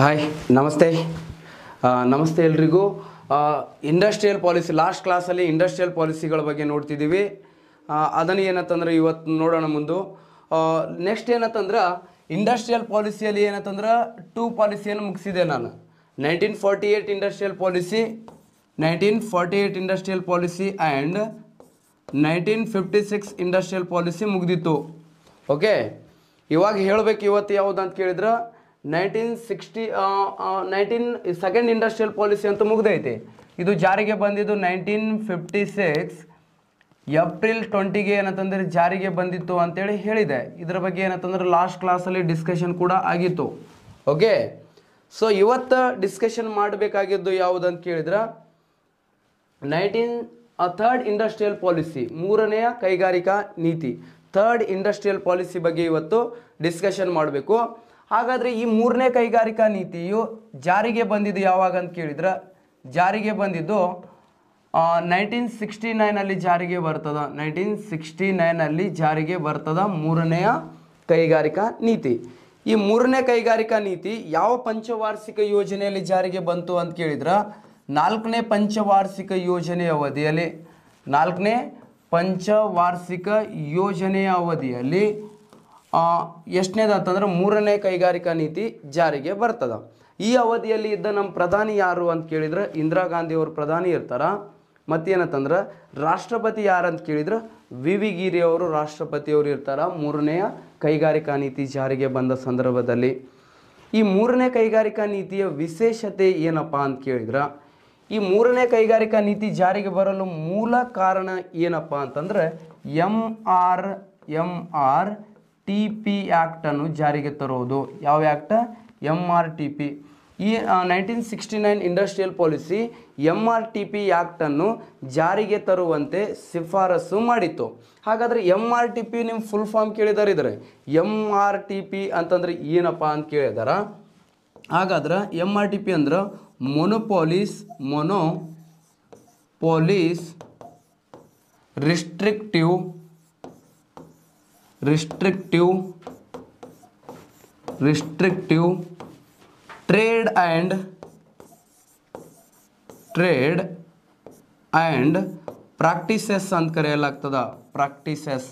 hi ನಮಸ್ತೆ ಆ, ನಮಸ್ತೆ ಎಲ್ರಿಗೂ ಇಂಡಸ್ಟ್ರಿಯಲ್ ಪಾಲಿಸಿ ಲಾಸ್ಟ್ ಕ್ಲಾಸಲ್ಲಿ ಇಂಡಸ್ಟ್ರಿಯಲ್ ಪಾಲಿಸಿಗಳ ಬಗ್ಗೆ ನೋಡ್ತಿದ್ದೀವಿ ಆ, ಅದನ್ನು ಏನಂತಂದ್ರೆ ಇವತ್ತು ನೋಡೋಣ ಮುಂದು ನೆಕ್ಸ್ಟ್ ಏನಂತಂದ್ರೆ ಇಂಡಸ್ಟ್ರಿಯಲ್ ಪಾಲಿಸಿಯಲ್ಲಿ ಏನಂತಂದ್ರೆ ಟೂ ಪಾಲಿಸಿಯನ್ನು ಮುಗಿಸಿದೆ ನಾನು nineteen forty eight industrial policy nineteen forty eight industrial policy and nineteen fifty six industrial policy ಮುಗ್ದಿತ್ತು ಓಕೆ ಇವಾಗ ಹೇಳ್ಬೇಕು ಇವತ್ತು ಯಾವುದು ಅಂತ ಕೇಳಿದ್ರೆ nineteen sixty nineteen second industrial policy ಅಂತ ಮುಗ್ದೈತೆ ಇದು ಜಾರಿಗೆ ಬಂದಿದ್ದು ನೈನ್ಟೀನ್ ಫಿಫ್ಟಿ ಸಿಕ್ಸ್ ಏಪ್ರಿಲ್ ಟ್ವೆಂಟಿಗೆ ಏನಂತಂದ್ರೆ ಜಾರಿಗೆ ಬಂದಿತ್ತು ಅಂತೇಳಿ ಹೇಳಿದೆ ಇದರ ಬಗ್ಗೆ ಏನಂತಂದ್ರೆ ಲಾಸ್ಟ್ ಕ್ಲಾಸಲ್ಲಿ ಡಿಸ್ಕಷನ್ ಕೂಡ ಆಗಿತ್ತು ಓಕೆ ಸೊ ಇವತ್ತು ಡಿಸ್ಕಷನ್ ಮಾಡಬೇಕಾಗಿದ್ದು ಯಾವುದು ಅಂತ ಕೇಳಿದ್ರೆ ನೈನ್ಟೀನ್ ಥರ್ಡ್ ಇಂಡಸ್ಟ್ರಿಯಲ್ ಪಾಲಿಸಿ ಮೂರನೆಯ ಕೈಗಾರಿಕಾ ನೀತಿ ಥರ್ಡ್ ಇಂಡಸ್ಟ್ರಿಯಲ್ ಪಾಲಿಸಿ ಬಗ್ಗೆ ಇವತ್ತು ಡಿಸ್ಕಷನ್ ಮಾಡಬೇಕು ಹಾಗಾದರೆ ಈ ಮೂರನೇ ಕೈಗಾರಿಕಾ ನೀತಿಯು ಜಾರಿಗೆ ಬಂದಿದ್ದು ಯಾವಾಗ ಅಂತ ಕೇಳಿದ್ರೆ ಜಾರಿಗೆ ಬಂದಿದ್ದು ನೈನ್ಟೀನ್ ಸಿಕ್ಸ್ಟಿ ನೈನಲ್ಲಿ ಜಾರಿಗೆ ಬರ್ತದ ನೈನ್ಟೀನ್ ಸಿಕ್ಸ್ಟಿ ನೈನಲ್ಲಿ ಜಾರಿಗೆ ಬರ್ತದ ಮೂರನೆಯ ಕೈಗಾರಿಕಾ ನೀತಿ ಈ ಮೂರನೇ ಕೈಗಾರಿಕಾ ನೀತಿ ಯಾವ ಪಂಚವಾರ್ಷಿಕ ಯೋಜನೆಯಲ್ಲಿ ಜಾರಿಗೆ ಬಂತು ಅಂತ ಕೇಳಿದ್ರೆ ನಾಲ್ಕನೇ ಪಂಚವಾರ್ಷಿಕ ಯೋಜನೆಯ ಅವಧಿಯಲ್ಲಿ ನಾಲ್ಕನೇ ಪಂಚವಾರ್ಷಿಕ ಯೋಜನೆಯ ಅವಧಿಯಲ್ಲಿ ಎಷ್ಟನೇದು ಅಂತಂದ್ರೆ ಮೂರನೇ ಕೈಗಾರಿಕಾ ನೀತಿ ಜಾರಿಗೆ ಬರ್ತದ ಈ ಅವಧಿಯಲ್ಲಿ ಇದ್ದ ನಮ್ಮ ಪ್ರಧಾನಿ ಯಾರು ಅಂತ ಕೇಳಿದ್ರೆ ಇಂದಿರಾ ಗಾಂಧಿ ಅವರು ಪ್ರಧಾನಿ ಇರ್ತಾರ ಮತ್ತೇನಂತಂದ್ರೆ ರಾಷ್ಟ್ರಪತಿ ಯಾರು ಅಂತ ಕೇಳಿದ್ರೆ ವಿ ವಿ ಗಿರಿ ಅವರು ರಾಷ್ಟ್ರಪತಿಯವರು ಇರ್ತಾರ ಮೂರನೆಯ ಕೈಗಾರಿಕಾ ನೀತಿ ಜಾರಿಗೆ ಬಂದ ಸಂದರ್ಭದಲ್ಲಿ ಈ ಮೂರನೇ ಕೈಗಾರಿಕಾ ನೀತಿಯ ವಿಶೇಷತೆ ಏನಪ್ಪ ಅಂತ ಕೇಳಿದ್ರೆ ಈ ಮೂರನೇ ಕೈಗಾರಿಕಾ ನೀತಿ ಜಾರಿಗೆ ಬರಲು ಮೂಲ ಕಾರಣ ಏನಪ್ಪ ಅಂತಂದ್ರೆ M R M R T P ಆ್ಯಕ್ಟನ್ನು ಜಾರಿಗೆ ತರುವುದು ಯಾವ act M R T P ಈ nineteen sixty nine industrial policy M R T P ಆ್ಯಕ್ಟನ್ನು ಜಾರಿಗೆ ತರುವಂತೆ ಶಿಫಾರಸು ಮಾಡಿತ್ತು ಹಾಗಾದರೆ ಎಂ ಆರ್ ಟಿ ಪಿ ನಿಮ್ಮ ಫುಲ್ ಫಾರ್ಮ್ ಕೇಳಿದಾರೆ ಇದ್ದಾರೆ ಎಂ ಆರ್ ಟಿ ಪಿ ಅಂತಂದ್ರೆ ಏನಪ್ಪ ಅಂತ ಕೇಳಿದಾರ ಹಾಗಾದ್ರೆ ಎಮ್ ಆರ್ ಟಿ ಪಿ ಅಂದ್ರೆ monopolies monopolies restrictive restrictive restrictive trade and trade and practices ಅಂತ ಕರೆಯಲಾಗ್ತದ ಪ್ರಾಕ್ಟೀಸಸ್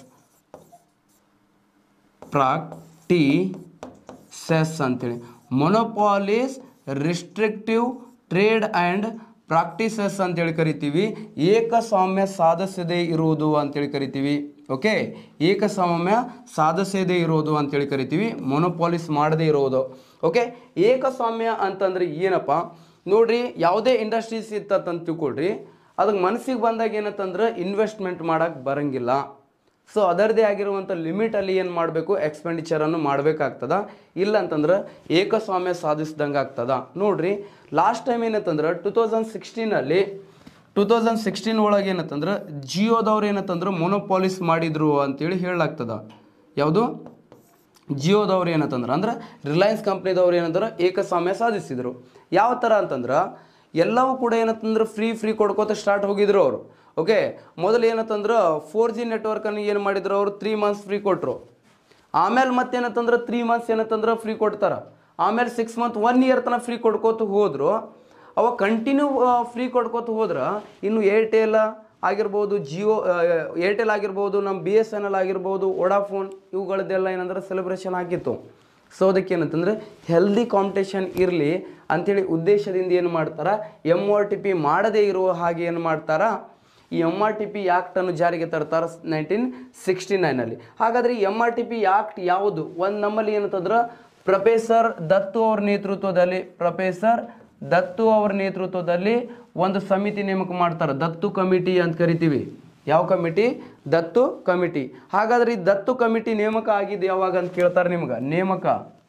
ಪ್ರಾಕ್ಟಿಸಸ್ ಅಂತೇಳಿ monopolies restrictive trade and practices ಅಂತೇಳಿ ಕರಿತೀವಿ ಏಕಸ್ವಾಮ್ಯ ಸಾಧಿಸದೇ ಇರುವುದು ಅಂತೇಳಿ ಕರಿತೀವಿ ಓಕೆ ಏಕಸ್ವಾಮ್ಯ ಸಾಧಿಸದೇ ಇರೋದು ಅಂತೇಳಿ ಕರಿತೀವಿ ಮೊನೋಪಾಲಿಸ್ ಮಾಡದೇ ಇರೋದು ಓಕೆ ಏಕಸ್ವಾಮ್ಯ ಅಂತಂದ್ರೆ ಏನಪ್ಪ ನೋಡ್ರಿ ಯಾವುದೇ ಇಂಡಸ್ಟ್ರೀಸ್ ಇತ್ತಂತ ತಿಳ್ಕೊಳ್ರಿ ಅದಕ್ಕೆ ಮನಸ್ಸಿಗೆ ಬಂದಾಗ ಏನಂತಂದ್ರೆ ಇನ್ವೆಸ್ಟ್ಮೆಂಟ್ ಮಾಡೋಕ್ಕೆ ಬರಂಗಿಲ್ಲ ಸೊ ಅದರದೇ ಆಗಿರುವಂಥ ಲಿಮಿಟಲ್ಲಿ ಏನು ಮಾಡಬೇಕು ಎಕ್ಸ್ಪೆಂಡಿಚರನ್ನು ಮಾಡಬೇಕಾಗ್ತದ ಇಲ್ಲ ಅಂತಂದ್ರೆ ಏಕಸ್ವಾಮ್ಯ ಸಾಧಿಸ್ದಂಗೆ ಆಗ್ತದ ನೋಡ್ರಿ ಲಾಸ್ಟ್ ಟೈಮ್ ಏನಂತಂದ್ರೆ ಟು ತೌಸಂಡ್ ಸಿಕ್ಸ್ಟೀನಲ್ಲಿ ಟು ತೌಸಂಡ್ ಸಿಕ್ಸ್ಟೀನ್ ಒಳಗೆ ಏನಂತಂದ್ರೆ ಜಿಯೋದವ್ರು ಏನಂತಂದ್ರೆ ಮೊನೋಪಾಲಿಸ್ ಮಾಡಿದ್ರು ಅಂತೇಳಿ ಹೇಳಲಾಗ್ತದ ಯಾವುದು ಜಿಯೋದವ್ರು ಏನಂತಂದ್ರೆ ಅಂದ್ರೆ ರಿಲಯನ್ಸ್ ಕಂಪ್ನಿದವ್ರು ಏನಂದ್ರೆ ಏಕಸ್ವಾಮ್ಯ ಸಾಧಿಸಿದರು ಯಾವ ಥರ ಅಂತಂದ್ರೆ ಎಲ್ಲವೂ ಕೂಡ ಏನಂತಂದ್ರೆ ಫ್ರೀ ಫ್ರೀ ಕೊಡ್ಕೋತ ಸ್ಟಾರ್ಟ್ ಹೋಗಿದ್ರು ಅವರು ಓಕೆ ಮೊದಲು ಏನಂತಂದ್ರೆ ಫೋರ್ ಜಿ ನೆಟ್ವರ್ಕನ್ನು ಏನು ಮಾಡಿದ್ರು ಅವರು ತ್ರೀ ಮಂತ್ಸ್ ಫ್ರೀ ಕೊಟ್ಟರು ಆಮೇಲೆ ಮತ್ತೇನಂತಂದ್ರೆ ತ್ರೀ ಮಂತ್ಸ್ ಏನಂತಂದ್ರೆ ಫ್ರೀ ಕೊಡ್ತಾರೆ ಆಮೇಲೆ ಸಿಕ್ಸ್ ಮಂತ್ ಒನ್ ಇಯರ್ ತನಕ ಫ್ರೀ ಕೊಡ್ಕೋತ ಹೋದ್ರು ಅವಾಗ ಕಂಟಿನ್ಯೂ ಫ್ರೀ ಕೊಡ್ಕೋತ ಹೋದ್ರೆ ಇನ್ನು ಏರ್ಟೆಲ್ ಆಗಿರ್ಬೋದು ಜಿಯೋ ಏರ್ಟೆಲ್ ಆಗಿರ್ಬೋದು ನಮ್ಮ ಬಿ ಎಸ್ ಎನ್ ಎಲ್ ಆಗಿರ್ಬೋದು ವೋಡಾಫೋನ್ ಇವುಗಳದ್ದೆಲ್ಲ ಏನಂದ್ರೆ ಸೆಲೆಬ್ರೇಷನ್ ಆಗಿತ್ತು ಸೊ ಅದಕ್ಕೆ ಏನಂತಂದ್ರೆ ಹೆಲ್ದಿ ಕಾಂಪಿಟೇಷನ್ ಇರಲಿ ಅಂಥೇಳಿ ಉದ್ದೇಶದಿಂದ ಏನು ಮಾಡ್ತಾರೆ ಎಮ್ ಆರ್ ಟಿ ಪಿ ಮಾಡದೇ ಇರುವ ಹಾಗೆ ಏನು ಮಾಡ್ತಾರ ಈ ಎಮ್ ಆರ್ ಟಿ ಪಿ ಆ್ಯಕ್ಟನ್ನು ಜಾರಿಗೆ ತರ್ತಾರೆ ನೈನ್ಟೀನ್ ಸಿಕ್ಸ್ಟಿ ನೈನಲ್ಲಿ ಹಾಗಾದರೆ ಈ M R T P act ಯಾವುದು ಒಂದು ನಮ್ಮಲ್ಲಿ ಏನಂತಂದ್ರೆ ಪ್ರೊಫೆಸರ್ ದತ್ತು ಅವ್ರ ನೇತೃತ್ವದಲ್ಲಿ ಪ್ರೊಫೆಸರ್ ದತ್ತು ಅವರ ನೇತೃತ್ವದಲ್ಲಿ ಒಂದು ಸಮಿತಿ ನೇಮಕ ಮಾಡ್ತಾರೆ ದತ್ತು ಕಮಿಟಿ ಅಂತ ಕರಿತೀವಿ ಯಾವ ಕಮಿಟಿ ದತ್ತು ಕಮಿಟಿ ಹಾಗಾದ್ರೆ ಈ ದತ್ತು ಕಮಿಟಿ ನೇಮಕ ಆಗಿದ್ದು ಯಾವಾಗ ಅಂತ ಕೇಳ್ತಾರೆ ನಿಮ್ಗೆ ನೇಮಕ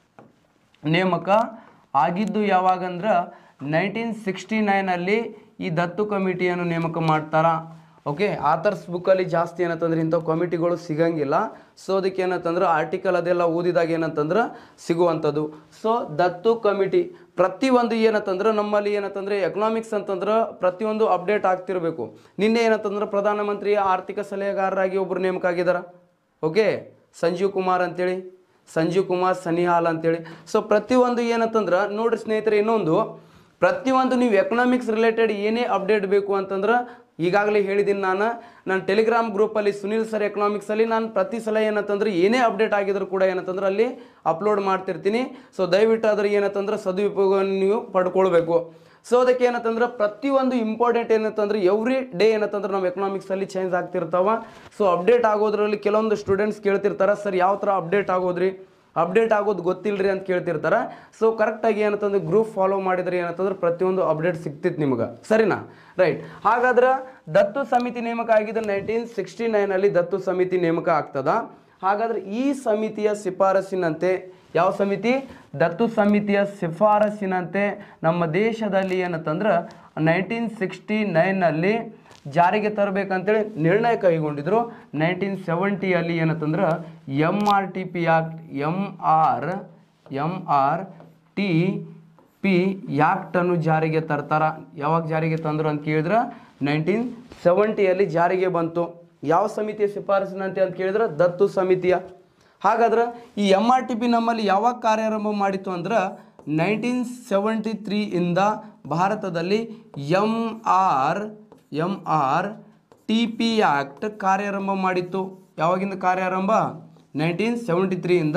ನೇಮಕ ಆಗಿದ್ದು ಯಾವಾಗಂದ್ರೆ ನೈನ್ಟೀನ್ ಸಿಕ್ಸ್ಟಿ ನೈನಲ್ಲಿ ಈ ದತ್ತು ಕಮಿಟಿಯನ್ನು ನೇಮಕ ಮಾಡ್ತಾರ ಓಕೆ ಆಥರ್ಸ್ ಬುಕ್ಕಲ್ಲಿ ಜಾಸ್ತಿ ಏನಂತಂದ್ರೆ ಇಂಥ ಕಮಿಟಿಗಳು ಸಿಗಂಗಿಲ್ಲ ಸೊ ಅದಕ್ಕೆ ಏನಂತಂದ್ರೆ ಆರ್ಟಿಕಲ್ ಅದೆಲ್ಲ ಓದಿದಾಗ ಏನಂತಂದ್ರೆ ಸಿಗುವಂಥದ್ದು ಸೊ ದತ್ತು ಕಮಿಟಿ ಪ್ರತಿಯೊಂದು ಏನಂತಂದ್ರೆ ನಮ್ಮಲ್ಲಿ ಏನಂತಂದ್ರೆ ಎಕನಾಮಿಕ್ಸ್ ಅಂತಂದ್ರೆ ಪ್ರತಿಯೊಂದು ಅಪ್ಡೇಟ್ ಆಗ್ತಿರಬೇಕು ನಿನ್ನೆ ಏನಂತಂದ್ರೆ ಪ್ರಧಾನಮಂತ್ರಿ ಆರ್ಥಿಕ ಸಲಹೆಗಾರರಾಗಿ ಒಬ್ಬರು ನೇಮಕ ಆಗಿದ್ದಾರೆ ಓಕೆ ಸಂಜೀವ್ ಕುಮಾರ್ ಅಂತೇಳಿ ಸಂಜೀವ್ ಕುಮಾರ್ ಸನಿಹಾಲ್ ಅಂತೇಳಿ ಸೊ ಪ್ರತಿಯೊಂದು ಏನಂತಂದ್ರೆ ನೋಡ್ರಿ ಸ್ನೇಹಿತರೆ ಇನ್ನೊಂದು ಪ್ರತಿಯೊಂದು ನೀವು ಎಕನಾಮಿಕ್ಸ್ ರಿಲೇಟೆಡ್ ಏನೇ ಅಪ್ಡೇಟ್ ಬೇಕು ಅಂತಂದ್ರೆ ಈಗಾಗಲೇ ಹೇಳಿದ್ದೀನಿ ನಾನು ನಾನು ಟೆಲಿಗ್ರಾಮ್ ಗ್ರೂಪಲ್ಲಿ ಸುನಿಲ್ ಸರ್ ಎಕನಾಮಿಕ್ಸಲ್ಲಿ ನಾನು ಪ್ರತಿ ಸಲ ಏನಂತಂದ್ರೆ ಏನೇ ಅಪ್ಡೇಟ್ ಆಗಿದ್ರು ಕೂಡ ಏನಂತಂದ್ರೆ ಅಲ್ಲಿ ಅಪ್ಲೋಡ್ ಮಾಡ್ತಿರ್ತೀನಿ ಸೊ ದಯವಿಟ್ಟು ಅದ್ರ ಏನಂತಂದ್ರೆ ಸದುಪಯೋಗವನ್ನು ನೀವು ಪಡ್ಕೊಳ್ಬೇಕು ಸೊ ಅದಕ್ಕೆ ಏನಂತಂದ್ರೆ ಪ್ರತಿಯೊಂದು ಇಂಪಾರ್ಟೆಂಟ್ ಏನಂತಂದ್ರೆ ಎವ್ರಿ ಡೇ ಏನಂತಂದ್ರೆ ನಮ್ಮ ಎಕನಾಮಿಕ್ಸಲ್ಲಿ ಚೇಂಜ್ ಆಗ್ತಿರ್ತಾವ ಸೊ ಅಪ್ಡೇಟ್ ಆಗೋದ್ರಲ್ಲಿ ಕೆಲವೊಂದು ಸ್ಟೂಡೆಂಟ್ಸ್ ಕೇಳ್ತಿರ್ತಾರೆ ಸರ್ ಯಾವ ಥರ ಅಪ್ಡೇಟ್ ಆಗೋದ್ರಿ ಅಪ್ಡೇಟ್ ಆಗೋದು ಗೊತ್ತಿಲ್ಲರಿ ಅಂತ ಕೇಳ್ತಿರ್ತಾರೆ ಸೊ ಕರೆಕ್ಟಾಗಿ ಏನಂತಂದ್ರೆ ಗ್ರೂಪ್ ಫಾಲೋ ಮಾಡಿದ್ರೆ ಏನಂತಂದ್ರೆ ಪ್ರತಿಯೊಂದು ಅಪ್ಡೇಟ್ ಸಿಗ್ತಿತ್ತು ನಿಮ್ಗೆ ಸರಿನಾ ರೈಟ್ ಹಾಗಾದ್ರೆ ದತ್ತು ಸಮಿತಿ ನೇಮಕ ಆಗಿದ್ದು ನೈನ್ಟೀನ್ ಸಿಕ್ಸ್ಟಿ ನೈನಲ್ಲಿ ದತ್ತು ಸಮಿತಿ ನೇಮಕ ಆಗ್ತದ ಹಾಗಾದ್ರೆ ಈ ಸಮಿತಿಯ ಶಿಫಾರಸಿನಂತೆ ಯಾವ ಸಮಿತಿ ದತ್ತು ಸಮಿತಿಯ ಶಿಫಾರಸಿನಂತೆ ನಮ್ಮ ದೇಶದಲ್ಲಿ ಏನಂತಂದ್ರೆ ನೈನ್ಟೀನ್ ಸಿಕ್ಸ್ಟಿ ನೈನಲ್ಲಿ ಜಾರಿಗೆ ತರಬೇಕಂತೇಳಿ ನಿರ್ಣಯ ಕೈಗೊಂಡಿದ್ರು ನೈನ್ಟೀನ್ ಸೆವೆಂಟಿಯಲ್ಲಿ ಏನಂತಂದ್ರೆ M R T P act M R M R T P ಯಾಕ್ಟನ್ನು ಜಾರಿಗೆ ತರ್ತಾರ ಯಾವಾಗ ಜಾರಿಗೆ ತಂದರು ಅಂತ ಕೇಳಿದ್ರೆ ನೈನ್ಟೀನ್ ಸೆವೆಂಟಿಯಲ್ಲಿ ಜಾರಿಗೆ ಬಂತು ಯಾವ ಸಮಿತಿಯ ಶಿಫಾರಸಿನಂತೆ ಅಂತ ಕೇಳಿದ್ರೆ ದತ್ತು ಸಮಿತಿಯ ಹಾಗಾದ್ರೆ ಈ ಎಮ್ ಆರ್ ಟಿ ಪಿ ನಮ್ಮಲ್ಲಿ ಯಾವಾಗ ಕಾರ್ಯಾರಂಭ ಮಾಡಿತ್ತು ಅಂದ್ರೆ ನೈನ್ಟೀನ್ ಸೆವೆಂಟಿ ತ್ರೀ ಇಂದ ಭಾರತದಲ್ಲಿ M R M R T P act ಕಾರ್ಯಾರಂಭ ಮಾಡಿತ್ತು ಯಾವಾಗಿಂದ ಕಾರ್ಯಾರಂಭ ನೈನ್ಟೀನ್ ಸೆವೆಂಟಿ ತ್ರೀಯಿಂದ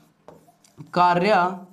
ಕಾರ್ಯ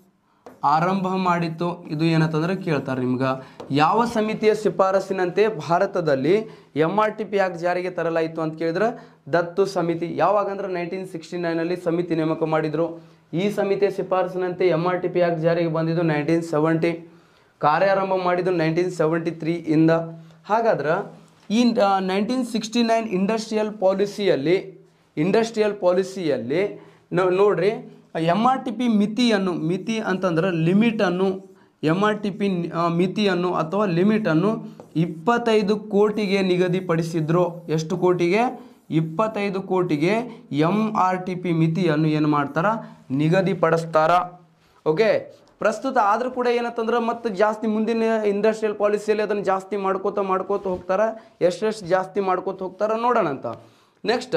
ಆರಂಭ ಮಾಡಿತ್ತು ಇದು ಏನಂತಂದ್ರೆ ಕೇಳ್ತಾರೆ ನಿಮ್ಗೆ ಯಾವ ಸಮಿತಿಯ ಶಿಫಾರಸಿನಂತೆ ಭಾರತದಲ್ಲಿ M R T P act ಜಾರಿಗೆ ತರಲಾಯಿತು ಅಂತ ಕೇಳಿದ್ರೆ ದತ್ತು ಸಮಿತಿ ಯಾವಾಗ ಅಂದ್ರೆ ನೈನ್ಟೀನ್ ಸಿಕ್ಸ್ಟಿ ನೈನಲ್ಲಿ ಸಮಿತಿ ನೇಮಕ ಮಾಡಿದ್ರು ಈ ಸಮಿತಿಯ ಶಿಫಾರಸಿನಂತೆ M R T P act ಜಾರಿಗೆ ಬಂದಿದ್ದು ನೈನ್ಟೀನ್ ಸೆವೆಂಟಿ ಕಾರ್ಯಾರಂಭ ಮಾಡಿದ್ದು ನೈನ್ಟೀನ್ ಸೆವೆಂಟಿ ತ್ರೀ ಇಂದ ಹಾಗಾದ್ರೆ ಈ ನೈನ್ಟೀನ್ ಸಿಕ್ಸ್ಟಿ ನೈನ್ ಇಂಡಸ್ಟ್ರಿಯಲ್ ಪಾಲಿಸಿಯಲ್ಲಿ ಇಂಡಸ್ಟ್ರಿಯಲ್ ಪಾಲಿಸಿಯಲ್ಲಿ ನಾವು ನೋಡ್ರಿ ಎಮ್ ಆರ್ ಟಿ ಪಿ ಮಿತಿಯನ್ನು ಮಿತಿ ಅಂತಂದ್ರೆ ಲಿಮಿಟನ್ನು ಎಮ್ ಆರ್ ಟಿ ಪಿ ಮಿತಿಯನ್ನು ಅಥವಾ ಲಿಮಿಟನ್ನು ಇಪ್ಪತ್ತೈದು ಕೋಟಿಗೆ ನಿಗದಿಪಡಿಸಿದ್ರು ಎಷ್ಟು ಕೋಟಿಗೆ ಇಪ್ಪತ್ತೈದು ಕೋಟಿಗೆ ಎಮ್ ಆರ್ ಟಿ ಪಿ ಮಿತಿಯನ್ನು ಏನು ಮಾಡ್ತಾರ ನಿಗದಿಪಡಿಸ್ತಾರ ಓಕೆ ಪ್ರಸ್ತುತ ಆದರೂ ಕೂಡ ಏನಂತಂದ್ರೆ ಮತ್ತು ಜಾಸ್ತಿ ಮುಂದಿನ ಇಂಡಸ್ಟ್ರಿಯಲ್ ಪಾಲಿಸಿಯಲ್ಲಿ ಅದನ್ನು ಜಾಸ್ತಿ ಮಾಡ್ಕೋತ ಮಾಡ್ಕೋತ ಹೋಗ್ತಾರೆ ಎಷ್ಟೆಷ್ಟು ಜಾಸ್ತಿ ಮಾಡ್ಕೋತ ಹೋಗ್ತಾರ ನೋಡೋಣ ಅಂತ ನೆಕ್ಸ್ಟ್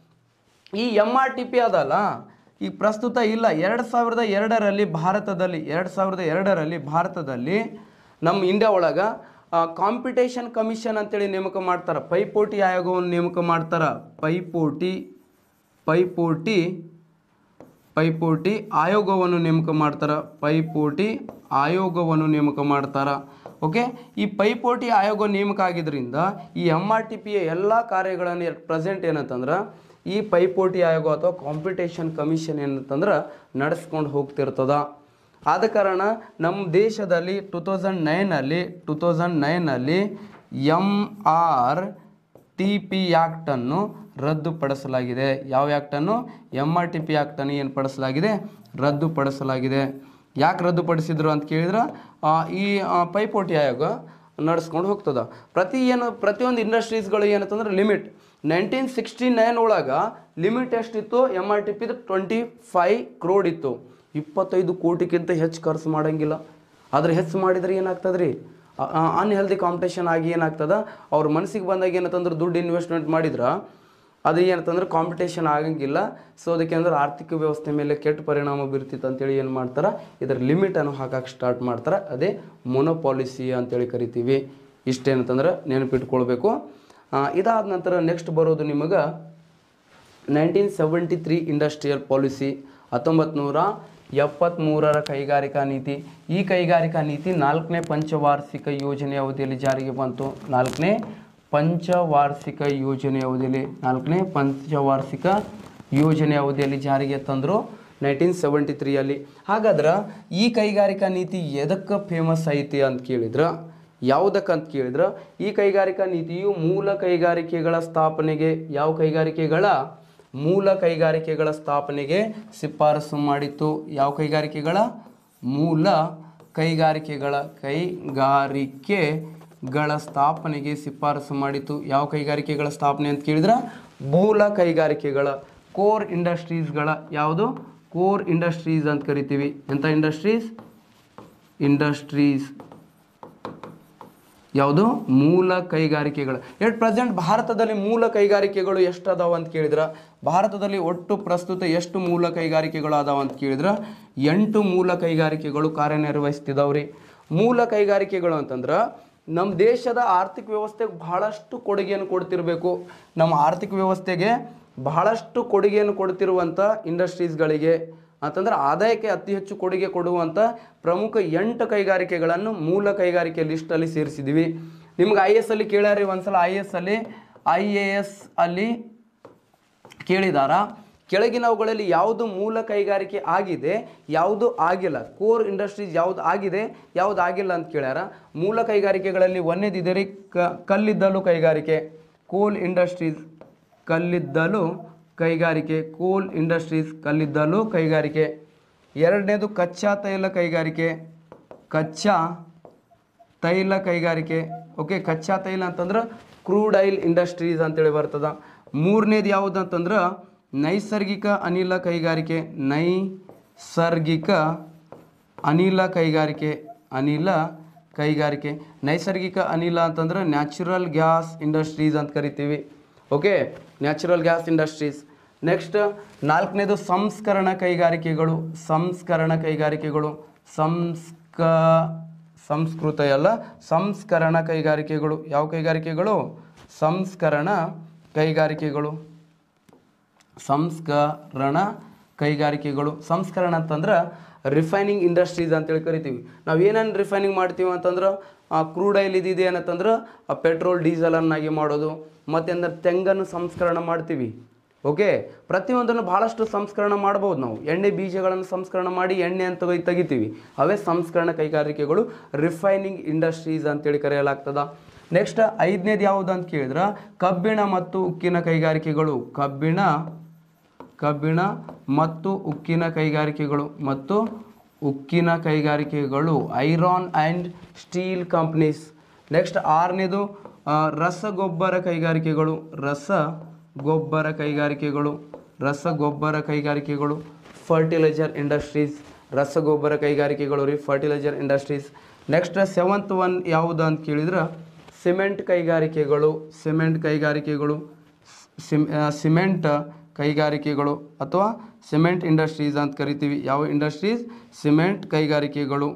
ಈ ಎಮ್ ಆರ್ ಟಿ ಪಿ ಅದಲ್ಲ ಈಗ ಪ್ರಸ್ತುತ ಇಲ್ಲ ಎರಡು ಸಾವಿರದ ಎರಡರಲ್ಲಿ ಭಾರತದಲ್ಲಿ ಎರಡು ಸಾವಿರದ ಎರಡರಲ್ಲಿ ಭಾರತದಲ್ಲಿ ನಮ್ಮ ಇಂಡಿಯಾ ಒಳಗೆ ಕಾಂಪಿಟೇಷನ್ ಕಮಿಷನ್ ಅಂತೇಳಿ ನೇಮಕ ಮಾಡ್ತಾರೆ ಪೈಪೋಟಿ ಆಯೋಗವನ್ನು ನೇಮಕ ಮಾಡ್ತಾರೆ ಪೈಪೋಟಿ ಪೈಪೋಟಿ ಪೈಪೋಟಿ ಆಯೋಗವನ್ನು ನೇಮಕ ಮಾಡ್ತಾರೆ ಪೈಪೋಟಿ ಆಯೋಗವನ್ನು ನೇಮಕ ಮಾಡ್ತಾರೆ ಓಕೆ ಈ ಪೈಪೋಟಿ ಆಯೋಗ ನೇಮಕ ಆಗಿದ್ದರಿಂದ ಈ ಎಮ್ ಆರ್ ಟಿ ಪಿಯ ಎಲ್ಲ ಕಾರ್ಯಗಳನ್ನು ಪ್ರೆಸೆಂಟ್ ಏನಂತಂದ್ರೆ ಈ ಪೈಪೋಟಿ ಆಯೋಗ ಅಥವಾ ಕಾಂಪಿಟೇಷನ್ ಕಮಿಷನ್ ಏನಂತಂದ್ರೆ ನಡೆಸ್ಕೊಂಡು ಹೋಗ್ತಿರ್ತದ ಆದ ಕಾರಣ ನಮ್ಮ ದೇಶದಲ್ಲಿ ಟು ತೌಸಂಡ್ ನೈನಲ್ಲಿ ಟು ತೌಸಂಡ್ ನೈನಲ್ಲಿ ಎಮ್ ಆರ್ ಟಿ ಪಿ ಆ್ಯಕ್ಟನ್ನು ರದ್ದುಪಡಿಸಲಾಗಿದೆ ಯಾವ ಆ್ಯಕ್ಟನ್ನು ಎಮ್ ಆರ್ ಟಿ ಪಿ ಆ್ಯಕ್ಟನ್ನು ಏನು ಪಡಿಸಲಾಗಿದೆ ರದ್ದುಪಡಿಸಲಾಗಿದೆ ಯಾಕೆ ರದ್ದುಪಡಿಸಿದ್ರು ಅಂತ ಕೇಳಿದ್ರೆ ಆ, ಈ ಆ, ಪೈಪೋಟಿ ಆಯೋಗ ನಡೆಸ್ಕೊಂಡು ಹೋಗ್ತದ ಪ್ರತಿ ಏನು ಪ್ರತಿಯೊಂದು ಇಂಡಸ್ಟ್ರೀಸ್ಗಳು ಏನಂತಂದ್ರೆ ಲಿಮಿಟ್ ನೈನ್ಟೀನ್ ಸಿಕ್ಸ್ಟಿ ನೈನ್ ಒಳಗೆ ಲಿಮಿಟ್ ಎಷ್ಟಿತ್ತು ಎಮ್ ಆರ್ ಟಿ ಪಿದು ಟ್ವೆಂಟಿ ಫೈ ಕ್ರೋಡ್ ಇತ್ತು ಇಪ್ಪತ್ತೈದು ಕೋಟಿಗಿಂತ ಹೆಚ್ಚು ಖರ್ಚು ಮಾಡೋಂಗಿಲ್ಲ ಆದ್ರೆ ಹೆಚ್ಚು ಮಾಡಿದ್ರೆ ಏನಾಗ್ತದೆ ರೀ ಅನ್ಹೆಲ್ದಿ ಕಾಂಪಿಟೇಷನ್ ಆಗಿ ಏನಾಗ್ತದ ಅವ್ರ ಮನಸ್ಸಿಗೆ ಬಂದಾಗ ಏನಂತಂದ್ರೆ ದುಡ್ಡು ಇನ್ವೆಸ್ಟ್ಮೆಂಟ್ ಮಾಡಿದ್ರೆ ಅದು ಏನಂತಂದ್ರೆ ಕಾಂಪಿಟೇಷನ್ ಆಗಂಗಿಲ್ಲ ಸೊ ಅದಕ್ಕೆ ಅಂದ್ರೆ ಆರ್ಥಿಕ ವ್ಯವಸ್ಥೆ ಮೇಲೆ ಕೆಟ್ಟ ಪರಿಣಾಮ ಬೀರ್ತಿತ್ತು ಅಂತೇಳಿ ಏನು ಮಾಡ್ತಾರೆ ಇದರ ಲಿಮಿಟನ್ನು ಹಾಕಕ್ಕೆ ಸ್ಟಾರ್ಟ್ ಮಾಡ್ತಾರೆ ಅದೇ ಮೊನೋಪಾಲಿಸಿ ಅಂತೇಳಿ ಕರಿತೀವಿ ಇಷ್ಟೇನಂತಂದ್ರೆ ನೆನಪಿಟ್ಕೊಳ್ಬೇಕು ಆ, ಇದಾದ ನಂತರ ನೆಕ್ಸ್ಟ್ ಬರೋದು ನಿಮಗೆ nineteen seventy three industrial policy ಹತ್ತೊಂಬತ್ತು ನೂರ ಎಪ್ಪತ್ತ್ಮೂರರ ಕೈಗಾರಿಕಾ ನೀತಿ ಈ ಕೈಗಾರಿಕಾ ನೀತಿ ನಾಲ್ಕನೇ ಪಂಚವಾರ್ಷಿಕ ಯೋಜನೆ ಅವಧಿಯಲ್ಲಿ ಜಾರಿಗೆ ಬಂತು ನಾಲ್ಕನೇ ಪಂಚವಾರ್ಷಿಕ ಯೋಜನೆ ಅವಧಿಯಲ್ಲಿ ನಾಲ್ಕನೇ ಪಂಚವಾರ್ಷಿಕ ಯೋಜನೆ ಅವಧಿಯಲ್ಲಿ ಜಾರಿಗೆ ತಂದರು ನೈನ್ಟೀನ್ ಸೆವೆಂಟಿ ತ್ರೀಯಲ್ಲಿ ಹಾಗಾದ್ರೆ ಈ ಕೈಗಾರಿಕಾ ನೀತಿ ಎದಕ್ಕೆ ಫೇಮಸ್ ಐತಿ ಅಂತ ಕೇಳಿದ್ರೆ ಯಾವುದಕ್ಕಂತ ಕೇಳಿದ್ರೆ ಈ ಕೈಗಾರಿಕಾ ನೀತಿಯು ಮೂಲ ಕೈಗಾರಿಕೆಗಳ ಸ್ಥಾಪನೆಗೆ ಯಾವ ಕೈಗಾರಿಕೆಗಳ ಮೂಲ ಕೈಗಾರಿಕೆಗಳ ಸ್ಥಾಪನೆಗೆ ಶಿಫಾರಸು ಮಾಡಿತ್ತು ಯಾವ ಕೈಗಾರಿಕೆಗಳ ಮೂಲ ಕೈಗಾರಿಕೆಗಳ ಕೈಗಾರಿಕೆಗಳ ಸ್ಥಾಪನೆಗೆ ಶಿಫಾರಸು ಮಾಡಿತ್ತು ಯಾವ ಕೈಗಾರಿಕೆಗಳ ಸ್ಥಾಪನೆ ಅಂತ ಕೇಳಿದ್ರೆ ಮೂಲ ಕೈಗಾರಿಕೆಗಳ ಕೋರ್ ಇಂಡಸ್ಟ್ರೀಸ್ಗಳ ಯಾವುದು ಕೋರ್ ಇಂಡಸ್ಟ್ರೀಸ್ ಅಂತ ಕರಿತೀವಿ ಎಂಥ ಇಂಡಸ್ಟ್ರೀಸ್ ಇಂಡಸ್ಟ್ರೀಸ್ ಯಾವುದು ಮೂಲ ಕೈಗಾರಿಕೆಗಳು ಎಟ್ ಪ್ರೆಸೆಂಟ್ ಭಾರತದಲ್ಲಿ ಮೂಲ ಕೈಗಾರಿಕೆಗಳು ಎಷ್ಟು ಅದಾವ ಅಂತ ಕೇಳಿದ್ರ ಭಾರತದಲ್ಲಿ ಒಟ್ಟು ಪ್ರಸ್ತುತ ಎಷ್ಟು ಮೂಲ ಕೈಗಾರಿಕೆಗಳು ಅದಾವ ಅಂತ ಕೇಳಿದ್ರ ಎಂಟು ಮೂಲ ಕೈಗಾರಿಕೆಗಳು ಕಾರ್ಯನಿರ್ವಹಿಸ್ತಿದಾವ್ರಿ ಮೂಲ ಕೈಗಾರಿಕೆಗಳು ಅಂತಂದ್ರೆ ನಮ್ಮ ದೇಶದ ಆರ್ಥಿಕ ವ್ಯವಸ್ಥೆಗೆ ಬಹಳಷ್ಟು ಕೊಡುಗೆಯನ್ನು ಕೊಡ್ತಿರಬೇಕು ನಮ್ಮ ಆರ್ಥಿಕ ವ್ಯವಸ್ಥೆಗೆ ಬಹಳಷ್ಟು ಕೊಡುಗೆಯನ್ನು ಕೊಡ್ತಿರುವಂಥ ಇಂಡಸ್ಟ್ರೀಸ್ಗಳಿಗೆ ಅಂತಂದ್ರೆ ಆದಾಯಕ್ಕೆ ಅತಿ ಹೆಚ್ಚು ಕೊಡುಗೆ ಕೊಡುವಂಥ ಪ್ರಮುಖ ಎಂಟು ಕೈಗಾರಿಕೆಗಳನ್ನು ಮೂಲ ಕೈಗಾರಿಕೆ ಲಿಸ್ಟಲ್ಲಿ ಸೇರಿಸಿದ್ದೀವಿ ನಿಮ್ಗೆ ಐ ಎಸ್ ಅಲ್ಲಿ ಕೇಳ್ಯಾರಿ ಒಂದ್ಸಲ ಐ ಎಸ್ ಅಲ್ಲಿ ಐ ಎ ಎಸ್ ಅಲ್ಲಿ ಕೇಳಿದಾರ ಕೆಳಗಿನವುಗಳಲ್ಲಿ ಯಾವುದು ಮೂಲ ಕೈಗಾರಿಕೆ ಆಗಿದೆ ಯಾವುದು ಆಗಿಲ್ಲ ಕೋರ್ ಇಂಡಸ್ಟ್ರೀಸ್ ಯಾವುದು ಆಗಿದೆ ಯಾವುದು ಆಗಿಲ್ಲ ಅಂತ ಕೇಳ್ಯಾರ ಮೂಲ ಕೈಗಾರಿಕೆಗಳಲ್ಲಿ ಒಂದೇದಿದೆ ರೀ ಕ ಕಲ್ಲಿದ್ದಲು ಕೈಗಾರಿಕೆ ಕೋಲ್ ಇಂಡಸ್ಟ್ರೀಸ್ ಕಲ್ಲಿದ್ದಲು ಕೈಗಾರಿಕೆ ಕೋಲ್ ಇಂಡಸ್ಟ್ರೀಸ್ ಕಲ್ಲಿದ್ದಲು ಕೈಗಾರಿಕೆ ಎರಡನೇದು ಕಚ್ಚಾ ತೈಲ ಕೈಗಾರಿಕೆ ಕಚ್ಚಾ ತೈಲ ಕೈಗಾರಿಕೆ ಓಕೆ ಕಚ್ಚಾ ತೈಲ ಅಂತಂದ್ರೆ ಕ್ರೂಡ್ ಆಯಿಲ್ ಇಂಡಸ್ಟ್ರೀಸ್ ಅಂತೇಳಿ ಬರ್ತದ ಮೂರನೇದು ಯಾವುದು ಅಂತಂದ್ರೆ ನೈಸರ್ಗಿಕ ಅನಿಲ ಕೈಗಾರಿಕೆ ನೈಸರ್ಗಿಕ ಅನಿಲ ಕೈಗಾರಿಕೆ ಅನಿಲ ಕೈಗಾರಿಕೆ ನೈಸರ್ಗಿಕ ಅನಿಲ ಅಂತಂದ್ರೆ ನ್ಯಾಚುರಲ್ ಗ್ಯಾಸ್ ಇಂಡಸ್ಟ್ರೀಸ್ ಅಂತ ಕರಿತೀವಿ okay natural gas industries next ನಾಲ್ಕನೇದು ಸಂಸ್ಕರಣ ಕೈಗಾರಿಕೆಗಳು ಸಂಸ್ಕರಣ ಕೈಗಾರಿಕೆಗಳು ಸಂಸ್ಕ ಸಂಸ್ಕೃತ ಅಲ್ಲ ಸಂಸ್ಕರಣ ಕೈಗಾರಿಕೆಗಳು ಯಾವ ಕೈಗಾರಿಕೆಗಳು ಸಂಸ್ಕರಣ ಕೈಗಾರಿಕೆಗಳು ಸಂಸ್ಕರಣ ಕೈಗಾರಿಕೆಗಳು ಸಂಸ್ಕರಣ ಅಂತಂದ್ರೆ ರಿಫೈನಿಂಗ್ ಇಂಡಸ್ಟ್ರೀಸ್ ಅಂತೇಳಿ ಕರಿತೀವಿ ನಾವು ಏನೇನು ರಿಫೈನಿಂಗ್ ಮಾಡ್ತೀವಿ ಅಂತಂದ್ರೆ ಕ್ರೂಡ್ ಆಯಿಲ್ ಇದಿದೆ ಏನಂತಂದ್ರೆ ಪೆಟ್ರೋಲ್ ಡೀಸೆಲನ್ನಾಗಿ ಮಾಡೋದು ಮತ್ತು ಅಂದ್ರೆ ತೆಂಗನ್ನು ಸಂಸ್ಕರಣ ಮಾಡ್ತೀವಿ ಓಕೆ ಪ್ರತಿಯೊಂದನ್ನು ಭಾಳಷ್ಟು ಸಂಸ್ಕರಣ ಮಾಡ್ಬೋದು ನಾವು ಎಣ್ಣೆ ಬೀಜಗಳನ್ನು ಸಂಸ್ಕರಣ ಮಾಡಿ ಎಣ್ಣೆ ಅಂತ ತೆಗಿ- ತೆಗಿತೀವಿ ಅವೇ ಸಂಸ್ಕರಣ ಕೈಗಾರಿಕೆಗಳು ರಿಫೈನಿಂಗ್ ಇಂಡಸ್ಟ್ರೀಸ್ ಅಂತೇಳಿ ಕರೆಯಲಾಗ್ತದ ನೆಕ್ಸ್ಟ್ ಐದನೇದು ಯಾವುದು ಅಂತ ಕೇಳಿದ್ರೆ ಕಬ್ಬಿಣ ಮತ್ತು ಉಕ್ಕಿನ ಕೈಗಾರಿಕೆಗಳು ಕಬ್ಬಿಣ ಕಬ್ಬಿಣ ಮತ್ತು ಉಕ್ಕಿನ ಕೈಗಾರಿಕೆಗಳು ಮತ್ತು ಉಕ್ಕಿನ ಕೈಗಾರಿಕೆಗಳು iron and steel companies next ಆರನೇದು ಆ, ರಸಗೊಬ್ಬರ ಕೈಗಾರಿಕೆಗಳು ರಸಗೊಬ್ಬರ ಕೈಗಾರಿಕೆಗಳು ರಸಗೊಬ್ಬರ ಕೈಗಾರಿಕೆಗಳು ಫರ್ಟಿಲೈಜರ್ ಇಂಡಸ್ಟ್ರೀಸ್ ರಸಗೊಬ್ಬರ ಕೈಗಾರಿಕೆಗಳು ರೀ fertiliser industries next seventh one ಯಾವುದು ಅಂತ ಕೇಳಿದ್ರೆ ಸಿಮೆಂಟ್ ಕೈಗಾರಿಕೆಗಳು ಸಿಮೆಂಟ್ ಕೈಗಾರಿಕೆಗಳು ಸಿಮ್ ಆ, ಸಿಮೆಂಟ್ ಕೈಗಾರಿಕೆಗಳು ಅಥವಾ ಸಿಮೆಂಟ್ ಇಂಡಸ್ಟ್ರೀಸ್ ಅಂತ ಕರಿತೀವಿ ಯಾವ ಇಂಡಸ್ಟ್ರೀಸ್ ಸಿಮೆಂಟ್ ಕೈಗಾರಿಕೆಗಳು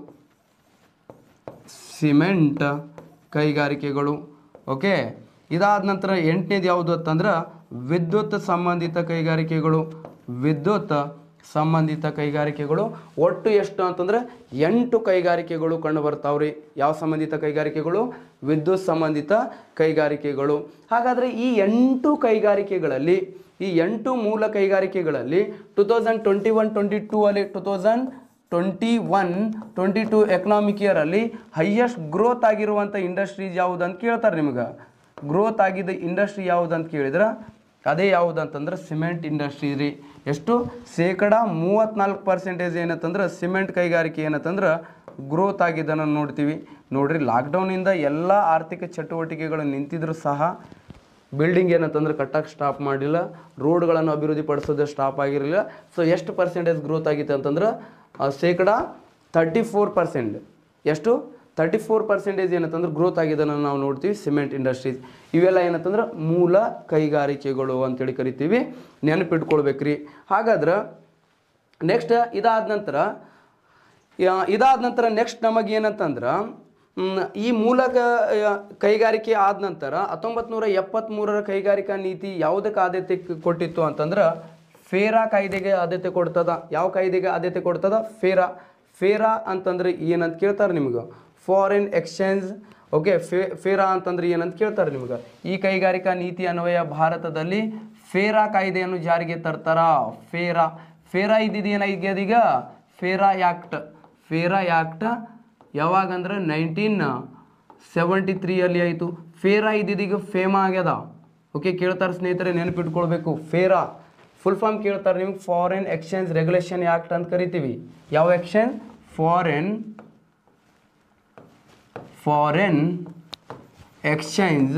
ಸಿಮೆಂಟ್ ಕೈಗಾರಿಕೆಗಳು ಓಕೆ ಇದಾದ ನಂತರ ಎಂಟನೇದು ಯಾವುದು ಅಂತಂದ್ರೆ ವಿದ್ಯುತ್ ಸಂಬಂಧಿತ ಕೈಗಾರಿಕೆಗಳು ವಿದ್ಯುತ್ ಸಂಬಂಧಿತ ಕೈಗಾರಿಕೆಗಳು ಒಟ್ಟು ಎಷ್ಟು ಅಂತಂದ್ರೆ ಎಂಟು ಕೈಗಾರಿಕೆಗಳು ಕಂಡು ಬರ್ತಾವ್ರಿ ಯಾವ ಸಂಬಂಧಿತ ಕೈಗಾರಿಕೆಗಳು ವಿದ್ಯುತ್ ಸಂಬಂಧಿತ ಕೈಗಾರಿಕೆಗಳು ಹಾಗಾದರೆ ಈ ಎಂಟು ಕೈಗಾರಿಕೆಗಳಲ್ಲಿ ಈ ಎಂಟು ಮೂಲ ಕೈಗಾರಿಕೆಗಳಲ್ಲಿ two thousand twenty one twenty two ಅಲ್ಲಿ two thousand twenty one twenty two economic ಇಯರಲ್ಲಿ ಹೈಯೆಸ್ಟ್ ಗ್ರೋತ್ ಆಗಿರುವಂಥ ಇಂಡಸ್ಟ್ರೀಸ್ ಯಾವುದು ಅಂತ ಕೇಳ್ತಾರೆ ನಿಮ್ಗೆ ಗ್ರೋತ್ ಆಗಿದ್ದ ಇಂಡಸ್ಟ್ರಿ ಯಾವುದು ಅಂತ ಕೇಳಿದ್ರೆ ಅದೇ ಯಾವುದು ಅಂತಂದ್ರೆ ಸಿಮೆಂಟ್ ಇಂಡಸ್ಟ್ರಿ ರೀ ಎಷ್ಟು ಶೇಕಡ ಮೂವತ್ತ್ನಾಲ್ಕು ಪರ್ಸೆಂಟೇಜ್ ಏನಂತಂದ್ರೆ ಸಿಮೆಂಟ್ ಕೈಗಾರಿಕೆ ಏನಂತಂದ್ರೆ ಗ್ರೋತ್ ಆಗಿದ್ದನ್ನು ನೋಡ್ತೀವಿ ನೋಡ್ರಿ ಲಾಕ್ಡೌನಿಂದ ಎಲ್ಲ ಆರ್ಥಿಕ ಚಟುವಟಿಕೆಗಳು ನಿಂತಿದ್ರು ಸಹ ಬಿಲ್ಡಿಂಗ್ ಏನಂತಂದ್ರೆ ಕಟ್ಟಕ್ಕೆ ಸ್ಟಾಪ್ ಮಾಡಿಲ್ಲ ರೋಡ್ಗಳನ್ನು ಅಭಿವೃದ್ಧಿ ಪಡಿಸೋದು ಸ್ಟಾಪ್ ಆಗಿರಲಿಲ್ಲ ಸೊ ಎಷ್ಟು ಪರ್ಸೆಂಟೇಜ್ ಗ್ರೋತ್ ಆಗಿತ್ತು ಅಂತಂದ್ರೆ ಆ, ಶೇಕಡ ತರ್ಟಿ ಫೋರ್ ಪರ್ಸೆಂಟ್ ಎಷ್ಟು ತರ್ಟಿ ಫೋರ್ ಪರ್ಸೆಂಟೇಜ್ ಏನಂತಂದ್ರೆ ಗ್ರೋತ್ ಆಗಿದ್ದನ್ನು ನಾವು ನೋಡ್ತೀವಿ ಸಿಮೆಂಟ್ ಇಂಡಸ್ಟ್ರೀಸ್ ಇವೆಲ್ಲ ಏನಂತಂದ್ರೆ ಮೂಲ ಕೈಗಾರಿಕೆಗಳು ಅಂತೇಳಿ ಕರಿತೀವಿ ನೆನಪಿಟ್ಕೊಳ್ಬೇಕ್ರಿ ಹಾಗಾದ್ರೆ ನೆಕ್ಸ್ಟ್ ಇದಾದ ನಂತರ ಯಾ- ಇದಾದ ನಂತರ ನೆಕ್ಸ್ಟ್ ನಮಗೆ ಏನಂತಂದ್ರೆ ಮ್, ಈ ಮೂಲಕ ಆ, ಕೈಗಾರಿಕೆ ಆದ ನಂತರ ಹತ್ತೊಂಬತ್ತು ನೂರ ಎಪ್ಪತ್ತ್ಮೂರರ ಕೈಗಾರಿಕಾ ನೀತಿ ಯಾವುದಕ್ಕೆ ಆದ್ಯತೆ ಕ- ಕೊಟ್ಟಿತ್ತು ಅಂತಂದ್ರೆ ಫೇರಾ ಕಾಯ್ದೆಗೆ ಆದ್ಯತೆ ಕೊಡ್ತದ ಯಾವ ಕಾಯ್ದೆಗೆ ಆದ್ಯತೆ ಕೊಡ್ತದ ಫೇರಾ ಫೇರಾ ಅಂತಂದ್ರೆ ಏನಂತ ಕೇಳ್ತಾರೆ ನಿಮ್ಗೆ ಫಾರಿನ್ ಎಕ್ಸ್ಚೇಂಜ್ ಓಕೆ ಫೇ ಫೇರಾ ಅಂತಂದ್ರೆ ಏನಂತ ಕೇಳ್ತಾರೆ ನಿಮ್ಗೆ ಈ ಕೈಗಾರಿಕಾ ನೀತಿ ಅನ್ವಯ ಭಾರತದಲ್ಲಿ ಫೇರಾ ಕಾಯ್ದೆಯನ್ನು ಜಾರಿಗೆ ತರ್ತಾರ ಫೇರಾ ಫೇರಾ ಇದ್ದಿದ್ದು ಏನಾಗಿದೆ ಈಗ ಫೇರಾ ಆ್ಯಕ್ಟ್ ಫೇರಾ ಆ್ಯಕ್ಟ್ ಯಾವಾಗಂದ್ರೆ ನೈನ್ಟೀನ್ ಸೆವೆಂಟಿ ತ್ರೀಯಲ್ಲಿ ಆಯಿತು ಫೇರಾ ಇದ್ದಿದ್ದೀಗ ಫೇಮಾ ಆಗ್ಯದ ಓಕೆ ಕೇಳ್ತಾರೆ ಸ್ನೇಹಿತರೆ ನೆನಪಿಟ್ಕೊಳ್ಬೇಕು ಫೇರಾ ಫುಲ್ ಫಾರ್ಮ್ ಕೇಳ್ತಾರೆ ನಿಮ್ಗೆ ಫಾರಿನ್ ಎಕ್ಸ್ಚೇಂಜ್ ರೆಗ್ಯುಲೇಷನ್ ಆ್ಯಕ್ಟ್ ಅಂತ ಕರಿತೀವಿ ಯಾವ exchange foreign foreign exchange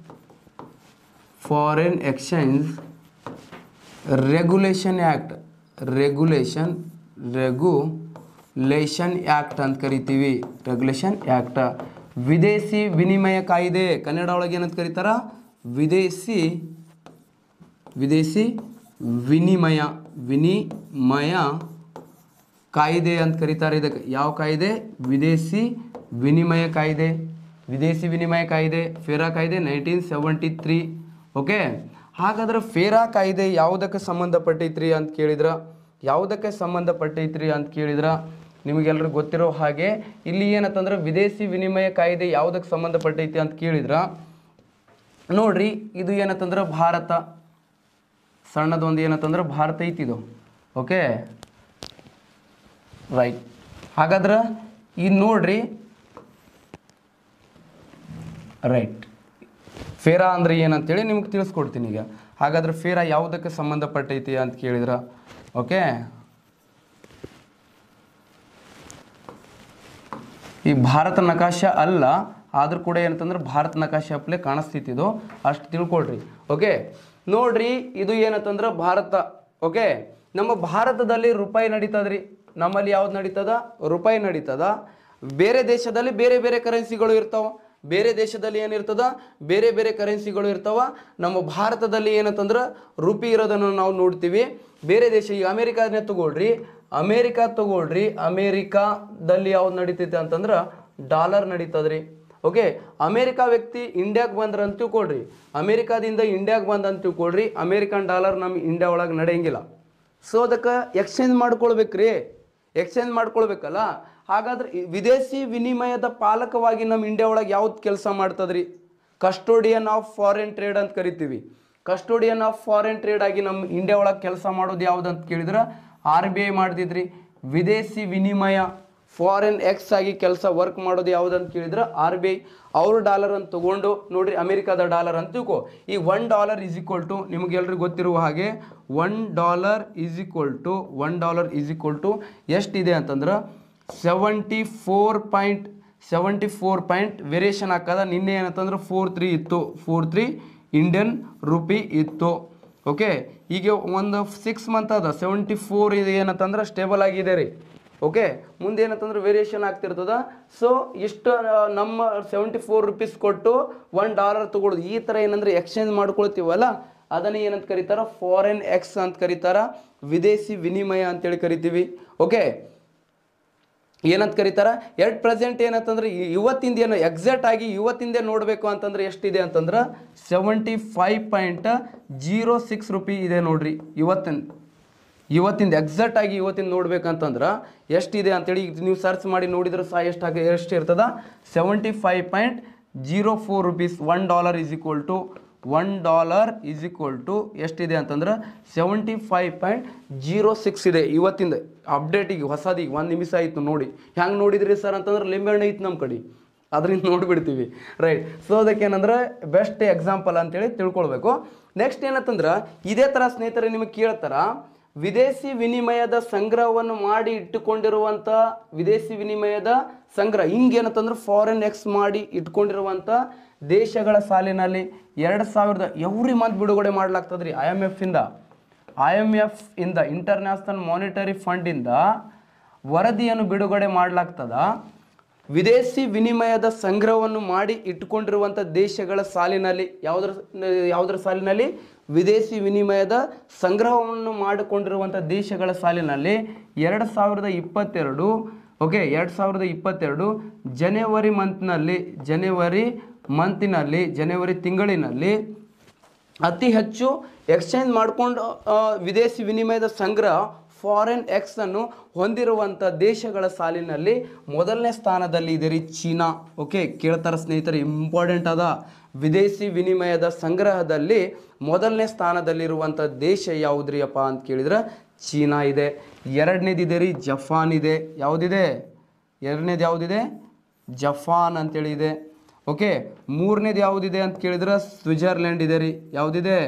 foreign exchange regulation act regulation regulation act ಅಂತ ಕರಿತೀವಿ ರೆಗ್ಯುಲೇಷನ್ ಆ್ಯಕ್ಟ್ ವಿದೇಶಿ ವಿನಿಮಯ ಕಾಯ್ದೆ ಕನ್ನಡ ಒಳಗೆ ಏನಂತ ಕರೀತಾರ ವಿದೇಶಿ ವಿದೇಶಿ ವಿನಿಮಯ ವಿನಿಮಯ ಕಾಯ್ದೆ ಅಂತ ಕರೀತಾರೆ ಇದಕ್ಕೆ ಯಾವ ಕಾಯ್ದೆ ವಿದೇಶಿ ವಿನಿಮಯ ಕಾಯ್ದೆ ವಿದೇಶಿ ವಿನಿಮಯ ಕಾಯ್ದೆ ಫೇರಾ ಕಾಯ್ದೆ ನೈನ್ಟೀನ್ ಸೆವೆಂಟಿ ತ್ರೀ ಓಕೆ ಹಾಗಾದ್ರೆ ಫೇರಾ ಕಾಯ್ದೆ ಯಾವುದಕ್ಕೆ ಸಂಬಂಧಪಟ್ಟೈತ್ರಿ ಅಂತ ಕೇಳಿದ್ರ ಯಾವುದಕ್ಕೆ ಸಂಬಂಧಪಟ್ಟೈತ್ರಿ ಅಂತ ಕೇಳಿದ್ರ ನಿಮಗೆಲ್ರಿಗೂ ಗೊತ್ತಿರೋ ಹಾಗೆ ಇಲ್ಲಿ ಏನಂತಂದ್ರೆ ವಿದೇಶಿ ವಿನಿಮಯ ಕಾಯ್ದೆ ಯಾವುದಕ್ಕೆ ಸಂಬಂಧಪಟ್ಟೈತಿ ಅಂತ ಕೇಳಿದ್ರ ನೋಡ್ರಿ ಇದು ಏನಂತಂದ್ರೆ ಭಾರತ ಸಣ್ಣದೊಂದು ಏನಂತಂದ್ರೆ ಭಾರತ ಐತಿದು ಓಕೆ ರೈಟ್ ಹಾಗಾದ್ರೆ ಈ ನೋಡ್ರಿ ರೈಟ್ ಫೇರಾ ಅಂದ್ರೆ ಏನಂತೇಳಿ ನಿಮ್ಗೆ ತಿಳಿಸ್ಕೊಡ್ತೀನಿ ಈಗ ಹಾಗಾದ್ರೆ ಫೇರಾ ಯಾವುದಕ್ಕೆ ಸಂಬಂಧಪಟ್ಟೈತಿ ಅಂತ ಕೇಳಿದ್ರ ಓಕೆ ಈ ಭಾರತ ನಕಾಶ ಅಲ್ಲ ಆದ್ರೂ ಕೂಡ ಏನಂತಂದ್ರೆ ಭಾರತ ನಕಾಶ ಅಪ್ಲೆ ಕಾಣಿಸ್ತಿತ್ತು ಅಷ್ಟು ತಿಳ್ಕೊಳ್ರಿ ಓಕೆ ನೋಡ್ರಿ ಇದು ಏನಂತಂದ್ರೆ ಭಾರತ ಓಕೆ ನಮ್ಮ ಭಾರತದಲ್ಲಿ ರೂಪಾಯಿ ನಡೀತದ್ರಿ ನಮ್ಮಲ್ಲಿ ಯಾವ್ದು ನಡೀತದ ರೂಪಾಯಿ ನಡೀತದ ಬೇರೆ ದೇಶದಲ್ಲಿ ಬೇರೆ ಬೇರೆ ಕರೆನ್ಸಿಗಳು ಇರ್ತಾವ ಬೇರೆ ದೇಶದಲ್ಲಿ ಏನಿರ್ತದ ಬೇರೆ ಬೇರೆ ಕರೆನ್ಸಿಗಳು ಇರ್ತಾವ ನಮ್ಮ ಭಾರತದಲ್ಲಿ ಏನಂತಂದ್ರೆ ರೂಪಿ ಇರೋದನ್ನು ನಾವು ನೋಡ್ತೀವಿ ಬೇರೆ ದೇಶ ಈಗ ಅಮೇರಿಕಾನೇ ತಗೊಳ್ರಿ ಅಮೇರಿಕಾ ತಗೊಳ್ರಿ ಅಮೇರಿಕಾದಲ್ಲಿ ಯಾವ್ದು ನಡೀತೈತೆ ಅಂತಂದ್ರೆ ಡಾಲರ್ ನಡೀತದ್ರಿ ಓಕೆ ಅಮೇರಿಕಾ ವ್ಯಕ್ತಿ ಇಂಡಿಯಾಗೆ ಬಂದ್ರ ಅಂತ ತಿಳ್ಕೊಳ್ರಿ ಅಮೇರಿಕಾದಿಂದ ಇಂಡಿಯಾಗೆ ಬಂದ ಅಂತ ತಿಳ್ಕೊಳ್ರಿ ಅಮೇರಿಕನ್ ಡಾಲರ್ ನಮ್ಮ ಇಂಡಿಯಾ ಒಳಗೆ ನಡೆಯಂಗಿಲ್ಲ ಸೊ ಅದಕ್ಕೆ ಎಕ್ಸ್ಚೇಂಜ್ ಮಾಡ್ಕೊಳ್ಬೇಕ್ರಿ ಎಕ್ಸ್ಚೇಂಜ್ ಮಾಡ್ಕೊಳ್ಬೇಕಲ್ಲ ಹಾಗಾದ್ರೆ ಈ ವಿದೇಶಿ ವಿನಿಮಯದ ಪಾಲಕವಾಗಿ ನಮ್ಮ ಇಂಡಿಯಾ ಒಳಗೆ ಯಾವ್ದು ಕೆಲಸ ಮಾಡ್ತದ್ರಿ ಕಸ್ಟೋಡಿಯನ್ ಆಫ್ ಫಾರಿನ್ ಟ್ರೇಡ್ ಅಂತ ಕರಿತೀವಿ ಕಸ್ಟೋಡಿಯನ್ ಆಫ್ ಫಾರಿನ್ ಟ್ರೇಡ್ ಆಗಿ ನಮ್ಮ ಇಂಡಿಯಾ ಒಳಗೆ ಕೆಲಸ ಮಾಡೋದು ಯಾವ್ದು ಅಂತ ಕೇಳಿದ್ರೆ ಆರ್ ಬಿ ಐ ಮಾಡ್ತಿದ್ರಿ ವಿದೇಶಿ ವಿನಿಮಯ ಫಾರಿನ್ ಎಕ್ಸ್ ಆಗಿ ಕೆಲಸ ವರ್ಕ್ ಮಾಡೋದು ಯಾವ್ದು ಅಂತ ಕೇಳಿದ್ರೆ ಆರ್ ಬಿ ಐ ಅವ್ರ ಡಾಲರ್ ಅಂತ ತಗೊಂಡು ನೋಡ್ರಿ ಅಮೆರಿಕಾದ ಡಾಲರ್ ಅಂತ ತಿಳ್ಕೊ ಈ one dollar is equal to ನಿಮಗೆಲ್ರಿಗೂ ಗೊತ್ತಿರುವ ಹಾಗೆ one dollar is equal to one dollar is equal to ಎಷ್ಟಿದೆ ಅಂತಂದ್ರೆ seventy four point seventy four point variation ಹಾಕದ ನಿನ್ನೆ ಏನಂತಂದ್ರೆ ಫೋರ್ ತ್ರೀ ಇತ್ತು ಫೋರ್ ತ್ರೀ ಇಂಡಿಯನ್ ರುಪಿ ಇತ್ತು ಓಕೆ ಈಗ ಒಂದು ಸಿಕ್ಸ್ ಮಂತ್ ಅದ ಸೆವೆಂಟಿ ಫೋರ್ ಇದು ಏನಂತಂದ್ರೆ ಸ್ಟೇಬಲ್ ಆಗಿದೆ ರೀ ಓಕೆ ಮುಂದೆ ಏನಂತಂದ್ರೆ ವೇರಿಯೇಷನ್ ಆಗ್ತಿರ್ತದ ಸೊ ಇಷ್ಟು ಆ, ನಮ್ಮ ಸೆವೆಂಟಿ ಫೋರ್ ರುಪೀಸ್ ಕೊಟ್ಟು ಒನ್ ಡಾಲರ್ ತಗೊಳ್ಳೋದು ಈ ಥರ ಏನಂದ್ರೆ ಎಕ್ಸ್ಚೇಂಜ್ ಮಾಡ್ಕೊಳ್ತೀವಲ್ಲ ಅದನ್ನ ಏನಂತ ಕರೀತಾರ ಫಾರಿನ್ ಎಕ್ಸ್ ಅಂತ ಕರೀತಾರ ವಿದೇಶಿ ವಿನಿಮಯ ಅಂತೇಳಿ ಕರಿತೀವಿ ಓಕೆ ಏನಂತ ಕರೀತಾರ ಎಟ್ ಪ್ರೆಸೆಂಟ್ ಏನಂತಂದ್ರೆ ಇ- ಇವತ್ತಿಂದ ಏನು ಎಕ್ಸಾಕ್ಟ್ ಆಗಿ ಇವತ್ತಿಂದೇ ನೋಡಬೇಕು ಅಂತಂದ್ರೆ ಎಷ್ಟಿದೆ ಅಂತಂದ್ರೆ seventy five point zero six rupee ಇದೆ ನೋಡ್ರಿ ಇವತ್ತಿನ ಇವತ್ತಿಂದ ಎಕ್ಸಾಕ್ಟ್ ಆಗಿ ಇವತ್ತಿಂದ ನೋಡ್ಬೇಕಂತಂದ್ರೆ ಎಷ್ಟಿದೆ ಅಂತೇಳಿ ಈಗ ನೀವು ಸರ್ಚ್ ಮಾಡಿ ನೋಡಿದ್ರೆ ಸಹ ಎಷ್ಟಾಗ ಎಷ್ಟು ಇರ್ತದ seventy five point zero four rupees one dollar is equal to one dollar is equal to ಎಷ್ಟಿದೆ ಅಂತಂದ್ರೆ seventy five point zero six ಇದೆ ಇವತ್ತಿಂದ ಅಪ್ಡೇಟಿಗೆ ಹೊಸದಿಗೆ ಒಂದು ನಿಮಿಷ ಆಯಿತು ನೋಡಿ ಹೆಂಗೆ ನೋಡಿದ್ರಿ ಸರ್ ಅಂತಂದ್ರೆ ಲಿಂಬೆಹಣ್ಣು ಐತೆ ನಮ್ಮ ಕಡೆ ಅದರಿಂದ ನೋಡಿಬಿಡ್ತೀವಿ ರೈಟ್ ಸೊ ಅದಕ್ಕೆ ಏನಂದ್ರೆ ಬೆಸ್ಟ್ ಎಕ್ಸಾಂಪಲ್ ಅಂತೇಳಿ ತಿಳ್ಕೊಳ್ಬೇಕು ನೆಕ್ಸ್ಟ್ ಏನಂತಂದ್ರೆ ಇದೇ ಥರ ಸ್ನೇಹಿತರೆ ನಿಮಗೆ ಕೇಳ್ತಾರ ವಿದೇಶಿ ವಿನಿಮಯದ ಸಂಗ್ರಹವನ್ನು ಮಾಡಿ ಇಟ್ಟುಕೊಂಡಿರುವಂಥ ವಿದೇಶಿ ವಿನಿಮಯದ ಸಂಗ್ರಹ ಹಿಂಗೇನಂತಂದ್ರೆ ಫಾರಿನ್ ಎಕ್ಸ್ ಮಾಡಿ ಇಟ್ಕೊಂಡಿರುವಂಥ ದೇಶಗಳ ಸಾಲಿನಲ್ಲಿ ಎರಡು ಸಾವಿರದ ಎವ್ರಿ ಮಂತ್ ಬಿಡುಗಡೆ ಮಾಡ್ಲಾಗ್ತದ್ರಿ ಐ ಎಮ್ ಎಫ್ ಇಂದ ಐ ಎಮ್ ಎಫ್ ಇಂದ ಇಂಟರ್ನ್ಯಾಷನಲ್ ಮಾನಿಟರಿ ಫಂಡಿಂದ ವರದಿಯನ್ನು ಬಿಡುಗಡೆ ಮಾಡಲಾಗ್ತದ ವಿದೇಶಿ ವಿನಿಮಯದ ಸಂಗ್ರಹವನ್ನು ಮಾಡಿ ಇಟ್ಟುಕೊಂಡಿರುವಂಥ ದೇಶಗಳ ಸಾಲಿನಲ್ಲಿ ಯಾವುದರ ಯಾವುದರ ಸಾಲಿನಲ್ಲಿ ವಿದೇಶಿ ವಿನಿಮಯದ ಸಂಗ್ರಹವನ್ನು ಮಾಡಿಕೊಂಡಿರುವಂಥ ದೇಶಗಳ ಸಾಲಿನಲ್ಲಿ ಎರಡು ಸಾವಿರದ ಇಪ್ಪತ್ತೆರಡು ಓಕೆ ಎರಡು ಸಾವಿರದ ಇಪ್ಪತ್ತೆರಡು ಜನವರಿ ಮಂತ್ನಲ್ಲಿ ಜನವರಿ ಮಂತಿನಲ್ಲಿ ಜನವರಿ ತಿಂಗಳಿನಲ್ಲಿ ಅತಿ ಹೆಚ್ಚು ಎಕ್ಸ್ಚೇಂಜ್ ಮಾಡಿಕೊಂಡು ವಿದೇಶಿ ವಿನಿಮಯದ ಸಂಗ್ರಹ ಫಾರಿನ್ ಎಕ್ಸ್ ಅನ್ನು ಹೊಂದಿರುವಂಥ ದೇಶಗಳ ಸಾಲಿನಲ್ಲಿ ಮೊದಲನೇ ಸ್ಥಾನದಲ್ಲಿ ಇದೆ ರೀ ಚೀನಾ ಓಕೆ ಕೇಳ್ತಾರ ಸ್ನೇಹಿತರೆ ಇಂಪಾರ್ಟೆಂಟ್ ಅದ ವಿದೇಶಿ ವಿನಿಮಯದ ಸಂಗ್ರಹದಲ್ಲಿ ಮೊದಲನೇ ಸ್ಥಾನದಲ್ಲಿರುವಂಥ ದೇಶ ಯಾವುದ್ರಿ ಅಪ್ಪ ಅಂತ ಕೇಳಿದ್ರೆ ಚೀನಾ ಇದೆ ಎರಡನೇದಿದೆ ರೀ ಜಪಾನ್ ಇದೆ ಯಾವುದಿದೆ ಎರಡನೇದು ಯಾವುದಿದೆ ಜಪಾನ್ ಅಂತೇಳಿ ಇದೆ ಓಕೆ ಮೂರನೇದು ಯಾವುದಿದೆ ಅಂತ ಕೇಳಿದ್ರೆ ಸ್ವಿಟ್ಜರ್ಲ್ಯಾಂಡ್ ಇದೆ ರೀ ಯಾವುದಿದೆ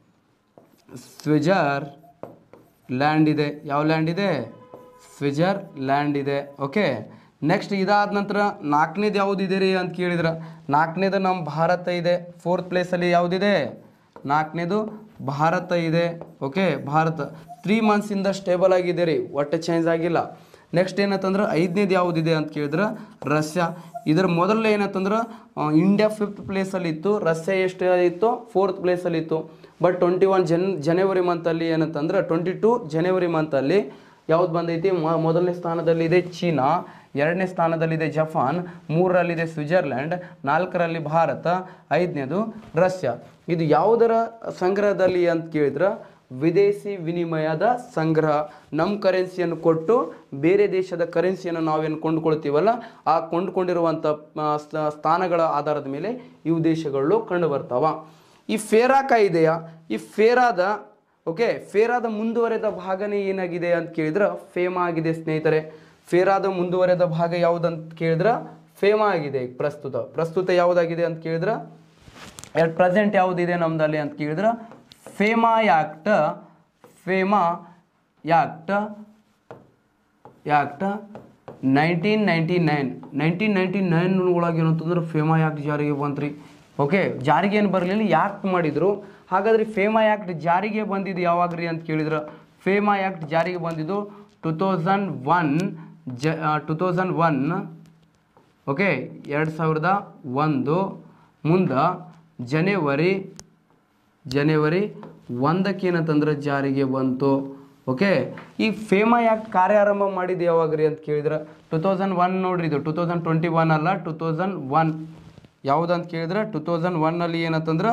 ಸ್ವಿಜರ್ ಲ್ಯಾಂಡ್ ಇದೆ ಯಾವ ಲ್ಯಾಂಡ್ ಇದೆ ಸ್ವಿಜರ್ ಲ್ಯಾಂಡ್ ಇದೆ ಓಕೆ ನೆಕ್ಸ್ಟ್ ಇದಾದ ನಂತರ ನಾಲ್ಕನೇದು ಯಾವುದಿದೆ ರೀ ಅಂತ ಕೇಳಿದ್ರೆ ನಾಲ್ಕನೇದು ನಮ್ಮ ಭಾರತ ಇದೆ ಫೋರ್ತ್ ಪ್ಲೇಸಲ್ಲಿ ಯಾವುದಿದೆ ನಾಲ್ಕನೇದು ಭಾರತ ಇದೆ ಓಕೆ ಭಾರತ ತ್ರೀ ಮಂತ್ಸಿಂದ ಸ್ಟೇಬಲ್ ಆಗಿದೆ ರೀ ಒಟ್ಟು ಚೇಂಜ್ ಆಗಿಲ್ಲ ನೆಕ್ಸ್ಟ್ ಏನಂತಂದ್ರೆ ಐದನೇದು ಯಾವುದಿದೆ ಅಂತ ಕೇಳಿದ್ರೆ ರಷ್ಯಾ ಇದರ ಮೊದಲನೇ ಏನಂತಂದ್ರೆ ಆ, ಇಂಡಿಯಾ ಫಿಫ್ತ್ ಪ್ಲೇಸಲ್ಲಿ ಇತ್ತು ರಷ್ಯಾ ಎಷ್ಟು ಇತ್ತು ಫೋರ್ತ್ ಪ್ಲೇಸಲ್ಲಿ ಇತ್ತು ಬಟ್ ಟ್ವೆಂಟಿ ಒನ್ ಜನ್ ಜನವರಿ ಮಂತಲ್ಲಿ ಏನಂತಂದ್ರೆ ಟ್ವೆಂಟಿ ಟು ಜನವರಿ ಮಂತಲ್ಲಿ ಯಾವ್ದು ಬಂದೈತಿ ಮ- ಮೊದಲನೇ ಸ್ಥಾನದಲ್ಲಿದೆ ಚೀನಾ ಎರಡನೇ ಸ್ಥಾನದಲ್ಲಿದೆ ಜಪಾನ್ ಮೂರರಲ್ಲಿದೆ ಸ್ವಿಟ್ಜರ್ಲ್ಯಾಂಡ್ ನಾಲ್ಕರಲ್ಲಿ ಭಾರತ ಐದನೇದು ರಷ್ಯಾ ಇದು ಯಾವುದರ ಸಂಗ್ರಹದಲ್ಲಿ ಅಂತ ಕೇಳಿದ್ರೆ ವಿದೇಶಿ ವಿನಿಮಯದ ಸಂಗ್ರಹ ನಮ್ಮ ಕರೆನ್ಸಿಯನ್ನು ಕೊಟ್ಟು ಬೇರೆ ದೇಶದ ಕರೆನ್ಸಿಯನ್ನು ನಾವೇನು ಕೊಂಡುಕೊಳ್ತೀವಲ್ಲ ಆ ಕೊಂಡುಕೊಂಡಿರುವಂಥ ಆ, ಸ- ಸ್ಥಾನಗಳ ಆಧಾರದ ಮೇಲೆ ಇವು ದೇಶಗಳು ಕಂಡು ಬರ್ತಾವ ಈ ಫೇರಾ ಕಾಯ್ದೆಯ ಈ ಫೇರಾದ ಓಕೆ ಫೇರಾದ ಮುಂದುವರೆದ ಭಾಗನೇ ಏನಾಗಿದೆ ಅಂತ ಕೇಳಿದ್ರೆ ಫೇಮಾ ಆಗಿದೆ ಸ್ನೇಹಿತರೆ ಫೇರಾದ ಮುಂದುವರೆದ ಭಾಗ ಯಾವುದಂತ ಕೇಳಿದ್ರೆ ಫೇಮಾ ಆಗಿದೆ ಈಗ ಪ್ರಸ್ತುತ ಪ್ರಸ್ತುತ ಯಾವುದಾಗಿದೆ ಅಂತ ಕೇಳಿದ್ರೆ ಎಟ್ ಪ್ರೆಸೆಂಟ್ ಯಾವುದಿದೆ ನಮ್ದಲ್ಲಿ ಅಂತ ಕೇಳಿದ್ರೆ FEMA act FEMA act act nineteen ninety nine nineteen ninety nine ಒಳಗೆ ಏನಂತಂದ್ರೆ ಫೇಮಾ ಯಾಕ್ಟ್ ಜಾರಿಗೆ ಬಂತ್ರಿ ಓಕೆ ಜಾರಿಗೆ ಏನು ಬರಲಿಲ್ಲ ಯಾಕ್ಟ್ ಮಾಡಿದ್ರು ಹಾಗಾದ್ರೆ ಫೇಮಾ ಯಾಕ್ಟ್ ಜಾರಿಗೆ ಬಂದಿದ್ದು ಯಾವಾಗ ರೀ ಅಂತ ಕೇಳಿದ್ರೆ ಫೇಮಾ ಯಾಕ್ಟ್ ಜಾರಿಗೆ ಬಂದಿದ್ದು ಟು ತೌಸಂಡ್ ಒನ್ ಜ ಟು ತೌಸಂಡ್ ಒನ್ ಓಕೆ ಎರಡು ಸಾವಿರದ ಒಂದು ಮುಂದೆ ಜನವರಿ ಜನವರಿ ಒಂದಕ್ಕೆ ಏನಂತಂದ್ರೆ ಜಾರಿಗೆ ಬಂತು ಓಕೆ ಈ ಫೇಮಾ ಯಾಕ್ಟ್ ಕಾರ್ಯಾರಂಭ ಮಾಡಿದ್ದು ಯಾವಾಗ ರೀ ಅಂತ ಕೇಳಿದ್ರೆ ಟು ತೌಸಂಡ್ ಒನ್ ನೋಡ್ರಿ ಇದು ಟು ತೌಸಂಡ್ ಟ್ವೆಂಟಿ ಒನ್ ಅಲ್ಲ ಟು ತೌಸಂಡ್ ಒನ್ ಯಾವುದಂತ ಕೇಳಿದ್ರೆ ಟು ತೌಸಂಡ್ ಒನ್ನಲ್ಲಿ ಏನಂತಂದ್ರೆ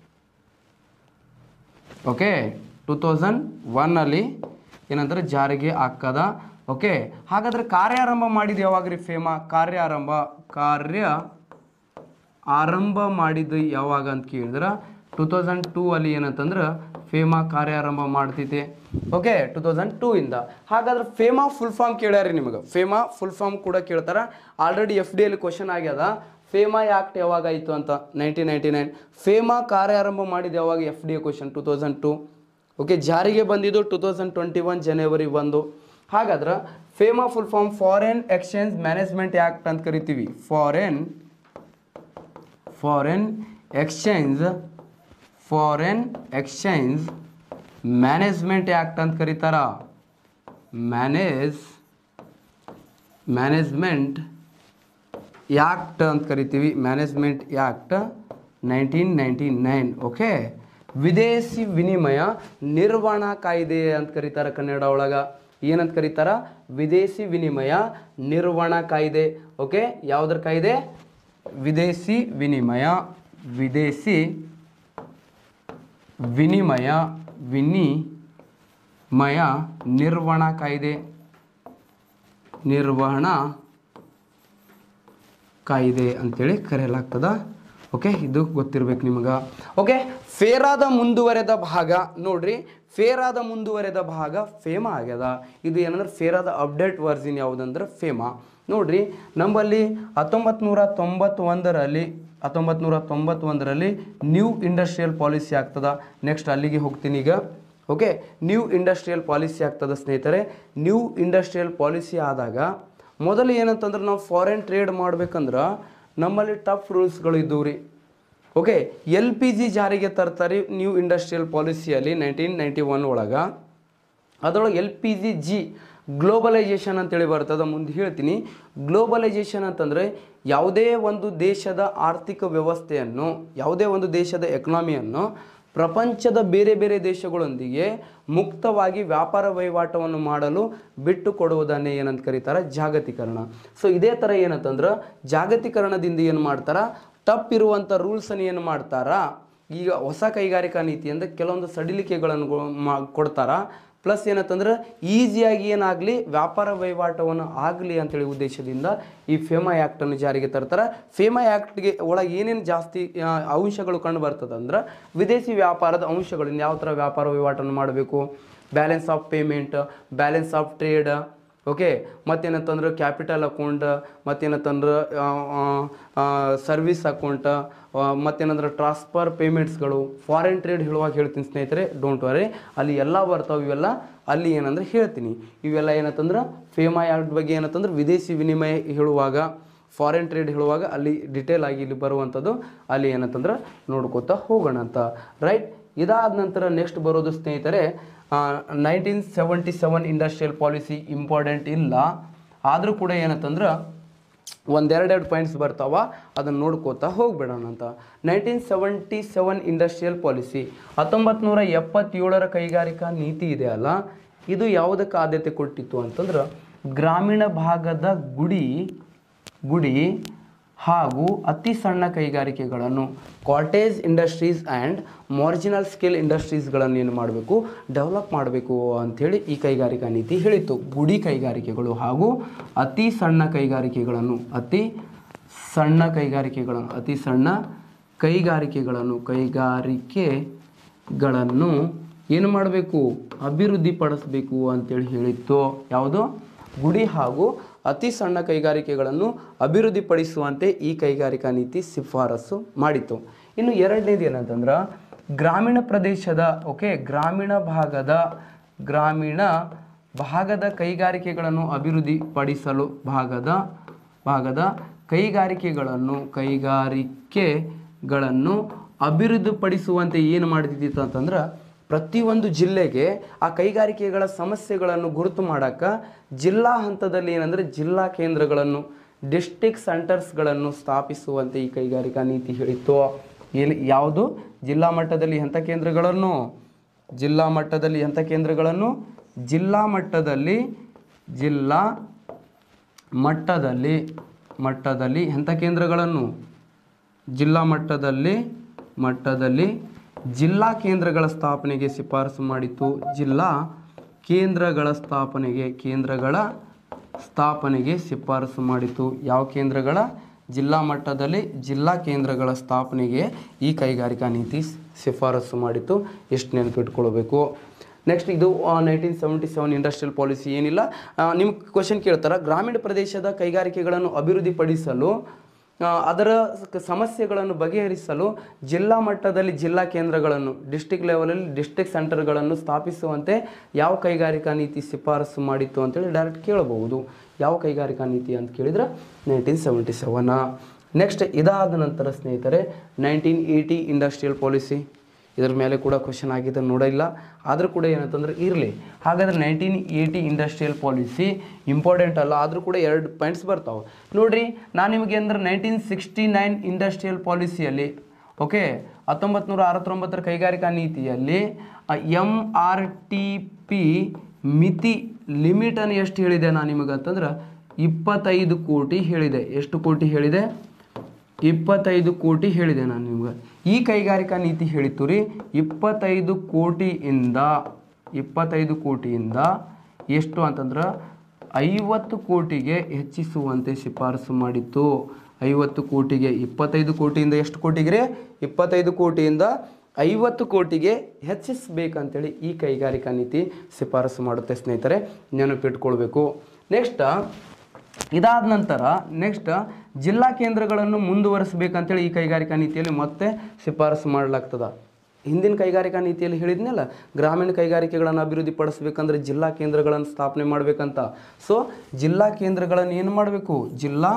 ಓಕೆ ಟು ತೌಸಂಡ್ ಒನ್ನಲ್ಲಿ ಏನಂದ್ರೆ ಜಾರಿಗೆ ಹಾಕದ ಓಕೆ ಹಾಗಾದ್ರೆ ಕಾರ್ಯಾರಂಭ ಮಾಡಿದ್ದು ಯಾವಾಗ ರೀ ಫೇಮಾ ಕಾರ್ಯಾರಂಭ ಕಾರ್ಯ ಆರಂಭ ಮಾಡಿದ್ದು ಯಾವಾಗ ಅಂತ ಕೇಳಿದ್ರೆ ಟೂ ತೌಸಂಡ್ ಟೂ ಅಲ್ಲಿ ಏನಂತಂದ್ರೆ ಫೇಮಾ ಕಾರ್ಯಾರಂಭ ಮಾಡ್ತೈತೆ ಓಕೆ ಟೂ ತೌಸಂಡ್ ಟೂ ಇಂದ ಹಾಗಾದ್ರೆ ಫೇಮಾ ಫುಲ್ ಫಾರ್ಮ್ ಕೇಳ್ಯಾರಿ ನಿಮಗೆ ಫೇಮಾ ಫುಲ್ ಫಾರ್ಮ್ ಕೂಡ ಕೇಳ್ತಾರ ಆಲ್ರೆಡಿ ಎಫ್ ಡಿ ಅಲ್ಲಿ ಕ್ವಶನ್ ಆಗ್ಯದ ಫೇಮಾ ಆ್ಯಕ್ಟ್ ಯಾವಾಗ ಆಯಿತು ಅಂತ ನೈನ್ಟೀನ್ ನೈಂಟಿ ನೈನ್ ಫೇಮಾ ಕಾರ್ಯಾರಂಭ ಮಾಡಿದ್ದು ಯಾವಾಗ F D a question two thousand two okay ಜಾರಿಗೆ ಬಂದಿದ್ದು ಟೂ ತೌಸಂಡ್ ಟ್ವೆಂಟಿ ಒನ್ ಜನವರಿ ಒಂದು ಹಾಗಾದ್ರೆ FEMA full form foreign exchange management act ಅಂತ ಕರಿತೀವಿ foreign foreign exchange foreign exchange management act ಅಂತ ಕರೀತಾರ ಮ್ಯಾನೇಜ್ ಮ್ಯಾನೇಜ್ಮೆಂಟ್ ಯಾಕ್ಟ್ ಅಂತ ಕರಿತೀವಿ management act nineteen ninety nine okay ವಿದೇಶಿ ವಿನಿಮಯ ನಿರ್ವಹಣಾ ಕಾಯ್ದೆ ಅಂತ ಕರೀತಾರೆ ಕನ್ನಡ ಒಳಗ ಏನಂತ ಕರೀತಾರ ವಿದೇಶಿ ವಿನಿಮಯ ನಿರ್ವಹಣಾ ಕಾಯ್ದೆ ಓಕೆ ಯಾವುದ್ರ ಕಾಯ್ದೆ ವಿದೇಶಿ ವಿನಿಮಯ ವಿದೇಶಿ ವಿನಿಮಯ ವಿನಿಮಯ ನಿರ್ವಹಣಾ ಕಾಯ್ದೆ ನಿರ್ವಹಣಾ ಕಾಯ್ದೆ ಅಂತೇಳಿ ಕರೆಯಲಾಗ್ತದ ಓಕೆ ಇದು ಗೊತ್ತಿರ್ಬೇಕು ನಿಮ್ಗೆ ಓಕೆ ಫೇರಾದ ಮುಂದುವರೆದ ಭಾಗ ನೋಡ್ರಿ ಫೇರಾದ ಮುಂದುವರೆದ ಭಾಗ ಫೇಮಾ ಆಗ್ಯದ ಇದು ಏನಂದ್ರೆ ಫೇರಾದ ಅಪ್ಡೇಟ್ ವರ್ಸಿನ್ ಯಾವುದಂದ್ರೆ ಫೇಮಾ ನೋಡ್ರಿ ನಮ್ಮಲ್ಲಿ ಹತ್ತೊಂಬತ್ತು ನೂರ ತೊಂಬತ್ತೊಂದರಲ್ಲಿ ಹತ್ತೊಂಬತ್ತು ನೂರ ತೊಂಬತ್ತೊಂದರಲ್ಲಿ ನ್ಯೂ ಇಂಡಸ್ಟ್ರಿಯಲ್ ಪಾಲಿಸಿ ಆಗ್ತದ ನೆಕ್ಸ್ಟ್ ಅಲ್ಲಿಗೆ ಹೋಗ್ತೀನಿ ಈಗ ಓಕೆ ನ್ಯೂ ಇಂಡಸ್ಟ್ರಿಯಲ್ ಪಾಲಿಸಿ ಆಗ್ತದ ಸ್ನೇಹಿತರೆ ನ್ಯೂ ಇಂಡಸ್ಟ್ರಿಯಲ್ ಪಾಲಿಸಿ ಆದಾಗ ಮೊದಲು ಏನಂತಂದ್ರೆ ನಾವು ಫಾರಿನ್ ಟ್ರೇಡ್ ಮಾಡ್ಬೇಕಂದ್ರೆ ನಮ್ಮಲ್ಲಿ ಟಫ್ ರೂಲ್ಸ್ಗಳು ಇದ್ದವು ರೀ ಓಕೆ ಎಲ್ ಪಿ ಜಿ ಜಾರಿಗೆ ತರ್ತಾರೆ ನ್ಯೂ ಇಂಡಸ್ಟ್ರಿಯಲ್ ಪಾಲಿಸಿಯಲ್ಲಿ ನೈನ್ಟೀನ್ ನೈಂಟಿ ಒನ್ ಒಳಗೆ ಅದರೊಳಗೆ L P G G globalization ಅಂತೇಳಿ ಬರ್ತದೆ ಮುಂದೆ ಹೇಳ್ತೀನಿ ಗ್ಲೋಬಲೈಜೇಷನ್ ಅಂತಂದರೆ ಯಾವುದೇ ಒಂದು ದೇಶದ ಆರ್ಥಿಕ ವ್ಯವಸ್ಥೆಯನ್ನು ಯಾವುದೇ ಒಂದು ದೇಶದ ಎಕನಾಮಿಯನ್ನು ಪ್ರಪಂಚದ ಬೇರೆ ಬೇರೆ ದೇಶಗಳೊಂದಿಗೆ ಮುಕ್ತವಾಗಿ ವ್ಯಾಪಾರ ವಹಿವಾಟವನ್ನು ಮಾಡಲು ಬಿಟ್ಟು ಕೊಡುವುದನ್ನೇ ಏನಂತ ಕರೀತಾರೆ ಜಾಗತೀಕರಣ ಸೊ ಇದೇ ಥರ ಏನಂತಂದ್ರೆ ಜಾಗತೀಕರಣದಿಂದ ಏನು ಮಾಡ್ತಾರ ಟಪ್ ಇರುವಂಥ ರೂಲ್ಸನ್ನು ಏನು ಮಾಡ್ತಾರಾ ಈಗ ಹೊಸ ಕೈಗಾರಿಕಾ ನೀತಿಯಿಂದ ಕೆಲವೊಂದು ಸಡಿಲಿಕೆಗಳನ್ನು ಗೊ- ಮಾ ಕೊಡ್ತಾರ ಪ್ಲಸ್ ಏನಂತಂದ್ರೆ ಈಸಿಯಾಗಿ ಏನಾಗಲಿ ವ್ಯಾಪಾರ ವಹಿವಾಟವನ್ನು ಆಗಲಿ ಅಂತೇಳಿ ಉದ್ದೇಶದಿಂದ ಈ ಫೇಮಾ ಆ್ಯಕ್ಟನ್ನು ಜಾರಿಗೆ ತರ್ತಾರೆ ಫೇಮಾ ಆ್ಯಕ್ಟ್ಗೆ ಒಳಗೆ ಏನೇನು ಜಾಸ್ತಿ ಆ, ಅಂಶಗಳು ಕಂಡು ಬರ್ತದೆ ಅಂದ್ರೆ ವಿದೇಶಿ ವ್ಯಾಪಾರದ ಅಂಶಗಳು ಯಾವ ಥರ ವ್ಯಾಪಾರ ವಹಿವಾಟನ್ನು ಮಾಡಬೇಕು balance of payment balance of trade okay ಮತ್ತೇನಂತಂದ್ರೆ ಕ್ಯಾಪಿಟಲ್ ಅಕೌಂಟ್ ಮತ್ತೇನಂತಂದ್ರೆ ಸರ್ವಿಸ್ ಅಕೌಂಟ್ ಮತ್ತೇನಂದ್ರೆ ಟ್ರಾನ್ಸ್ಫರ್ ಪೇಮೆಂಟ್ಸ್ಗಳು ಫಾರಿನ್ ಟ್ರೇಡ್ ಹೇಳುವಾಗ ಹೇಳ್ತೀನಿ ಸ್ನೇಹಿತರೆ ಡೋಂಟ್ ವರಿ ಅಲ್ಲಿ ಎಲ್ಲ ಬರ್ತಾವೆ ಇವೆಲ್ಲ ಅಲ್ಲಿ ಏನಂದ್ರೆ ಹೇಳ್ತೀನಿ ಇವೆಲ್ಲ ಏನಂತಂದ್ರೆ ಫೇಮಾ ಆ್ಯಕ್ಟ್ ಬಗ್ಗೆ ಏನಂತಂದ್ರೆ ವಿದೇಶಿ ವಿನಿಮಯ ಹೇಳುವಾಗ ಫಾರಿನ್ ಟ್ರೇಡ್ ಹೇಳುವಾಗ ಅಲ್ಲಿ ಡಿಟೇಲ್ ಆಗಿ ಇಲ್ಲಿ ಬರುವಂಥದ್ದು ಅಲ್ಲಿ ಏನಂತಂದ್ರೆ ನೋಡ್ಕೋತಾ ಹೋಗೋಣ ಅಂತ ರೈಟ್ ಇದಾದ ನಂತರ ನೆಕ್ಸ್ಟ್ ಬರೋದು ಸ್ನೇಹಿತರೆ nineteen seventy seven industrial policy important ಇಲ್ಲ ಆದರೂ ಕೂಡ ಏನಂತಂದ್ರೆ ಒಂದೆರಡೆರಡು ಪಾಯಿಂಟ್ಸ್ ಬರ್ತಾವ ಅದನ್ನು ನೋಡ್ಕೋತಾ ಹೋಗ್ಬಿಡೋಣ ಅಂತ nineteen seventy seven industrial policy ಹತ್ತೊಂಬತ್ತು ನೂರ ಎಪ್ಪತ್ತೇಳರ ಕೈಗಾರಿಕಾ ನೀತಿ ಇದೆ ಅಲ್ಲ ಇದು ಯಾವುದಕ್ಕೆ ಆದ್ಯತೆ ಕೊಟ್ಟಿತ್ತು ಅಂತಂದ್ರೆ ಗ್ರಾಮೀಣ ಭಾಗದ ಗುಡಿ ಗುಡಿ ಹಾಗೂ ಅತಿ ಸಣ್ಣ ಕೈಗಾರಿಕೆಗಳನ್ನು cottage industries and marginal skill ಇಂಡಸ್ಟ್ರೀಸ್ಗಳನ್ನು ಏನು ಮಾಡಬೇಕು ಡೆವಲಪ್ ಮಾಡಬೇಕು ಅಂಥೇಳಿ ಈ ಕೈಗಾರಿಕಾ ನೀತಿ ಹೇಳಿತ್ತು ಗುಡಿ ಕೈಗಾರಿಕೆಗಳು ಹಾಗೂ ಅತಿ ಸಣ್ಣ ಕೈಗಾರಿಕೆಗಳನ್ನು ಅತಿ ಸಣ್ಣ ಕೈಗಾರಿಕೆಗಳನ್ನು ಅತಿ ಸಣ್ಣ ಕೈಗಾರಿಕೆಗಳನ್ನು ಕೈಗಾರಿಕೆಗಳನ್ನು ಏನು ಮಾಡಬೇಕು ಅಭಿವೃದ್ಧಿ ಪಡಿಸಬೇಕು ಅಂತೇಳಿ ಹೇಳಿತ್ತು ಯಾವುದು ಗುಡಿ ಹಾಗೂ ಅತಿ ಸಣ್ಣ ಕೈಗಾರಿಕೆಗಳನ್ನು ಅಭಿವೃದ್ಧಿಪಡಿಸುವಂತೆ ಈ ಕೈಗಾರಿಕಾ ನೀತಿ ಶಿಫಾರಸು ಮಾಡಿತ್ತು ಇನ್ನು ಎರಡನೇದು ಏನಂತಂದ್ರೆ ಗ್ರಾಮೀಣ ಪ್ರದೇಶದ ಓಕೆ ಗ್ರಾಮೀಣ ಭಾಗದ ಗ್ರಾಮೀಣ ಭಾಗದ ಕೈಗಾರಿಕೆಗಳನ್ನು ಅಭಿವೃದ್ಧಿಪಡಿಸಲು ಭಾಗದ ಭಾಗದ ಕೈಗಾರಿಕೆಗಳನ್ನು ಕೈಗಾರಿಕೆಗಳನ್ನು ಅಭಿವೃದ್ಧಿಪಡಿಸುವಂತೆ ಏನು ಮಾಡ್ತಿದ್ದಿತ್ತು ಅಂತಂದ್ರೆ ಪ್ರತಿಯೊಂದು ಜಿಲ್ಲೆಗೆ ಆ ಕೈಗಾರಿಕೆಗಳ ಸಮಸ್ಯೆಗಳನ್ನು ಗುರುತು ಮಾಡೋಕ್ಕೆ ಜಿಲ್ಲಾ ಹಂತದಲ್ಲಿ ಏನಂದರೆ ಜಿಲ್ಲಾ ಕೇಂದ್ರಗಳನ್ನು ಡಿಸ್ಟಿಕ್ ಸೆಂಟರ್ಸ್ಗಳನ್ನು ಸ್ಥಾಪಿಸುವಂತೆ ಈ ಕೈಗಾರಿಕಾ ನೀತಿ ಹೇಳಿತ್ತು ಎಲ್ಲಿ ಯಾವುದು ಜಿಲ್ಲಾ ಮಟ್ಟದಲ್ಲಿ ಎಂಥ ಕೇಂದ್ರಗಳನ್ನು ಜಿಲ್ಲಾ ಮಟ್ಟದಲ್ಲಿ ಎಂಥ ಕೇಂದ್ರಗಳನ್ನು ಜಿಲ್ಲಾ ಮಟ್ಟದಲ್ಲಿ ಜಿಲ್ಲಾ ಮಟ್ಟದಲ್ಲಿ ಮಟ್ಟದಲ್ಲಿ ಎಂಥ ಕೇಂದ್ರಗಳನ್ನು ಜಿಲ್ಲಾ ಮಟ್ಟದಲ್ಲಿ ಮಟ್ಟದಲ್ಲಿ ಜಿಲ್ಲಾ ಕೇಂದ್ರಗಳ ಸ್ಥಾಪನೆಗೆ ಶಿಫಾರಸು ಮಾಡಿತ್ತು ಜಿಲ್ಲಾ ಕೇಂದ್ರಗಳ ಸ್ಥಾಪನೆಗೆ ಕೇಂದ್ರಗಳ ಸ್ಥಾಪನೆಗೆ ಶಿಫಾರಸು ಮಾಡಿತ್ತು ಯಾವ ಕೇಂದ್ರಗಳ ಜಿಲ್ಲಾ ಮಟ್ಟದಲ್ಲಿ ಜಿಲ್ಲಾ ಕೇಂದ್ರಗಳ ಸ್ಥಾಪನೆಗೆ ಈ ಕೈಗಾರಿಕಾ ನೀತಿ ಶಿಫಾರಸು ಮಾಡಿತ್ತು ಎಷ್ಟು ನೆನಪಿಟ್ಕೊಳ್ಬೇಕು ನೆಕ್ಸ್ಟ್ ಇದು nineteen seventy seven industrial policy ಏನಿಲ್ಲ ನಿಮ್ಮ ಕ್ವಶನ್ ಕೇಳ್ತಾರೆ ಗ್ರಾಮೀಣ ಪ್ರದೇಶದ ಕೈಗಾರಿಕೆಗಳನ್ನು ಅಭಿವೃದ್ಧಿಪಡಿಸಲು ಆ, ಅದರ ಸ- ಸಮಸ್ಯೆಗಳನ್ನು ಬಗೆಹರಿಸಲು ಜಿಲ್ಲಾ ಮಟ್ಟದಲ್ಲಿ ಜಿಲ್ಲಾ ಕೇಂದ್ರಗಳನ್ನು ಡಿಸ್ಟಿಕ್ ಲೆವೆಲಲ್ಲಿ ಡಿಸ್ಟಿಕ್ ಸೆಂಟರ್ಗಳನ್ನು ಸ್ಥಾಪಿಸುವಂತೆ ಯಾವ ಕೈಗಾರಿಕಾ ನೀತಿ ಶಿಫಾರಸು ಮಾಡಿತ್ತು ಅಂತೇಳಿ ಡೈರೆಕ್ಟ್ ಕೇಳಬಹುದು ಯಾವ ಕೈಗಾರಿಕಾ ನೀತಿ ಅಂತ ಕೇಳಿದ್ರೆ ನೈನ್ಟೀನ್ ಸೆವೆಂಟಿ ಸೆವೆನ್ ನೆಕ್ಸ್ಟ್ ಇದಾದ ನಂತರ ಸ್ನೇಹಿತರೆ ನೈನ್ಟೀನ್ ಏಯ್ಟಿ ಇಂಡಸ್ಟ್ರಿಯಲ್ ಪಾಲಿಸಿ ಇದ್ರ ಮೇಲೆ ಕೂಡ ಕ್ವಶನ್ ಆಗಿದೆ ನೋಡಿಲ್ಲ ಆದರೂ ಕೂಡ ಏನಂತಂದ್ರೆ ಇರಲಿ ಹಾಗಾದ್ರೆ nineteen eighty industrial policy important ಅಲ್ಲ ಆದರೂ ಕೂಡ ಎರಡು ಪಾಯಿಂಟ್ಸ್ ಬರ್ತಾವೆ ನೋಡ್ರಿ ನಾನು ನಿಮಗೆ ಅಂದ್ರೆ ನೈನ್ಟೀನ್ ಸಿಕ್ಸ್ಟಿ ನೈನ್ ಇಂಡಸ್ಟ್ರಿಯಲ್ ಪಾಲಿಸಿಯಲ್ಲಿ ಓಕೆ ಹತ್ತೊಂಬತ್ತು ನೂರ ಅರವತ್ತೊಂಬತ್ತರ ಕೈಗಾರಿಕಾ ನೀತಿಯಲ್ಲಿ ಎಮ್ ಆರ್ ಟಿ ಪಿ ಮಿತಿ ಲಿಮಿಟನ್ನು ಎಷ್ಟು ಹೇಳಿದೆ ನಾನು ನಿಮಗೆ ಅಂತಂದ್ರೆ ಇಪ್ಪತ್ತೈದು ಕೋಟಿ ಹೇಳಿದೆ ಎಷ್ಟು ಕೋಟಿ ಹೇಳಿದೆ ಇಪ್ಪತ್ತೈದು ಕೋಟಿ ಹೇಳಿದೆ ನಾನು ನಿಮ್ಗೆ ಈ ಕೈಗಾರಿಕಾ ನೀತಿ ಹೇಳಿತ್ತು ರೀ ಇಪ್ಪತ್ತೈದು ಕೋಟಿಯಿಂದ ಇಪ್ಪತ್ತೈದು ಕೋಟಿಯಿಂದ ಎಷ್ಟು ಅಂತಂದ್ರೆ ಐವತ್ತು ಕೋಟಿಗೆ ಹೆಚ್ಚಿಸುವಂತೆ ಶಿಫಾರಸು ಮಾಡಿತ್ತು ಐವತ್ತು ಕೋಟಿಗೆ ಇಪ್ಪತ್ತೈದು ಕೋಟಿಯಿಂದ ಎಷ್ಟು ಕೋಟಿಗೆ ರೀ ಇಪ್ಪತ್ತೈದು ಕೋಟಿಯಿಂದ ಐವತ್ತು ಕೋಟಿಗೆ ಹೆಚ್ಚಿಸಬೇಕಂತೇಳಿ ಈ ಕೈಗಾರಿಕಾ ನೀತಿ ಶಿಫಾರಸು ಮಾಡುತ್ತೆ ಸ್ನೇಹಿತರೆ ನೆನಪಿಟ್ಕೊಳ್ಬೇಕು ನೆಕ್ಸ್ಟ್ ಇದಾದ ನಂತರ ನೆಕ್ಸ್ಟ್ ಜಿಲ್ಲಾ ಕೇಂದ್ರಗಳನ್ನು ಮುಂದುವರಿಸಬೇಕಂತೇಳಿ ಈ ಕೈಗಾರಿಕಾ ನೀತಿಯಲ್ಲಿ ಮತ್ತೆ ಶಿಫಾರಸು ಮಾಡಲಾಗ್ತದ ಹಿಂದಿನ ಕೈಗಾರಿಕಾ ನೀತಿಯಲ್ಲಿ ಹೇಳಿದ್ನಲ್ಲ ಗ್ರಾಮೀಣ ಕೈಗಾರಿಕೆಗಳನ್ನು ಅಭಿವೃದ್ಧಿಪಡಿಸ್ಬೇಕಂದ್ರೆ ಜಿಲ್ಲಾ ಕೇಂದ್ರಗಳನ್ನು ಸ್ಥಾಪನೆ ಮಾಡಬೇಕಂತ ಸೊ ಜಿಲ್ಲಾ ಕೇಂದ್ರಗಳನ್ನು ಏನು ಮಾಡಬೇಕು ಜಿಲ್ಲಾ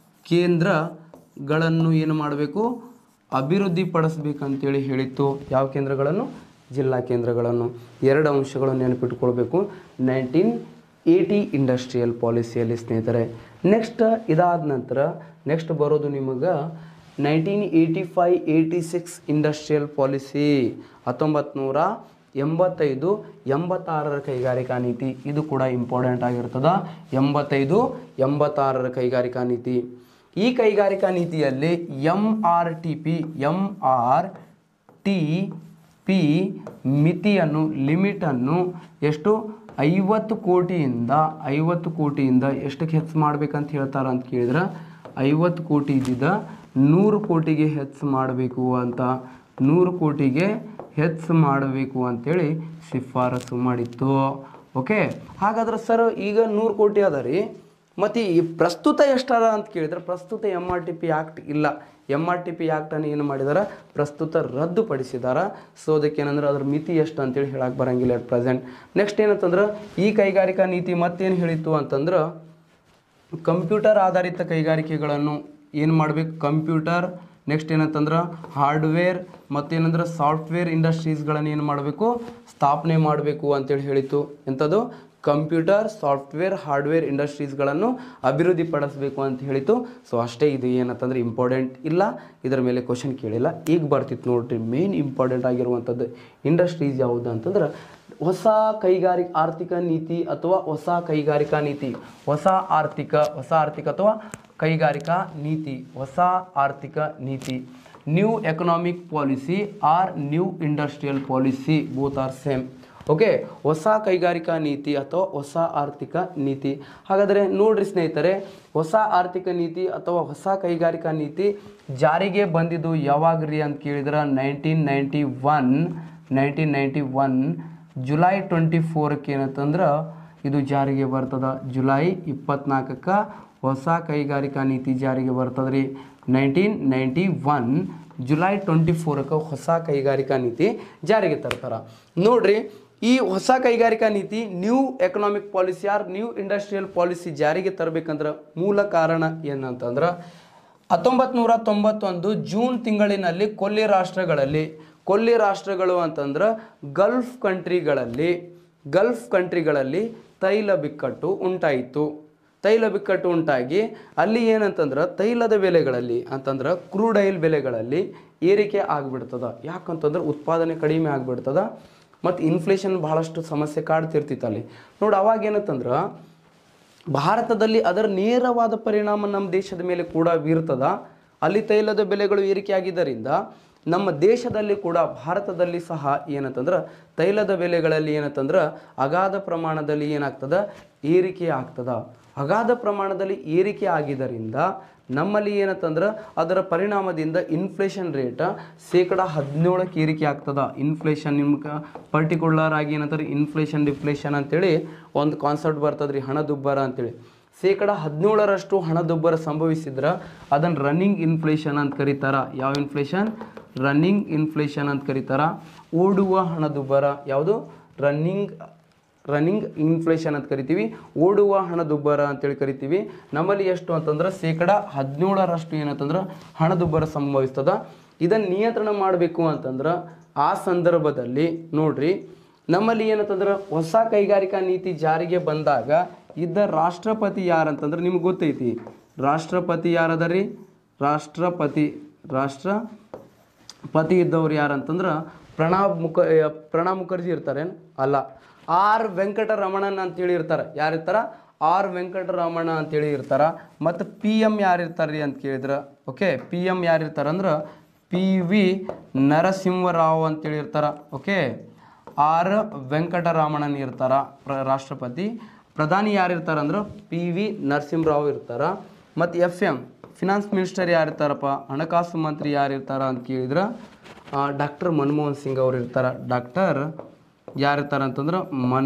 ಕೇಂದ್ರಗಳನ್ನು ಏನು ಮಾಡಬೇಕು ಅಭಿವೃದ್ಧಿ ಪಡಿಸ್ಬೇಕಂತೇಳಿ ಹೇಳಿತ್ತು ಯಾವ ಕೇಂದ್ರಗಳನ್ನು ಜಿಲ್ಲಾ ಕೇಂದ್ರಗಳನ್ನು ಎರಡು ಅಂಶಗಳನ್ನು ನೆನಪಿಟ್ಕೊಳ್ಬೇಕು ನೈನ್ಟೀನ್ ಏಯ್ಟಿ ಇಂಡಸ್ಟ್ರಿಯಲ್ ಪಾಲಿಸಿಯಲ್ಲಿ ಸ್ನೇಹಿತರೆ ನೆಕ್ಸ್ಟ್ ಇದಾದ ನಂತರ ನೆಕ್ಸ್ಟ್ ಬರೋದು ನಿಮಗೆ nineteen eighty five eighty six industrial policy ಹತ್ತೊಂಬತ್ತು ನೂರ ಎಂಬತ್ತೈದು ಎಂಬತ್ತಾರರ ಕೈಗಾರಿಕಾ ನೀತಿ ಇದು ಕೂಡ ಇಂಪಾರ್ಟೆಂಟ್ ಆಗಿರ್ತದ ಎಂಬತ್ತೈದು ಎಂಬತ್ತಾರರ ಕೈಗಾರಿಕಾ ನೀತಿ ಈ ಕೈಗಾರಿಕಾ ನೀತಿಯಲ್ಲಿ M R T P M R T P ಮಿತಿಯನ್ನು ಲಿಮಿಟನ್ನು ಎಷ್ಟು ಐವತ್ತು ಕೋಟಿಯಿಂದ ಐವತ್ತು ಕೋಟಿಯಿಂದ ಎಷ್ಟಕ್ಕೆ ಹೆಚ್ಚು ಮಾಡ್ಬೇಕಂತ ಹೇಳ್ತಾರ ಅಂತ ಕೇಳಿದ್ರೆ ಐವತ್ತು ಕೋಟಿ ಇದ್ದಿದ್ದ ನೂರು ಕೋಟಿಗೆ ಹೆಚ್ಚು ಮಾಡಬೇಕು ಅಂತ ನೂರು ಕೋಟಿಗೆ ಹೆಚ್ಚು ಮಾಡಬೇಕು ಅಂತೇಳಿ ಶಿಫಾರಸು ಮಾಡಿತ್ತು ಓಕೆ ಹಾಗಾದ್ರೆ ಸರ್ ಈಗ ನೂರು ಕೋಟಿ ಅದ ರೀ ಮತ್ತು ಈ ಪ್ರಸ್ತುತ ಎಷ್ಟದ ಅಂತ ಕೇಳಿದ್ರೆ ಪ್ರಸ್ತುತ M R T P act ಇಲ್ಲ ಎಮ್ ಆರ್ ಟಿ ಪಿ ಆ್ಯಕ್ಟನ್ನು ಏನು ಮಾಡಿದಾರೆ ಪ್ರಸ್ತುತ ರದ್ದುಪಡಿಸಿದಾರ ಸೊ ಅದಕ್ಕೆ ಏನಂದ್ರೆ ಅದ್ರ ಮಿತಿ ಎಷ್ಟು ಅಂತೇಳಿ ಹೇಳಕ್ಕೆ ಬರಂಗಿಲ್ಲ ಅಟ್ ಪ್ರೆಸೆಂಟ್ ನೆಕ್ಸ್ಟ್ ಏನಂತಂದ್ರೆ ಈ ಕೈಗಾರಿಕಾ ನೀತಿ ಮತ್ತೇನು ಹೇಳಿತ್ತು ಅಂತಂದ್ರೆ ಕಂಪ್ಯೂಟರ್ ಆಧಾರಿತ ಕೈಗಾರಿಕೆಗಳನ್ನು ಏನು ಮಾಡಬೇಕು ಕಂಪ್ಯೂಟರ್ ನೆಕ್ಸ್ಟ್ ಏನಂತಂದ್ರೆ ಹಾರ್ಡ್ವೇರ್ ಮತ್ತೇನಂದ್ರೆ ಸಾಫ್ಟ್ವೇರ್ ಇಂಡಸ್ಟ್ರೀಸ್ಗಳನ್ನು ಏನು ಮಾಡಬೇಕು ಸ್ಥಾಪನೆ ಮಾಡಬೇಕು ಅಂತೇಳಿ ಹೇಳಿತ್ತು ಎಂಥದ್ದು ಕಂಪ್ಯೂಟರ್ ಸಾಫ್ಟ್ವೇರ್ ಹಾರ್ಡ್ವೇರ್ ಇಂಡಸ್ಟ್ರೀಸ್ಗಳನ್ನು ಅಭಿವೃದ್ಧಿಪಡಿಸಬೇಕು ಅಂತ ಹೇಳಿತು ಸೊ ಅಷ್ಟೇ ಇದು ಏನಂತಂದ್ರೆ ಇಂಪಾರ್ಟೆಂಟ್ ಇಲ್ಲ ಇದರ ಮೇಲೆ ಕ್ವಶನ್ ಕೇಳಿಲ್ಲ ಈಗ ಬರ್ತಿತ್ತು ನೋಡ್ರಿ ಮೇನ್ ಇಂಪಾರ್ಟೆಂಟ್ ಆಗಿರುವಂಥದ್ದು ಇಂಡಸ್ಟ್ರೀಸ್ ಯಾವುದು ಅಂತಂದ್ರೆ ಹೊಸ ಕೈಗಾರಿಕಾ ಆರ್ಥಿಕ ನೀತಿ ಅಥವಾ ಹೊಸ ಕೈಗಾರಿಕಾ ನೀತಿ ಹೊಸ ಆರ್ಥಿಕ ಹೊಸ ಆರ್ಥಿಕ ಅಥವಾ ಕೈಗಾರಿಕಾ ನೀತಿ ಹೊಸ ಆರ್ಥಿಕ ನೀತಿ new economic policy or new industrial policy both are same okay ಹೊಸ ಕೈಗಾರಿಕಾ ನೀತಿ ಅಥವಾ ಹೊಸ ಆರ್ಥಿಕ ನೀತಿ ಹಾಗಾದರೆ ನೋಡ್ರಿ ಸ್ನೇಹಿತರೆ ಹೊಸ ಆರ್ಥಿಕ ನೀತಿ ಅಥವಾ ಹೊಸ ಕೈಗಾರಿಕಾ ನೀತಿ ಜಾರಿಗೆ ಬಂದಿದ್ದು ಯಾವಾಗ್ರಿ ಅಂತ ಕೇಳಿದ್ರೆ nineteen ninety one nineteen ninety one July twenty ಫೋರ್ಕ್ಕೆ ಏನಂತಂದ್ರೆ ಇದು ಜಾರಿಗೆ ಬರ್ತದ ಜುಲೈ ಇಪ್ಪತ್ನಾಲ್ಕಕ್ಕೆ ಹೊಸ ಕೈಗಾರಿಕಾ ನೀತಿ ಜಾರಿಗೆ ಬರ್ತದ್ರಿ nineteen ninety one July twenty ಫೋರಕ್ಕೆ ಹೊಸ ಕೈಗಾರಿಕಾ ನೀತಿ ಜಾರಿಗೆ ತರ್ತಾರ ನೋಡ್ರಿ ಈ ಹೊಸ ಕೈಗಾರಿಕಾ ನೀತಿ new economic policy or new industrial policy ಜಾರಿಗೆ ತರಬೇಕಂದ್ರೆ ಮೂಲ ಕಾರಣ ಏನಂತಂದ್ರೆ ಹತ್ತೊಂಬತ್ತು ನೂರ ತೊಂಬತ್ತೊಂದು ಜೂನ್ ತಿಂಗಳಿನಲ್ಲಿ ಕೊಲ್ಲಿ ರಾಷ್ಟ್ರಗಳಲ್ಲಿ ಕೊಲ್ಲಿ ರಾಷ್ಟ್ರಗಳು ಅಂತಂದ್ರೆ ಗಲ್ಫ್ ಕಂಟ್ರಿಗಳಲ್ಲಿ ಗಲ್ಫ್ ಕಂಟ್ರಿಗಳಲ್ಲಿ ತೈಲ ಬಿಕ್ಕಟ್ಟು ಉಂಟಾಯಿತು ತೈಲ ಬಿಕ್ಕಟ್ಟು ಉಂಟಾಗಿ ಅಲ್ಲಿ ಏನಂತಂದ್ರೆ ತೈಲದ ಬೆಲೆಗಳಲ್ಲಿ ಅಂತಂದ್ರೆ ಕ್ರೂಡ್ ಆಯಿಲ್ ಬೆಲೆಗಳಲ್ಲಿ ಏರಿಕೆ ಆಗಿಬಿಡ್ತದ ಯಾಕಂತಂದ್ರೆ ಉತ್ಪಾದನೆ ಕಡಿಮೆ ಆಗಿಬಿಡ್ತದ ಮತ್ತು ಇನ್ಫ್ಲೇಷನ್ ಭಾಳಷ್ಟು ಸಮಸ್ಯೆ ಕಾಡ್ತಿರ್ತಿತ್ತು ಅಲ್ಲಿ ನೋಡಿ ಅವಾಗ ಏನಂತಂದ್ರೆ ಭಾರತದಲ್ಲಿ ಅದರ ನೇರವಾದ ಪರಿಣಾಮ ನಮ್ಮ ದೇಶದ ಮೇಲೆ ಕೂಡ ಬೀರ್ತದ ಅಲ್ಲಿ ತೈಲದ ಬೆಲೆಗಳು ಏರಿಕೆ ಆಗಿದ್ದರಿಂದ ನಮ್ಮ ದೇಶದಲ್ಲಿ ಕೂಡ ಭಾರತದಲ್ಲಿ ಸಹ ಏನಂತಂದ್ರೆ ತೈಲದ ಬೆಲೆಗಳಲ್ಲಿ ಏನಂತಂದ್ರೆ ಅಗಾಧ ಪ್ರಮಾಣದಲ್ಲಿ ಏನಾಗ್ತದ ಏರಿಕೆ ಆಗ್ತದ ಅಗಾಧ ಪ್ರಮಾಣದಲ್ಲಿ ಏರಿಕೆ ಆಗಿದ್ದರಿಂದ ನಮ್ಮಲ್ಲಿ ಏನಂತಂದ್ರೆ ಅದರ ಪರಿಣಾಮದಿಂದ ಇನ್ಫ್ಲೇಷನ್ ರೇಟ್ ಶೇಕಡ ಹದಿನೇಳಕ್ಕೆ ಏರಿಕೆ ಆಗ್ತದ ಇನ್ಫ್ಲೇಷನ್ ನಿಮ್ಗೆ ಪರ್ಟಿಕ್ಯುಲರ್ ಆಗಿ ಏನಂತಾರೆ ಇನ್ಫ್ಲೇಷನ್ ಡಿಫ್ಲೇಷನ್ ಅಂತೇಳಿ ಒಂದು ಕಾನ್ಸೆಪ್ಟ್ ಬರ್ತದ್ರಿ ಹಣದುಬ್ಬರ ಅಂತೇಳಿ ಶೇಕಡ ಹದಿನೇಳರಷ್ಟು ಹಣದುಬ್ಬರ ಸಂಭವಿಸಿದ್ರೆ ಅದನ್ನು ರನ್ನಿಂಗ್ ಇನ್ಫ್ಲೇಷನ್ ಅಂತ ಕರೀತಾರ ಯಾವ ಇನ್ಫ್ಲೇಷನ್ ರನ್ನಿಂಗ್ ಇನ್ಫ್ಲೇಷನ್ ಅಂತ ಕರೀತಾರ ಓಡುವ ಹಣದುಬ್ಬರ ಯಾವುದು ರನ್ನಿಂಗ್ ರನ್ನಿಂಗ್ ಇನ್ಫ್ಲೇಷನ್ ಅಂತ ಕರಿತೀವಿ ಓಡುವ ಹಣದುಬ್ಬರ ಅಂತೇಳಿ ಕರಿತೀವಿ ನಮ್ಮಲ್ಲಿ ಎಷ್ಟು ಅಂತಂದ್ರೆ ಶೇಕಡ ಹದಿನೇಳರಷ್ಟು ಏನಂತಂದ್ರೆ ಹಣದುಬ್ಬರ ಸಂಭವಿಸ್ತದ ಇದನ್ನು ನಿಯಂತ್ರಣ ಮಾಡಬೇಕು ಅಂತಂದ್ರೆ ಆ ಸಂದರ್ಭದಲ್ಲಿ ನೋಡ್ರಿ ನಮ್ಮಲ್ಲಿ ಏನಂತಂದ್ರೆ ಹೊಸ ಕೈಗಾರಿಕಾ ನೀತಿ ಜಾರಿಗೆ ಬಂದಾಗ ಇದ್ದ ರಾಷ್ಟ್ರಪತಿ ಯಾರಂತಂದ್ರೆ ನಿಮ್ಗೆ ಗೊತ್ತೈತಿ ರಾಷ್ಟ್ರಪತಿ ಯಾರದರಿ ರಾಷ್ಟ್ರಪತಿ ರಾಷ್ಟ್ರ ಪತಿ ಇದ್ದವ್ರು ಯಾರಂತಂದ್ರೆ ಪ್ರಣಬ್ ಮುಖ ಆ, ಪ್ರಣಬ್ ಮುಖರ್ಜಿ ಇರ್ತಾರೇನು ಅಲ್ಲ ಆರ್ ವೆಂಕಟರಮಣನ್ ಅಂತೇಳಿ ಇರ್ತಾರೆ ಯಾರಿರ್ತಾರ ಆರ್ ವೆಂಕಟರಮಣ ಅಂತೇಳಿ ಇರ್ತಾರ ಮತ್ತು ಪಿ ಎಮ್ ಯಾರಿರ್ತಾರ್ರಿ ಅಂತ ಕೇಳಿದ್ರೆ ಓಕೆ ಪಿ ಎಮ್ ಯಾರಿರ್ತಾರ ಅಂದ್ರೆ ಪಿ ವಿ ನರಸಿಂಹರಾವ್ ಅಂತೇಳಿ ಇರ್ತಾರ ಓಕೆ ಆರ್ ವೆಂಕಟರಾಮಣನ್ ಇರ್ತಾರ ಪ್ರ ರಾಷ್ಟ್ರಪತಿ ಪ್ರಧಾನಿ ಯಾರಿರ್ತಾರ ಅಂದ್ರೆ ಪಿ ವಿ ನರಸಿಂಹರಾವ್ ಇರ್ತಾರ ಮತ್ತು ಎಫ್ ಎಮ್ ಫಿನಾನ್ಸ್ ಮಿನಿಸ್ಟರ್ ಯಾರಿರ್ತಾರಪ್ಪ ಹಣಕಾಸು ಮಂತ್ರಿ ಯಾರಿರ್ತಾರ ಅಂತ ಕೇಳಿದ್ರೆ ಡಾಕ್ಟರ್ ಮನಮೋಹನ್ ಸಿಂಗ್ ಅವ್ರು ಇರ್ತಾರ ಡಾಕ್ಟರ್ ಯಾರಿರ್ತಾರ ಅಂತಂದ್ರೆ ಮನ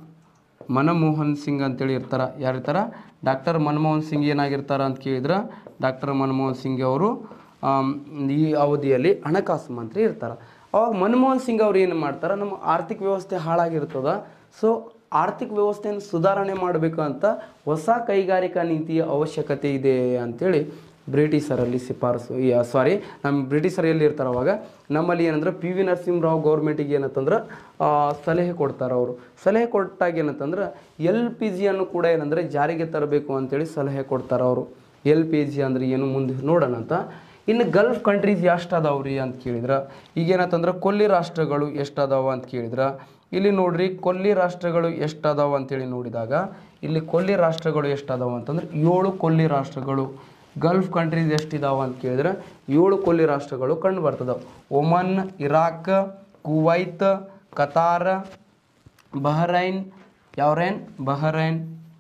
ಮನಮೋಹನ್ ಸಿಂಗ್ ಅಂತೇಳಿ ಇರ್ತಾರ ಯಾರಿರ್ತಾರ ಡಾಕ್ಟರ್ ಮನಮೋಹನ್ ಸಿಂಗ್ ಏನಾಗಿರ್ತಾರ ಅಂತ ಕೇಳಿದ್ರೆ ಡಾಕ್ಟರ್ ಮನಮೋಹನ್ ಸಿಂಗ್ ಅವರು ಆಮ್, ಈ ಅವಧಿಯಲ್ಲಿ ಹಣಕಾಸು ಮಂತ್ರಿ ಇರ್ತಾರ ಅವಾಗ ಮನಮೋಹನ್ ಸಿಂಗ್ ಅವ್ರು ಏನು ಮಾಡ್ತಾರೆ ನಮ್ಮ ಆರ್ಥಿಕ ವ್ಯವಸ್ಥೆ ಹಾಳಾಗಿರ್ತದ ಸೊ ಆರ್ಥಿಕ ವ್ಯವಸ್ಥೆಯನ್ನು ಸುಧಾರಣೆ ಮಾಡಬೇಕು ಅಂತ ಹೊಸ ಕೈಗಾರಿಕಾ ನೀತಿಯ ಅವಶ್ಯಕತೆ ಇದೆ ಅಂತೇಳಿ ಬ್ರಿಟಿಷರಲ್ಲಿ ಶಿಫಾರಸು ಸಾರಿ ನಮ್ಮ ಬ್ರಿಟಿಷರು ಎಲ್ಲಿ ಇರ್ತಾರೆ ಅವಾಗ ನಮ್ಮಲ್ಲಿ ಏನಂದ್ರೆ ಪಿ ವಿ ನರಸಿಂಹರಾವ್ ಗೌರ್ಮೆಂಟಿಗೆ ಏನಂತಂದ್ರೆ ಆ, ಸಲಹೆ ಕೊಡ್ತಾರೆ ಅವರು ಸಲಹೆ ಕೊಟ್ಟಾಗ ಏನಂತಂದ್ರೆ ಎಲ್ ಪಿ ಜಿಯನ್ನು ಕೂಡ ಏನಂದರೆ ಜಾರಿಗೆ ತರಬೇಕು ಅಂತೇಳಿ ಸಲಹೆ ಕೊಡ್ತಾರೆ ಅವರು ಎಲ್ ಪಿ ಜಿ ಅಂದ್ರೆ ಏನು ಮುಂದೆ ನೋಡೋಣ ಅಂತ ಇನ್ನು ಗಲ್ಫ್ ಕಂಟ್ರೀಸ್ ಎಷ್ಟು ಅದಾವ್ರಿ ಅಂತ ಕೇಳಿದ್ರೆ ಈಗೇನಂತಂದ್ರೆ ಕೊಲ್ಲಿ ರಾಷ್ಟ್ರಗಳು ಎಷ್ಟು ಅದಾವ ಅಂತ ಕೇಳಿದ್ರೆ ಇಲ್ಲಿ ನೋಡ್ರಿ ಕೊಲ್ಲಿ ರಾಷ್ಟ್ರಗಳು ಎಷ್ಟು ಅದಾವ ಅಂತೇಳಿ ನೋಡಿದಾಗ ಇಲ್ಲಿ ಕೊಲ್ಲಿ ರಾಷ್ಟ್ರಗಳು ಎಷ್ಟು ಅದಾವ ಅಂತಂದ್ರೆ ಏಳು ಕೊಲ್ಲಿ ರಾಷ್ಟ್ರಗಳು ಗಲ್ಫ್ ಕಂಟ್ರೀಸ್ ಎಷ್ಟಿದಾವ ಅಂತ ಕೇಳಿದ್ರೆ ಏಳು ಕೊಲ್ಲಿ ರಾಷ್ಟ್ರಗಳು ಕಂಡು ಬರ್ತದೆ Oman Iraq Kuwait Qatar Bahrain ಯಾವ್ರೈನ್ ಬಹರೈನ್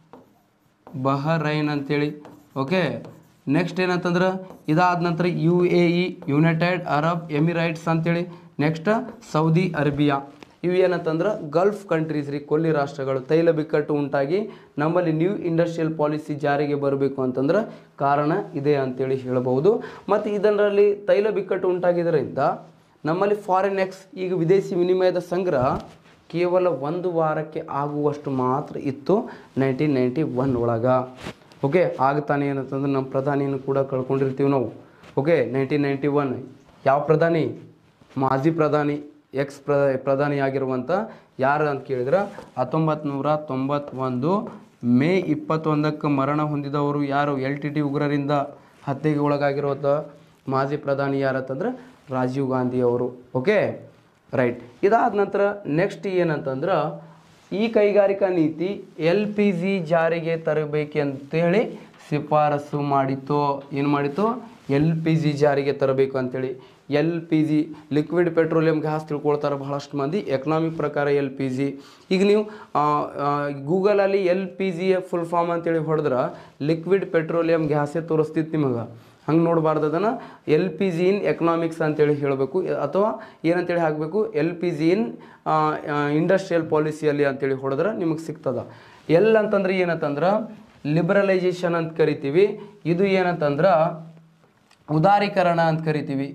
ಬಹರೈನ್ ಅಂತೇಳಿ ಓಕೆ ನೆಕ್ಸ್ಟ್ ಏನಂತಂದ್ರೆ ಇದಾದ ನಂತರ U A E United Arab Emirates ಅಂತೇಳಿ ನೆಕ್ಸ್ಟ್ ಸೌದಿ ಅರೇಬಿಯಾ ಇವು ಏನಂತಂದ್ರೆ ಗಲ್ಫ್ ಕಂಟ್ರೀಸ್ ರೀ ಕೊಲ್ಲಿ ರಾಷ್ಟ್ರಗಳು ತೈಲ ಬಿಕ್ಕಟ್ಟು ಉಂಟಾಗಿ ನಮ್ಮಲ್ಲಿ ನ್ಯೂ ಇಂಡಸ್ಟ್ರಿಯಲ್ ಪಾಲಿಸಿ ಜಾರಿಗೆ ಬರಬೇಕು ಅಂತಂದ್ರೆ ಕಾರಣ ಇದೆ ಅಂತೇಳಿ ಹೇಳಬಹುದು ಮತ್ತು ಇದರಲ್ಲಿ ತೈಲ ಬಿಕ್ಕಟ್ಟು ಉಂಟಾಗಿದ್ದರಿಂದ ನಮ್ಮಲ್ಲಿ ಫಾರಿನ್ ಎಕ್ಸ್ ಈಗ ವಿದೇಶಿ ವಿನಿಮಯದ ಸಂಗ್ರಹ ಕೇವಲ ಒಂದು ವಾರಕ್ಕೆ ಆಗುವಷ್ಟು ಮಾತ್ರ ಇತ್ತು ನೈನ್ಟೀನ್ ನೈಂಟಿ ಒನ್ ಒಳಗೆ ಓಕೆ ಆಗ ತಾನೇ ಏನಂತಂದ್ರೆ ನಮ್ಮ ಪ್ರಧಾನಿಯನ್ನು ಕೂಡ ಕಳ್ಕೊಂಡಿರ್ತೀವಿ ನಾವು ಓಕೆ ನೈನ್ಟೀನ್ ನೈಂಟಿ ಒನ್ ಯಾವ ಪ್ರಧಾನಿ ಮಾಜಿ ಪ್ರಧಾನಿ ಎಕ್ಸ್ ಪ್ರ ಪ್ರಧಾನಿಯಾಗಿರುವಂಥ ಯಾರು ಅಂತ ಕೇಳಿದ್ರೆ ಹತ್ತೊಂಬತ್ತು ನೂರ ತೊಂಬತ್ತೊಂದು ಮೇ ಇಪ್ಪತ್ತೊಂದಕ್ಕೆ ಮರಣ ಹೊಂದಿದವರು ಯಾರು ಎಲ್ ಟಿ ಟಿ ಉಗ್ರರಿಂದ ಹತ್ಯೆಗೆ ಒಳಗಾಗಿರುವಂಥ ಮಾಜಿ ಪ್ರಧಾನಿ ಯಾರಂತಂದ್ರೆ ರಾಜೀವ್ ಗಾಂಧಿ ಅವರು ಓಕೆ ರೈಟ್ ಇದಾದ ನಂತರ ನೆಕ್ಸ್ಟ್ ಏನಂತಂದ್ರೆ ಈ ಕೈಗಾರಿಕಾ ನೀತಿ ಎಲ್ ಪಿ ಜಿ ಜಾರಿಗೆ ತರಬೇಕಂತೇಳಿ ಶಿಫಾರಸು ಮಾಡಿತ್ತು ಏನು ಮಾಡಿತ್ತು ಎಲ್ ಪಿ ಜಿ ಜಾರಿಗೆ ತರಬೇಕು ಅಂತೇಳಿ L P G liquid petroleum gas ತಿಳ್ಕೊಳ್ತಾರೆ ಬಹಳಷ್ಟು ಮಂದಿ ಎಕನಾಮಿಕ್ ಪ್ರಕಾರ ಎಲ್ ಪಿ ಜಿ ಈಗ ನೀವು ಗೂಗಲಲ್ಲಿ L P G full form ಅಂತೇಳಿ ಹೊಡೆದ್ರೆ ಲಿಕ್ವಿಡ್ ಪೆಟ್ರೋಲಿಯಂ ಗ್ಯಾಸೇ ತೋರಿಸ್ತಿತ್ತು ನಿಮಗೆ ಹಂಗೆ ನೋಡಬಾರ್ದು ಅದನ್ನು L P G in economics ಅಂತೇಳಿ ಹೇಳಬೇಕು ಅಥವಾ ಏನಂತೇಳಿ ಹಾಕಬೇಕು L P G in industrial ಪಾಲಿಸಿಯಲ್ಲಿ ಅಂತೇಳಿ ಹೊಡೆದ್ರೆ ನಿಮಗೆ ಸಿಗ್ತದ ಎಲ್ ಅಂತಂದ್ರೆ ಏನಂತಂದ್ರೆ ಲಿಬರಲೈಸೇಷನ್ ಅಂತ ಕರಿತೀವಿ ಇದು ಏನಂತಂದ್ರೆ ಉದಾರೀಕರಣ ಅಂತ ಕರಿತೀವಿ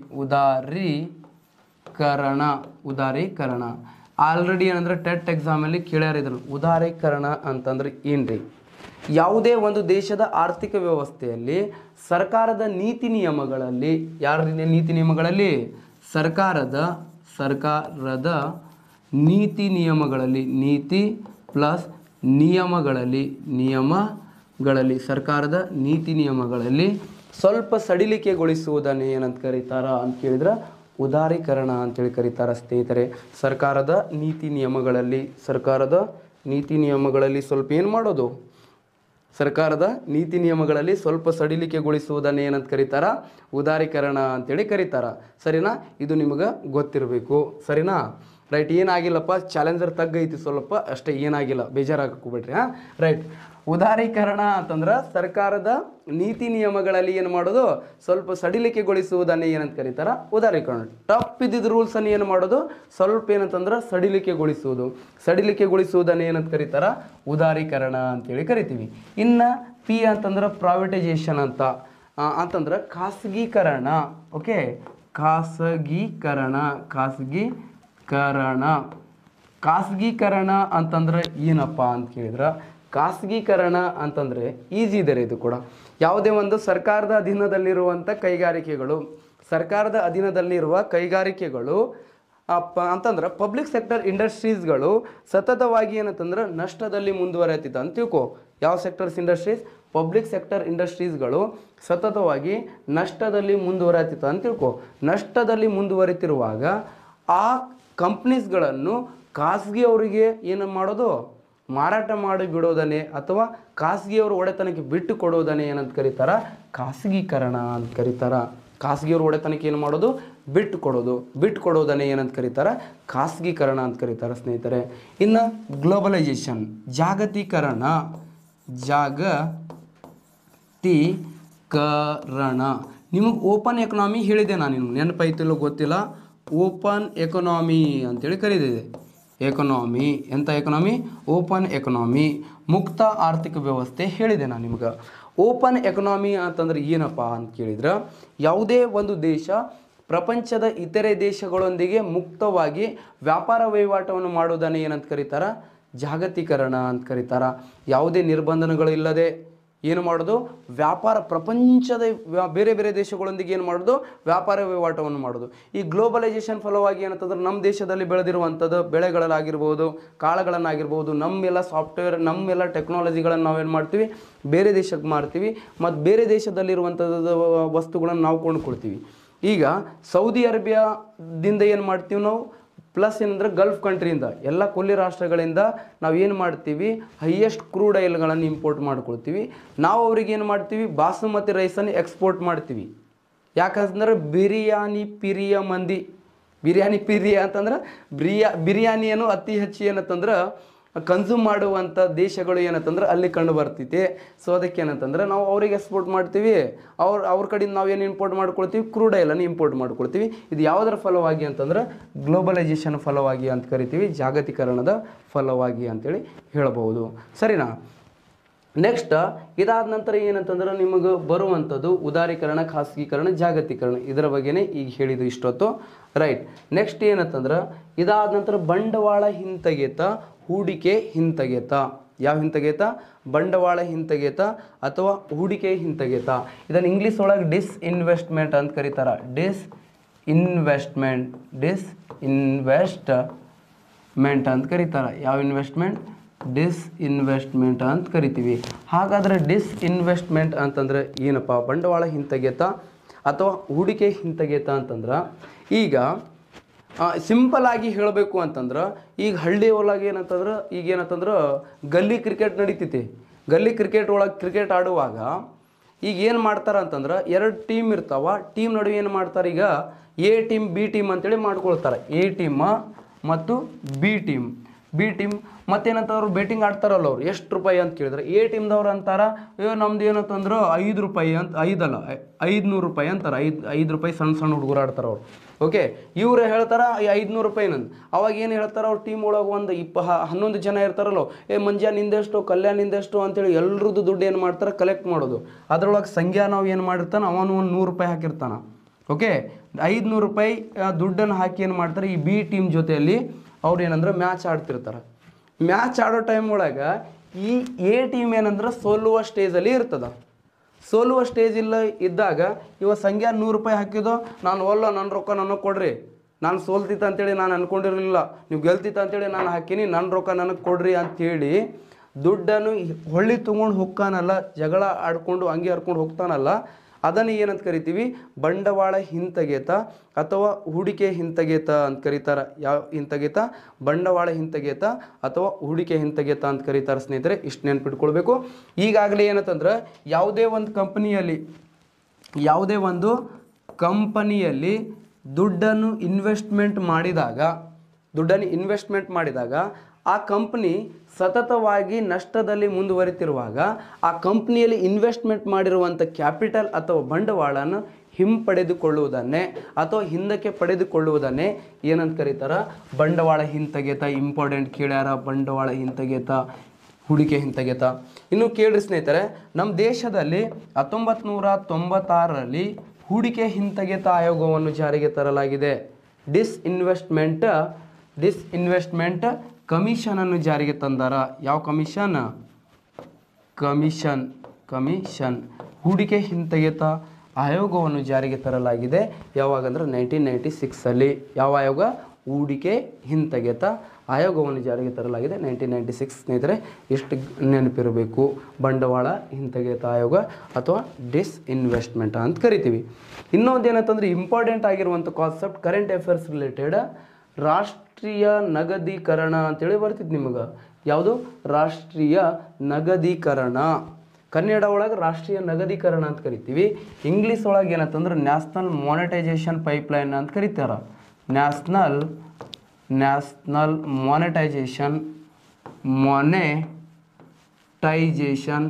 ಉದಾರೀಕರಣ ಉದಾರೀಕರಣ ಆಲ್ರೆಡಿ ಏನಂದ್ರೆ ಟೆಟ್ ಎಕ್ಸಾಮಲ್ಲಿ ಕೇಳ್ಯಾರ ಇದನ್ನು ಉದಾರೀಕರಣ ಅಂತಂದ್ರೆ ಏನ್ರಿ ಯಾವುದೇ ಒಂದು ದೇಶದ ಆರ್ಥಿಕ ವ್ಯವಸ್ಥೆಯಲ್ಲಿ ಸರ್ಕಾರದ ನೀತಿ ನಿಯಮಗಳಲ್ಲಿ ಯಾರ ನೀತಿ ನಿಯಮಗಳಲ್ಲಿ ಸರ್ಕಾರದ ಸರ್ಕಾರದ ನೀತಿ ನಿಯಮಗಳಲ್ಲಿ ನೀತಿ ಪ್ಲಸ್ ನಿಯಮಗಳಲ್ಲಿ ನಿಯಮಗಳಲ್ಲಿ ಸರ್ಕಾರದ ನೀತಿ ನಿಯಮಗಳಲ್ಲಿ ಸ್ವಲ್ಪ ಸಡಿಲಿಕೆಗೊಳಿಸುವುದನ್ನು ಏನಂತ ಕರೀತಾರ ಅಂತ ಕೇಳಿದ್ರೆ ಉದಾರೀಕರಣ ಅಂತೇಳಿ ಕರೀತಾರ ಸ್ನೇಹಿತರೆ ಸರ್ಕಾರದ ನೀತಿ ನಿಯಮಗಳಲ್ಲಿ ಸರ್ಕಾರದ ನೀತಿ ನಿಯಮಗಳಲ್ಲಿ ಸ್ವಲ್ಪ ಏನು ಮಾಡೋದು ಸರ್ಕಾರದ ನೀತಿ ನಿಯಮಗಳಲ್ಲಿ ಸ್ವಲ್ಪ ಸಡಿಲಿಕೆಗೊಳಿಸುವುದನ್ನು ಏನಂತ ಕರೀತಾರ ಉದಾರೀಕರಣ ಅಂತೇಳಿ ಕರೀತಾರ ಸರಿನಾ ಇದು ನಿಮಗೆ ಗೊತ್ತಿರಬೇಕು ಸರಿನಾ ರೈಟ್ ಏನಾಗಿಲ್ಲಪ್ಪ ಚಾಲೆಂಜರ್ ತಗ್ಗೈತಿ ಸ್ವಲ್ಪ ಅಷ್ಟೇ ಏನಾಗಿಲ್ಲ ಬೇಜಾರಾಗಕ್ಕೋಗ್ಬೇಡ್ರಿ ಹಾಂ ರೈಟ್ ಉದಾರೀಕರಣ ಅಂತಂದ್ರೆ ಸರ್ಕಾರದ ನೀತಿ ನಿಯಮಗಳಲ್ಲಿ ಏನು ಮಾಡೋದು ಸ್ವಲ್ಪ ಸಡಿಲಿಕೆಗೊಳಿಸುವುದನ್ನು ಏನಂತ ಕರೀತಾರ ಉದಾರೀಕರಣ ಟಫ್ ಇದ್ದಿದ್ದ ರೂಲ್ಸನ್ನು ಏನು ಮಾಡೋದು ಸ್ವಲ್ಪ ಏನಂತಂದ್ರೆ ಸಡಿಲಿಕೆಗೊಳಿಸುವುದು ಸಡಿಲಿಕೆಗೊಳಿಸುವುದನ್ನು ಏನಂತ ಕರೀತಾರ ಉದಾರೀಕರಣ ಅಂತೇಳಿ ಕರಿತೀವಿ ಇನ್ನು ಪಿ ಅಂತಂದ್ರೆ ಪ್ರೈವೇಟೈಸೇಷನ್ ಅಂತ ಆ, ಅಂತಂದ್ರೆ ಖಾಸಗೀಕರಣ ಓಕೆ ಖಾಸಗೀಕರಣ ಖಾಸಗೀಕರಣ ಖಾಸಗೀಕರಣ ಅಂತಂದ್ರೆ ಏನಪ್ಪ ಅಂತ ಕೇಳಿದ್ರೆ ಖಾಸಗೀಕರಣ ಅಂತಂದ್ರೆ ಈಜಿ ಇದೆ ರೀ ಇದು ಕೂಡ ಯಾವುದೇ ಒಂದು ಸರ್ಕಾರದ ಅಧೀನದಲ್ಲಿರುವಂಥ ಕೈಗಾರಿಕೆಗಳು ಸರ್ಕಾರದ ಅಧೀನದಲ್ಲಿರುವ ಕೈಗಾರಿಕೆಗಳು ಅಪ್ಪ ಅಂತಂದ್ರೆ ಪಬ್ಲಿಕ್ ಸೆಕ್ಟರ್ ಇಂಡಸ್ಟ್ರೀಸ್ಗಳು ಸತತವಾಗಿ ಏನಂತಂದ್ರೆ ನಷ್ಟದಲ್ಲಿ ಮುಂದುವರೆತಿದ್ದ ಅಂತ ತಿಳ್ಕೊ ಯಾವ ಸೆಕ್ಟರ್ಸ್ ಇಂಡಸ್ಟ್ರೀಸ್ ಪಬ್ಲಿಕ್ ಸೆಕ್ಟರ್ ಇಂಡಸ್ಟ್ರೀಸ್ಗಳು ಸತತವಾಗಿ ನಷ್ಟದಲ್ಲಿ ಮುಂದುವರೆತಿತ್ತ ಅಂತ ತಿಳ್ಕೊ ನಷ್ಟದಲ್ಲಿ ಮುಂದುವರಿತಿರುವಾಗ ಆ ಕಂಪ್ನೀಸ್ಗಳನ್ನು ಖಾಸಗಿಯವರಿಗೆ ಏನು ಮಾಡೋದು ಮಾರಾಟ ಮಾಡಿ ಬಿಡೋದನ್ನೇ ಅಥವಾ ಖಾಸಗಿಯವ್ರ ಒಡೆತನಕ್ಕೆ ಬಿಟ್ಟು ಕೊಡೋದನ್ನೇ ಏನಂತ ಕರೀತಾರ ಖಾಸಗೀಕರಣ ಅಂತ ಕರೀತಾರ ಖಾಸಗಿಯವ್ರ ಒಡೆತನಕ್ಕೆ ಏನು ಮಾಡೋದು ಬಿಟ್ಟು ಕೊಡೋದು ಬಿಟ್ಟು ಕೊಡೋದನ್ನೇ ಏನಂತ ಕರೀತಾರ ಖಾಸಗೀಕರಣ ಅಂತ ಕರೀತಾರ ಸ್ನೇಹಿತರೆ ಇನ್ನು ಗ್ಲೋಬಲೈಸೇಷನ್ ಜಾಗತೀಕರಣ ಜಾಗತೀಕರಣ ನಿಮಗೆ ಓಪನ್ ಎಕನಾಮಿ ಹೇಳಿದೆ ನಾನು ನಿಮ್ಗೆ ನೆನಪೈತಿಲ್ಲೋ ಗೊತ್ತಿಲ್ಲ ಓಪನ್ ಎಕನಾಮಿ ಅಂತೇಳಿ ಕರೀದಿದೆ ಎಕನಾಮಿ ಎಂಥ ಎಕನಾಮಿ ಓಪನ್ ಎಕನಾಮಿ ಮುಕ್ತ ಆರ್ಥಿಕ ವ್ಯವಸ್ಥೆ ಹೇಳಿದೆ ನಾನು ನಿಮ್ಗೆ ಓಪನ್ ಎಕನಾಮಿ ಅಂತಂದ್ರೆ ಏನಪ್ಪ ಅಂತ ಕೇಳಿದ್ರೆ ಯಾವುದೇ ಒಂದು ದೇಶ ಪ್ರಪಂಚದ ಇತರೆ ದೇಶಗಳೊಂದಿಗೆ ಮುಕ್ತವಾಗಿ ವ್ಯಾಪಾರ ವಹಿವಾಟವನ್ನು ಮಾಡೋದನ್ನು ಏನಂತ ಕರೀತಾರ ಜಾಗತೀಕರಣ ಅಂತ ಕರೀತಾರ ಯಾವುದೇ ನಿರ್ಬಂಧನಗಳು ಇಲ್ಲದೆ ಏನು ಮಾಡೋದು ವ್ಯಾಪಾರ ಪ್ರಪಂಚದ ವ್ಯಾ- ಬೇರೆ ಬೇರೆ ದೇಶಗಳೊಂದಿಗೆ ಏನು ಮಾಡೋದು ವ್ಯಾಪಾರ ವಹಿವಾಟವನ್ನು ಮಾಡೋದು ಈ ಗ್ಲೋಬಲೈಸೇಷನ್ ಫಲವಾಗಿ ಏನಂತಂದ್ರೆ ನಮ್ಮ ದೇಶದಲ್ಲಿ ಬೆಳೆದಿರುವಂಥದ್ದು ಬೆಳೆಗಳಲ್ಲಾಗಿರ್ಬೋದು ಕಾಳುಗಳನ್ನಾಗಿರ್ಬೋದು ನಮ್ಮೆಲ್ಲ ಸಾಫ್ಟ್ವೇರ್ ನಮ್ಮೆಲ್ಲ ಟೆಕ್ನಾಲಜಿಗಳನ್ನು ನಾವೇನು ಮಾಡ್ತೀವಿ ಬೇರೆ ದೇಶಕ್ಕೆ ಮಾರ್ತೀವಿ ಮತ್ತು ಬೇರೆ ದೇಶದಲ್ಲಿರುವಂಥದ್ದು ವಸ್ತುಗಳನ್ನು ನಾವು ಕೊಂಡ್ಕೊಳ್ತೀವಿ ಈಗ ಸೌದಿ ಅರೇಬಿಯಾದಿಂದ ಏನು ಮಾಡ್ತೀವಿ ನಾವು ಪ್ಲಸ್ ಏನಂದ್ರೆ ಗಲ್ಫ್ ಕಂಟ್ರಿಯಿಂದ ಎಲ್ಲ ಕೊಲ್ಲಿ ರಾಷ್ಟ್ರಗಳಿಂದ ನಾವು ಏನು ಮಾಡ್ತೀವಿ ಹೈಯೆಸ್ಟ್ ಕ್ರೂಡ್ ಆಯಿಲ್ಗಳನ್ನು ಇಂಪೋರ್ಟ್ ಮಾಡ್ಕೊಳ್ತೀವಿ ನಾವು ಅವ್ರಿಗೆ ಏನು ಮಾಡ್ತೀವಿ ಬಾಸುಮತಿ ರೈಸನ್ನು ಎಕ್ಸ್ಪೋರ್ಟ್ ಮಾಡ್ತೀವಿ ಯಾಕಂದ್ರೆ ಬಿರಿಯಾನಿ ಪಿರಿಯ ಮಂದಿ ಬಿರಿಯಾನಿ ಪಿರಿಯ ಅಂತಂದ್ರೆ ಬಿರಿಯಾ ಬಿರಿಯಾನಿಯನ್ನು ಅತಿ ಹೆಚ್ಚು ಏನಂತಂದ್ರೆ ಕನ್ಸ್ಯೂಮ್ ಮಾಡುವಂಥ ದೇಶಗಳು ಏನಂತಂದ್ರೆ ಅಲ್ಲಿ ಕಂಡು ಬರ್ತೈತಿ ಸೊ ಅದಕ್ಕೆ ಏನಂತಂದ್ರೆ ನಾವು ಅವ್ರಿಗೆ ಎಕ್ಸ್ಪೋರ್ಟ್ ಮಾಡ್ತೀವಿ ಅವ್ರ ಅವ್ರ ಕಡೆಯಿಂದ ನಾವು ಏನು ಇಂಪೋರ್ಟ್ ಮಾಡ್ಕೊಳ್ತೀವಿ ಕ್ರೂಡ್ ಆಯಿಲನ್ನು ಇಂಪೋರ್ಟ್ ಮಾಡ್ಕೊಳ್ತೀವಿ ಇದು ಯಾವುದರ ಫಲವಾಗಿ ಅಂತಂದ್ರೆ ಗ್ಲೋಬಲೈಸೇಷನ್ ಫಲವಾಗಿ ಅಂತ ಕರಿತೀವಿ ಜಾಗತೀಕರಣದ ಫಲವಾಗಿ ಅಂತೇಳಿ ಹೇಳಬಹುದು ಸರಿನಾ ನೆಕ್ಸ್ಟ್ ಇದಾದ ನಂತರ ಏನಂತಂದ್ರೆ ನಿಮಗೆ ಬರುವಂಥದ್ದು ಉದಾರೀಕರಣ ಖಾಸಗೀಕರಣ ಜಾಗತೀಕರಣ ಇದರ ಬಗ್ಗೆನೇ ಈಗ ಹೇಳಿದ್ದು ಇಷ್ಟೊತ್ತು ರೈಟ್ ನೆಕ್ಸ್ಟ್ ಏನಂತಂದ್ರೆ ಇದಾದ ನಂತರ ಬಂಡವಾಳ ಹಿಂತೆಗೆತ ಹೂಡಿಕೆ ಹಿಂತೆಗೆತ ಯಾವ ಹಿಂತೆಗೆತ ಬಂಡವಾಳ ಹಿಂತೆಗೆತ ಅಥವಾ ಹೂಡಿಕೆ ಹಿಂತೆಗೆತ ಇದನ್ನು ಇಂಗ್ಲೀಷ್ ಒಳಗೆ ಡಿಸ್ ಇನ್ವೆಸ್ಟ್ಮೆಂಟ್ ಅಂತ ಕರೀತಾರೆ ಡಿಸ್ ಇನ್ವೆಸ್ಟ್ಮೆಂಟ್ ಡಿಸ್ ಇನ್ವೆಸ್ಟ್ಮೆಂಟ್ ಅಂತ ಕರೀತಾರೆ ಯಾವ ಇನ್ವೆಸ್ಟ್ಮೆಂಟ್ ಡಿಸ್ ಇನ್ವೆಸ್ಟ್ಮೆಂಟ್ ಅಂತ ಕರಿತೀವಿ ಹಾಗಾದರೆ ಡಿಸ್ ಇನ್ವೆಸ್ಟ್ಮೆಂಟ್ ಅಂತಂದ್ರೆ ಏನಪ್ಪ ಬಂಡವಾಳ ಹಿಂತೆಗೆತ ಅಥವಾ ಹೂಡಿಕೆ ಹಿಂತೆಗೆತ ಅಂತಂದ್ರೆ ಈಗ ಸಿಂಪಲ್ ಆಗಿ ಹೇಳಬೇಕು ಅಂತಂದ್ರೆ ಈಗ ಹಳ್ಳಿ ಒಳಗೆ ಏನಂತಂದ್ರೆ ಈಗ ಏನಂತಂದ್ರೆ ಗಲ್ಲಿ ಕ್ರಿಕೆಟ್ ನಡೀತೈತಿ ಗಲ್ಲಿ ಕ್ರಿಕೆಟ್ ಒಳಗೆ ಕ್ರಿಕೆಟ್ ಆಡುವಾಗ ಈಗ ಏನು ಮಾಡ್ತಾರ ಅಂತಂದ್ರೆ ಎರಡು ಟೀಮ್ ಇರ್ತಾವ ಟೀಮ್ ನಡುವೆ ಏನು ಮಾಡ್ತಾರೆ ಈಗ ಎ ಟೀಮ್ ಬಿ ಟೀಮ್ ಅಂತೇಳಿ ಮಾಡ್ಕೊಳ್ತಾರೆ ಎ ಟೀಮ್ ಮತ್ತು ಬಿ ಟೀಮ್ ಬಿ ಟೀಮ್ ಮತ್ತೇನಂತ ಅವ್ರು ಬೆಟ್ಟಿಂಗ್ ಆಡ್ತಾರಲ್ಲ ಅವ್ರು ಎಷ್ಟು ರೂಪಾಯಿ ಅಂತ ಕೇಳಿದ್ರೆ ಎ ಟೀಮ್ದವ್ರು ಅಂತಾರ ಅಯ್ಯೋ ನಮ್ದು ಏನಂತಂದ್ರೆ ಐದು ರೂಪಾಯಿ ಅಂತ ಐದಲ್ಲ ಐದುನೂರು ರೂಪಾಯಿ ಅಂತಾರೆ ಐದು ಐದು ರೂಪಾಯಿ ಸಣ್ಣ ಸಣ್ಣ ಹುಡುಗರು ಆಡ್ತಾರೆ ಅವ್ರು ಓಕೆ ಇವ್ರು ಹೇಳ್ತಾರ ಐದುನೂರು ರೂಪಾಯಿ ನಂದು ಅವಾಗ ಏನು ಹೇಳ್ತಾರ ಅವ್ರ ಟೀಮ್ ಒಳಗೆ ಒಂದು ಇಪ್ಪ ಹ- ಹನ್ನೊಂದು ಜನ ಇರ್ತಾರಲ್ಲ ಏ ಮಂಜ ನಿಂದೆಷ್ಟು ಕಲ್ಯಾಣ್ ನಿಂದೆಷ್ಟು ಅಂತೇಳಿ ಎಲ್ರದ್ದು ದುಡ್ಡು ಏನು ಮಾಡ್ತಾರೆ ಕಲೆಕ್ಟ್ ಮಾಡೋದು ಅದ್ರೊಳಗೆ ಸಂಖ್ಯಾ ನಾವು ಏನು ಮಾಡಿರ್ತಾನೆ ಅವನು ಒಂದು ನೂರು ರೂಪಾಯಿ ಹಾಕಿರ್ತಾನೆ ಓಕೆ ಐದುನೂರು ರೂಪಾಯಿ ಆ, ದುಡ್ಡನ್ನು ಹಾಕಿ ಏನು ಮಾಡ್ತಾರೆ ಈ ಬಿ ಟೀಮ್ ಜೊತೆಯಲ್ಲಿ ಅವ್ರು ಏನಂದ್ರೆ ಮ್ಯಾಚ್ ಆಡ್ತಿರ್ತಾರೆ ಮ್ಯಾಚ್ ಆಡೋ ಟೈಮ್ ಒಳಗೆ ಈ ಎ ಟೀಮ್ ಏನಂದ್ರೆ ಸೋಲುವ ಸ್ಟೇಜಲ್ಲಿ ಇರ್ತದ ಸೋಲುವ ಸ್ಟೇಜ್ ಇಲ್ಲ ಇದ್ದಾಗ ಇವ ಸಂಖ್ಯಾ ನೂರು ರೂಪಾಯಿ ಹಾಕಿದೋ ನಾನು ಒಲ್ಲ ನನ್ನ ರೊಕ್ಕ ನನಗೆ ಕೊಡ್ರಿ ನಾನು ಸೋಲ್ತಿತ್ತು ಅಂತೇಳಿ ನಾನು ಅನ್ಕೊಂಡಿರಲಿಲ್ಲ ನೀವು ಗೆಲ್ತಿತ್ತು ಅಂತೇಳಿ ನಾನು ಹಾಕೀನಿ ನನ್ನ ರೊಕ್ಕ ನನಗೆ ಕೊಡ್ರಿ ಅಂತೇಳಿ ದುಡ್ಡನ್ನು ಹೊಳ್ಳಿ ತೊಗೊಂಡು ಹೋಗ್ತಾನಲ್ಲ ಜಗಳ ಆಡ್ಕೊಂಡು ಹಂಗೆ ಹರ್ಕೊಂಡು ಹೋಗ್ತಾನಲ್ಲ ಅದನ್ನು ಏನಂತ ಕರಿತೀವಿ ಬಂಡವಾಳ ಹಿಂತೆಗೆತ ಅಥವಾ ಹೂಡಿಕೆ ಹಿಂತೆಗೆತ ಅಂತ ಕರೀತಾರೆ ಯಾವ ಹಿಂತೆಗೆತ ಬಂಡವಾಳ ಹಿಂತೆಗೆತ ಅಥವಾ ಹೂಡಿಕೆ ಹಿಂತೆಗೆತ ಅಂತ ಕರೀತಾರೆ ಸ್ನೇಹಿತರೆ ಇಷ್ಟು ನೆನ್ಪಿಟ್ಕೊಳ್ಬೇಕು ಈಗಾಗಲೇ ಏನಂತಂದ್ರೆ ಯಾವುದೇ ಒಂದು ಕಂಪನಿಯಲ್ಲಿ ಯಾವುದೇ ಒಂದು ಕಂಪನಿಯಲ್ಲಿ ದುಡ್ಡನ್ನು ಇನ್ವೆಸ್ಟ್ಮೆಂಟ್ ಮಾಡಿದಾಗ ದುಡ್ಡನ್ನು ಇನ್ವೆಸ್ಟ್ಮೆಂಟ್ ಮಾಡಿದಾಗ ಆ ಕಂಪ್ನಿ ಸತತವಾಗಿ ನಷ್ಟದಲ್ಲಿ ಮುಂದುವರಿತಿರುವಾಗ ಆ ಕಂಪ್ನಿಯಲ್ಲಿ ಇನ್ವೆಸ್ಟ್ಮೆಂಟ್ ಮಾಡಿರುವಂಥ ಕ್ಯಾಪಿಟಲ್ ಅಥವಾ ಬಂಡವಾಳನ ಹಿಂಪಡೆದುಕೊಳ್ಳುವುದನ್ನೇ ಅಥವಾ ಹಿಂದಕ್ಕೆ ಪಡೆದುಕೊಳ್ಳುವುದನ್ನೇ ಏನಂತ ಕರೀತಾರ ಬಂಡವಾಳ ಹಿಂತೆಗೆತ ಇಂಪಾರ್ಟೆಂಟ್ ಕೇಳ್ಯಾರ ಬಂಡವಾಳ ಹಿಂತೆಗೆತ ಹೂಡಿಕೆ ಹಿಂತೆಗೆತ ಇನ್ನು ಕೇಳ್ರಿ ಸ್ನೇಹಿತರೆ ನಮ್ಮ ದೇಶದಲ್ಲಿ ಹತ್ತೊಂಬತ್ತು ನೂರ ತೊಂಬತ್ತಾರರಲ್ಲಿ ಹೂಡಿಕೆ ಹಿಂತೆಗೆತ ಆಯೋಗವನ್ನು ಜಾರಿಗೆ ತರಲಾಗಿದೆ ಡಿಸ್ ಇನ್ವೆಸ್ಟ್ಮೆಂಟ್ ಡಿಸ್ ಇನ್ವೆಸ್ಟ್ಮೆಂಟ್ ಕಮಿಷನನ್ನು ಜಾರಿಗೆ ತಂದಾರ ಯಾವ ಕಮಿಷನ್ ಕಮಿಷನ್ ಕಮಿಷನ್ ಹೂಡಿಕೆ ಹಿಂತೆಗೆತ ಆಯೋಗವನ್ನು ಜಾರಿಗೆ ತರಲಾಗಿದೆ ಯಾವಾಗ ಅಂದ್ರೆ ನೈನ್ಟೀನ್ ನೈಂಟಿ ಸಿಕ್ಸಲ್ಲಿ ಯಾವ ಆಯೋಗ ಹೂಡಿಕೆ ಹಿಂತೆಗೆತ ಆಯೋಗವನ್ನು ಜಾರಿಗೆ ತರಲಾಗಿದೆ ನೈನ್ಟೀನ್ ನೈಂಟಿ ಸಿಕ್ಸ್ ಸ್ನೇಹಿತರೆ ಎಷ್ಟು ನೆನಪಿರಬೇಕು ಬಂಡವಾಳ ಹಿಂತೆಗೆತ ಆಯೋಗ ಅಥವಾ ಡಿಸ್ ಇನ್ವೆಸ್ಟ್ಮೆಂಟ್ ಅಂತ ಕರಿತೀವಿ ಇನ್ನೊಂದು ಏನಂತಂದ್ರೆ ಇಂಪಾರ್ಟೆಂಟ್ ಆಗಿರುವಂಥ ಕಾನ್ಸೆಪ್ಟ್ ಕರೆಂಟ್ ಅಫೇರ್ಸ್ ರಿಲೇಟೆಡ್ ರಾಷ್ಟ್ರೀಯ ನಗದೀಕರಣ ಅಂತೇಳಿ ಬರ್ತಿತ್ತು ನಿಮಗೆ ಯಾವುದು ರಾಷ್ಟ್ರೀಯ ನಗದೀಕರಣ ಕನ್ನಡ ಒಳಗೆ ರಾಷ್ಟ್ರೀಯ ನಗದೀಕರಣ ಅಂತ ಕರಿತೀವಿ ಇಂಗ್ಲೀಷ್ ಒಳಗೆ ಏನಂತಂದ್ರೆ ನ್ಯಾಷನಲ್ ಮಾನಿಟೈಸೇಷನ್ ಪೈಪ್ಲೈನ್ ಅಂತ ಕರೀತಾರ national national monetization monetization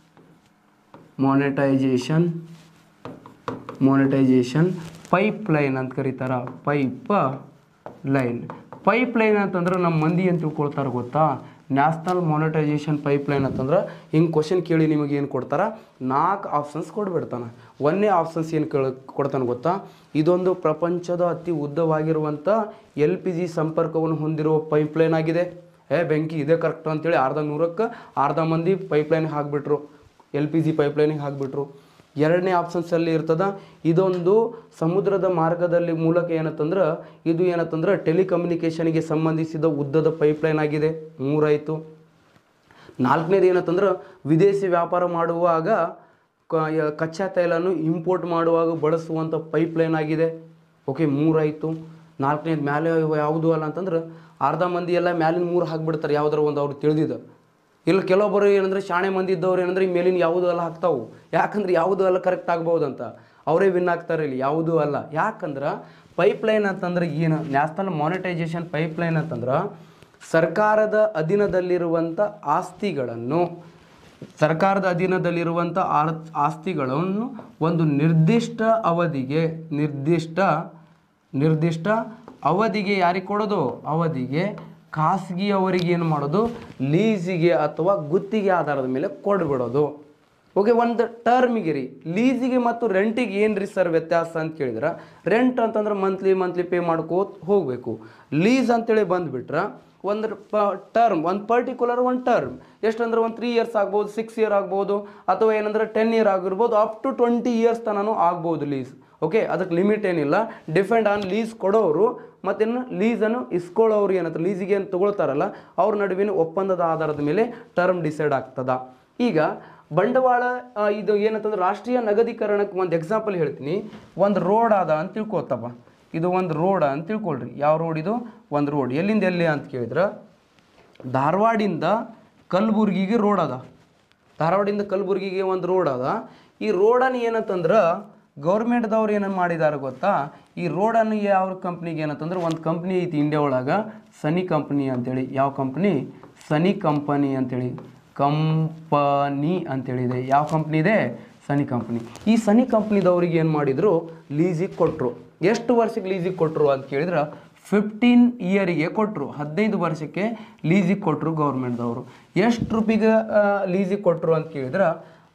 monetization monetization pipeline ಅಂತ ಕರೀತಾರ ಪೈಪ್ ಲೈನ್ ಪೈಪ್ ಲೈನ್ ಅಂತಂದ್ರೆ ನಮ್ಮ ಮಂದಿ ಏನು ತಿಳ್ಕೊಳ್ತಾರೆ ಗೊತ್ತಾ ನ್ಯಾಷನಲ್ ಮಾನಿಟೈಸೇಷನ್ ಪೈಪ್ ಲೈನ್ ಅಂತಂದ್ರೆ ಹಿಂಗೆ ಕ್ವಶನ್ ಕೇಳಿ ನಿಮಗೆ ಏನು ಕೊಡ್ತಾರ ನಾಲ್ಕು ಆಪ್ಷನ್ಸ್ ಕೊಡ್ಬಿಡ್ತಾನೆ ಒಂದೇ ಆಪ್ಷನ್ಸ್ ಏನು ಕೇಳ ಕೊಡ್ತಾನೆ ಗೊತ್ತಾ ಇದೊಂದು ಪ್ರಪಂಚದ ಅತಿ ಉದ್ದವಾಗಿರುವಂಥ ಎಲ್ ಪಿ ಜಿ ಸಂಪರ್ಕವನ್ನು ಹೊಂದಿರುವ ಪೈಪ್ ಲೈನ್ ಆಗಿದೆ ಏ ಬೆಂಕಿ ಇದೇ ಕರೆಕ್ಟ್ ಅಂತೇಳಿ ಅರ್ಧ ನೂರಕ್ಕೆ ಅರ್ಧ ಮಂದಿ ಪೈಪ್ ಲೈನ್ಗೆ ಹಾಕ್ಬಿಟ್ರು ಎಲ್ ಪಿ ಜಿ ಪೈಪ್ ಲೈನಿಗೆ ಹಾಕ್ಬಿಟ್ರು ಎರಡನೇ ಆಪ್ಷನ್ಸಲ್ಲಿ ಇರ್ತದ ಇದೊಂದು ಸಮುದ್ರದ ಮಾರ್ಗದಲ್ಲಿ ಮೂಲಕ ಏನತ್ತಂದ್ರೆ ಇದು ಏನತ್ತಂದ್ರೆ ಟೆಲಿಕಮ್ಯುನಿಕೇಷನ್ಗೆ ಸಂಬಂಧಿಸಿದ ಉದ್ದದ ಪೈಪ್ಲೈನ್ ಆಗಿದೆ ಮೂರಾಯಿತು ನಾಲ್ಕನೇದು ಏನತ್ತಂದ್ರೆ ವಿದೇಶಿ ವ್ಯಾಪಾರ ಮಾಡುವಾಗ ಕ- ಯ- ಕಚ್ಚಾ ತೈಲನ್ನು ಇಂಪೋರ್ಟ್ ಮಾಡುವಾಗ ಬಳಸುವಂಥ ಪೈಪ್ಲೈನ್ ಆಗಿದೆ ಓಕೆ ಮೂರಾಯಿತು ನಾಲ್ಕನೇದು ಮ್ಯಾಲೆ ಯಾವುದು ಅಲ್ಲ ಅಂತಂದ್ರೆ ಅರ್ಧ ಮಂದಿ ಎಲ್ಲ ಮ್ಯಾಲಿನ ಮೂರು ಹಾಕ್ಬಿಡ್ತಾರೆ ಯಾವ್ದಾರ ಒಂದು ಅವ್ರು ತಿಳಿದಿದ್ದು ಇಲ್ಲ ಕೆಲವೊಬ್ಬರು ಏನಂದ್ರೆ ಶಾಣೆ ಮಂದಿ ಇದ್ದವ್ರು ಏನಂದ್ರೆ ಈ ಮೇಲಿನ ಯಾವುದು ಅಲ್ಲ ಹಾಕ್ತಾವು ಯಾಕಂದ್ರೆ ಯಾವುದು ಅಲ್ಲ ಕರೆಕ್ಟ್ ಆಗ್ಬೋದು ಅಂತ ಅವರೇ ವಿನ್ ಆಗ್ತಾರೆ ಇಲ್ಲಿ ಯಾವುದು ಅಲ್ಲ ಯಾಕಂದ್ರೆ ಪೈಪ್ಲೈನ್ ಅಂತಂದ್ರೆ ಏನು ನ್ಯಾಷನಲ್ ಮಾನಿಟೈಸೇಷನ್ ಪೈಪ್ಲೈನ್ ಅಂತಂದ್ರೆ ಸರ್ಕಾರದ ಅಧೀನದಲ್ಲಿರುವಂಥ ಆಸ್ತಿಗಳನ್ನು ಸರ್ಕಾರದ ಅಧೀನದಲ್ಲಿರುವಂಥ ಆರ್ ಆಸ್ತಿಗಳನ್ನು ಒಂದು ನಿರ್ದಿಷ್ಟ ಅವಧಿಗೆ ನಿರ್ದಿಷ್ಟ ನಿರ್ದಿಷ್ಟ ಅವಧಿಗೆ ಯಾರಿಗೆ ಕೊಡೋದು ಅವಧಿಗೆ ಖಾಸಗಿ ಅವರಿಗೆ ಏನು ಮಾಡೋದು ಲೀಸಿಗೆ ಅಥವಾ ಗುತ್ತಿಗೆ ಆಧಾರದ ಮೇಲೆ ಕೊಡ್ಬಿಡೋದು ಓಕೆ ಒಂದು ಟರ್ಮಿಗೆ ರೀ ಲೀಸಿಗೆ ಮತ್ತು ರೆಂಟಿಗೆ ಏನು ರೀ ಸರ್ ವ್ಯತ್ಯಾಸ ಅಂತ ಕೇಳಿದ್ರೆ ರೆಂಟ್ ಅಂತಂದ್ರೆ ಮಂತ್ಲಿ ಮಂತ್ಲಿ ಪೇ ಮಾಡ್ಕೋತ ಹೋಗಬೇಕು ಲೀಸ್ ಅಂತೇಳಿ ಬಂದುಬಿಟ್ರೆ ಒಂದು ಟರ್ಮ್ ಒಂದು ಪರ್ಟಿಕ್ಯುಲರ್ ಒಂದು ಟರ್ಮ್ ಎಷ್ಟಂದ್ರೆ ಒಂದು ತ್ರೀ ಇಯರ್ಸ್ ಆಗ್ಬೋದು ಸಿಕ್ಸ್ ಇಯರ್ ಆಗ್ಬೋದು ಅಥವಾ ಏನಂದ್ರೆ ಟೆನ್ ಇಯರ್ ಆಗಿರ್ಬೋದು ಅಪ್ ಟು ಟ್ವೆಂಟಿ ಇಯರ್ಸ್ ತನೂ ಆಗ್ಬೋದು ಲೀಸ್ ಓಕೆ ಅದಕ್ಕೆ ಲಿಮಿಟ್ ಏನಿಲ್ಲ ಡಿಪೆಂಡ್ ಆನ್ ಲೀಸ್ ಕೊಡೋರು ಮತ್ತಿನ್ನು ಲೀಸನ್ನು ಇಸ್ಕೊಳ್ಳೋರು ಏನಂತ ಲೀಸಿಗೆ ಏನು ತಗೊಳ್ತಾರಲ್ಲ ಅವ್ರ ನಡುವಿನ ಒಪ್ಪಂದದ ಆಧಾರದ ಮೇಲೆ ಟರ್ಮ್ ಡಿಸೈಡ್ ಆಗ್ತದ ಈಗ ಬಂಡವಾಳ ಆ, ಇದು ಏನಂತಂದ್ರೆ ರಾಷ್ಟ್ರೀಯ ನಗದೀಕರಣಕ್ಕೆ ಒಂದು ಎಕ್ಸಾಂಪಲ್ ಹೇಳ್ತೀನಿ ಒಂದು ರೋಡ್ ಅದ ಅಂತ ತಿಳ್ಕೊತಪ್ಪ ಇದು ಒಂದು ರೋಡ್ ಅಂತ ತಿಳ್ಕೊಳ್ರಿ ಯಾವ ರೋಡ್ ಇದು ಒಂದು ರೋಡ್ ಎಲ್ಲಿಂದ ಎಲ್ಲಿ ಅಂತ ಕೇಳಿದ್ರೆ ಧಾರವಾಡಿಂದ ಕಲಬುರ್ಗಿಗೆ ರೋಡ್ ಅದ ಧಾರವಾಡಿಂದ ಕಲಬುರ್ಗಿಗೆ ಒಂದು ರೋಡ್ ಅದ ಈ ರೋಡನ್ನು ಏನಂತಂದ್ರೆ ಗೌರ್ಮೆಂಟ್ದವ್ರು ಏನನ್ನು ಮಾಡಿದ್ದಾರೆ ಗೊತ್ತಾ ಈ ರೋಡನ್ನು ಯಾವ ಕಂಪ್ನಿಗೆ ಏನಂತಂದ್ರೆ ಒಂದು ಕಂಪ್ನಿ ಐತಿ ಇಂಡಿಯಾ ಒಳಗೆ ಸನಿ ಕಂಪ್ನಿ ಅಂತೇಳಿ ಯಾವ ಕಂಪ್ನಿ ಸನಿ ಕಂಪನಿ ಅಂತೇಳಿ ಕಂಪನಿ ಅಂತೇಳಿದೆ ಯಾವ ಕಂಪ್ನಿ ಇದೆ ಸನಿ ಕಂಪ್ನಿ ಈ ಸನಿ ಕಂಪ್ನಿದವ್ರಿಗೆ ಏನು ಮಾಡಿದರು ಲೀಸಿಗೆ ಕೊಟ್ಟರು ಎಷ್ಟು ವರ್ಷಕ್ಕೆ ಲೀಸಿಗೆ ಕೊಟ್ಟರು ಅಂತ ಕೇಳಿದ್ರೆ ಫಿಫ್ಟೀನ್ ಇಯರಿಗೆ ಕೊಟ್ಟರು ಹದಿನೈದು ವರ್ಷಕ್ಕೆ ಲೀಸಿಗೆ ಕೊಟ್ಟರು ಗೌರ್ಮೆಂಟ್ದವರು ಎಷ್ಟು ರೂಪಿಗೆ ಲೀಸಿಗೆ ಕೊಟ್ಟರು ಅಂತ ಕೇಳಿದ್ರೆ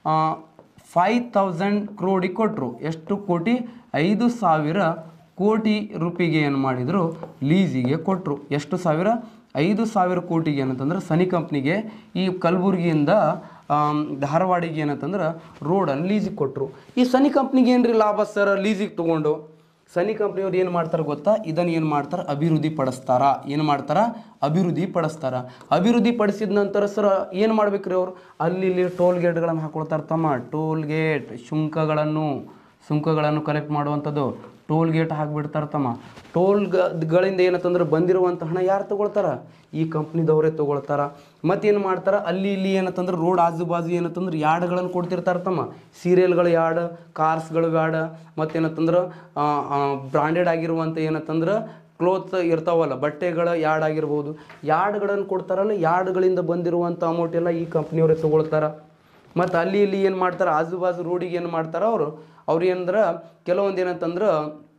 ಫೈವ್ ತೌಸಂಡ್ ಕ್ರೋಡಿಗೆ ಕೊಟ್ಟರು ಎಷ್ಟು ಕೋಟಿ ಐದು ಸಾವಿರ ಕೋಟಿ ರೂಪಿಗೆ ಏನು ಮಾಡಿದರು ಲೀಸಿಗೆ ಕೊಟ್ಟರು ಎಷ್ಟು ಸಾವಿರ ಐದು ಸಾವಿರ ಕೋಟಿಗೆ ಏನಂತಂದ್ರೆ ಸನಿ ಕಂಪ್ನಿಗೆ ಈ ಕಲಬುರಗಿಯಿಂದ ಆಮ್, ಧಾರವಾಡಿಗೆ ಏನಂತಂದ್ರೆ ರೋಡನ್ನು ಲೀಸಿಗೆ ಕೊಟ್ಟರು ಈ ಸನಿ ಕಂಪ್ನಿಗೆ ಏನ್ರಿ ಲಾಭ ಸರ್ ಲೀಸಿಗೆ ತೊಗೊಂಡು ಸನಿ ಕಂಪ್ನಿಯವ್ರು ಏನು ಮಾಡ್ತಾರೆ ಗೊತ್ತಾ ಇದನ್ನು ಏನು ಮಾಡ್ತಾರೆ ಅಭಿವೃದ್ಧಿ ಪಡಿಸ್ತಾರ ಏನು ಮಾಡ್ತಾರ ಅಭಿವೃದ್ಧಿ ಪಡಿಸ್ತಾರ ಅಭಿವೃದ್ಧಿ ಪಡಿಸಿದ ನಂತರ ಸರ್ ಏನು ಮಾಡ್ಬೇಕ್ರಿ ಅವರು ಅಲ್ಲಿ ಇಲ್ಲಿ ಟೋಲ್ ಗೇಟ್ಗಳನ್ನು ಹಾಕೊಳ್ತಾರೆ ತಮ್ಮ ಟೋಲ್ ಗೇಟ್ ಶುಂಕಗಳನ್ನು ಸುಂಕಗಳನ್ನು ಕಲೆಕ್ಟ್ ಮಾಡುವಂಥದ್ದು ಟೋಲ್ ಗೇಟ್ ಹಾಕಿಬಿಡ್ತಾರೆ ತಮ್ಮ ಟೋಲ್ ಗಳಿಂದ ಏನಂತಂದ್ರೆ ಬಂದಿರುವಂಥ ಹಣ ಯಾರು ತಗೊಳ್ತಾರ ಈ ಕಂಪ್ನಿದವರೇ ತಗೊಳ್ತಾರ ಮತ್ತೇನು ಮಾಡ್ತಾರ ಅಲ್ಲಿ ಇಲ್ಲಿ ಏನಂತಂದ್ರೆ ರೋಡ್ ಆಜು ಬಾಜು ಏನಂತಂದ್ರೆ ಯಾರ್ಡ್ಗಳನ್ನು ಕೊಡ್ತಿರ್ತಾರೆ ತಮ್ಮ ಸೀರಿಯಲ್ಗಳು ಯಾರ್ಡ್ ಕಾರ್ಸ್ಗಳು ಯಾರ್ಡ್ ಮತ್ತೇನಂತಂದ್ರೆ ಬ್ರಾಂಡೆಡ್ ಆಗಿರುವಂಥ ಏನಂತಂದ್ರೆ ಕ್ಲೋತ್ ಇರ್ತಾವಲ್ಲ ಬಟ್ಟೆಗಳ ಯಾರ್ಡ್ ಆಗಿರ್ಬೋದು ಯಾರ್ಡ್ಗಳನ್ನು ಕೊಡ್ತಾರಲ್ಲ ಯಾರ್ಡ್ಗಳಿಂದ ಬಂದಿರುವಂಥ ಅಮೌಂಟ್ ಎಲ್ಲ ಈ ಕಂಪ್ನಿಯವರೇ ತಗೊಳ್ತಾರ ಮತ್ತು ಅಲ್ಲಿ ಇಲ್ಲಿ ಏನು ಮಾಡ್ತಾರೆ ಆಜು ಬಾಜು ರೋಡಿಗೆ ಏನು ಮಾಡ್ತಾರೆ ಅವರು ಅವ್ರು ಏನಂದ್ರೆ ಕೆಲವೊಂದು ಏನಂತಂದ್ರೆ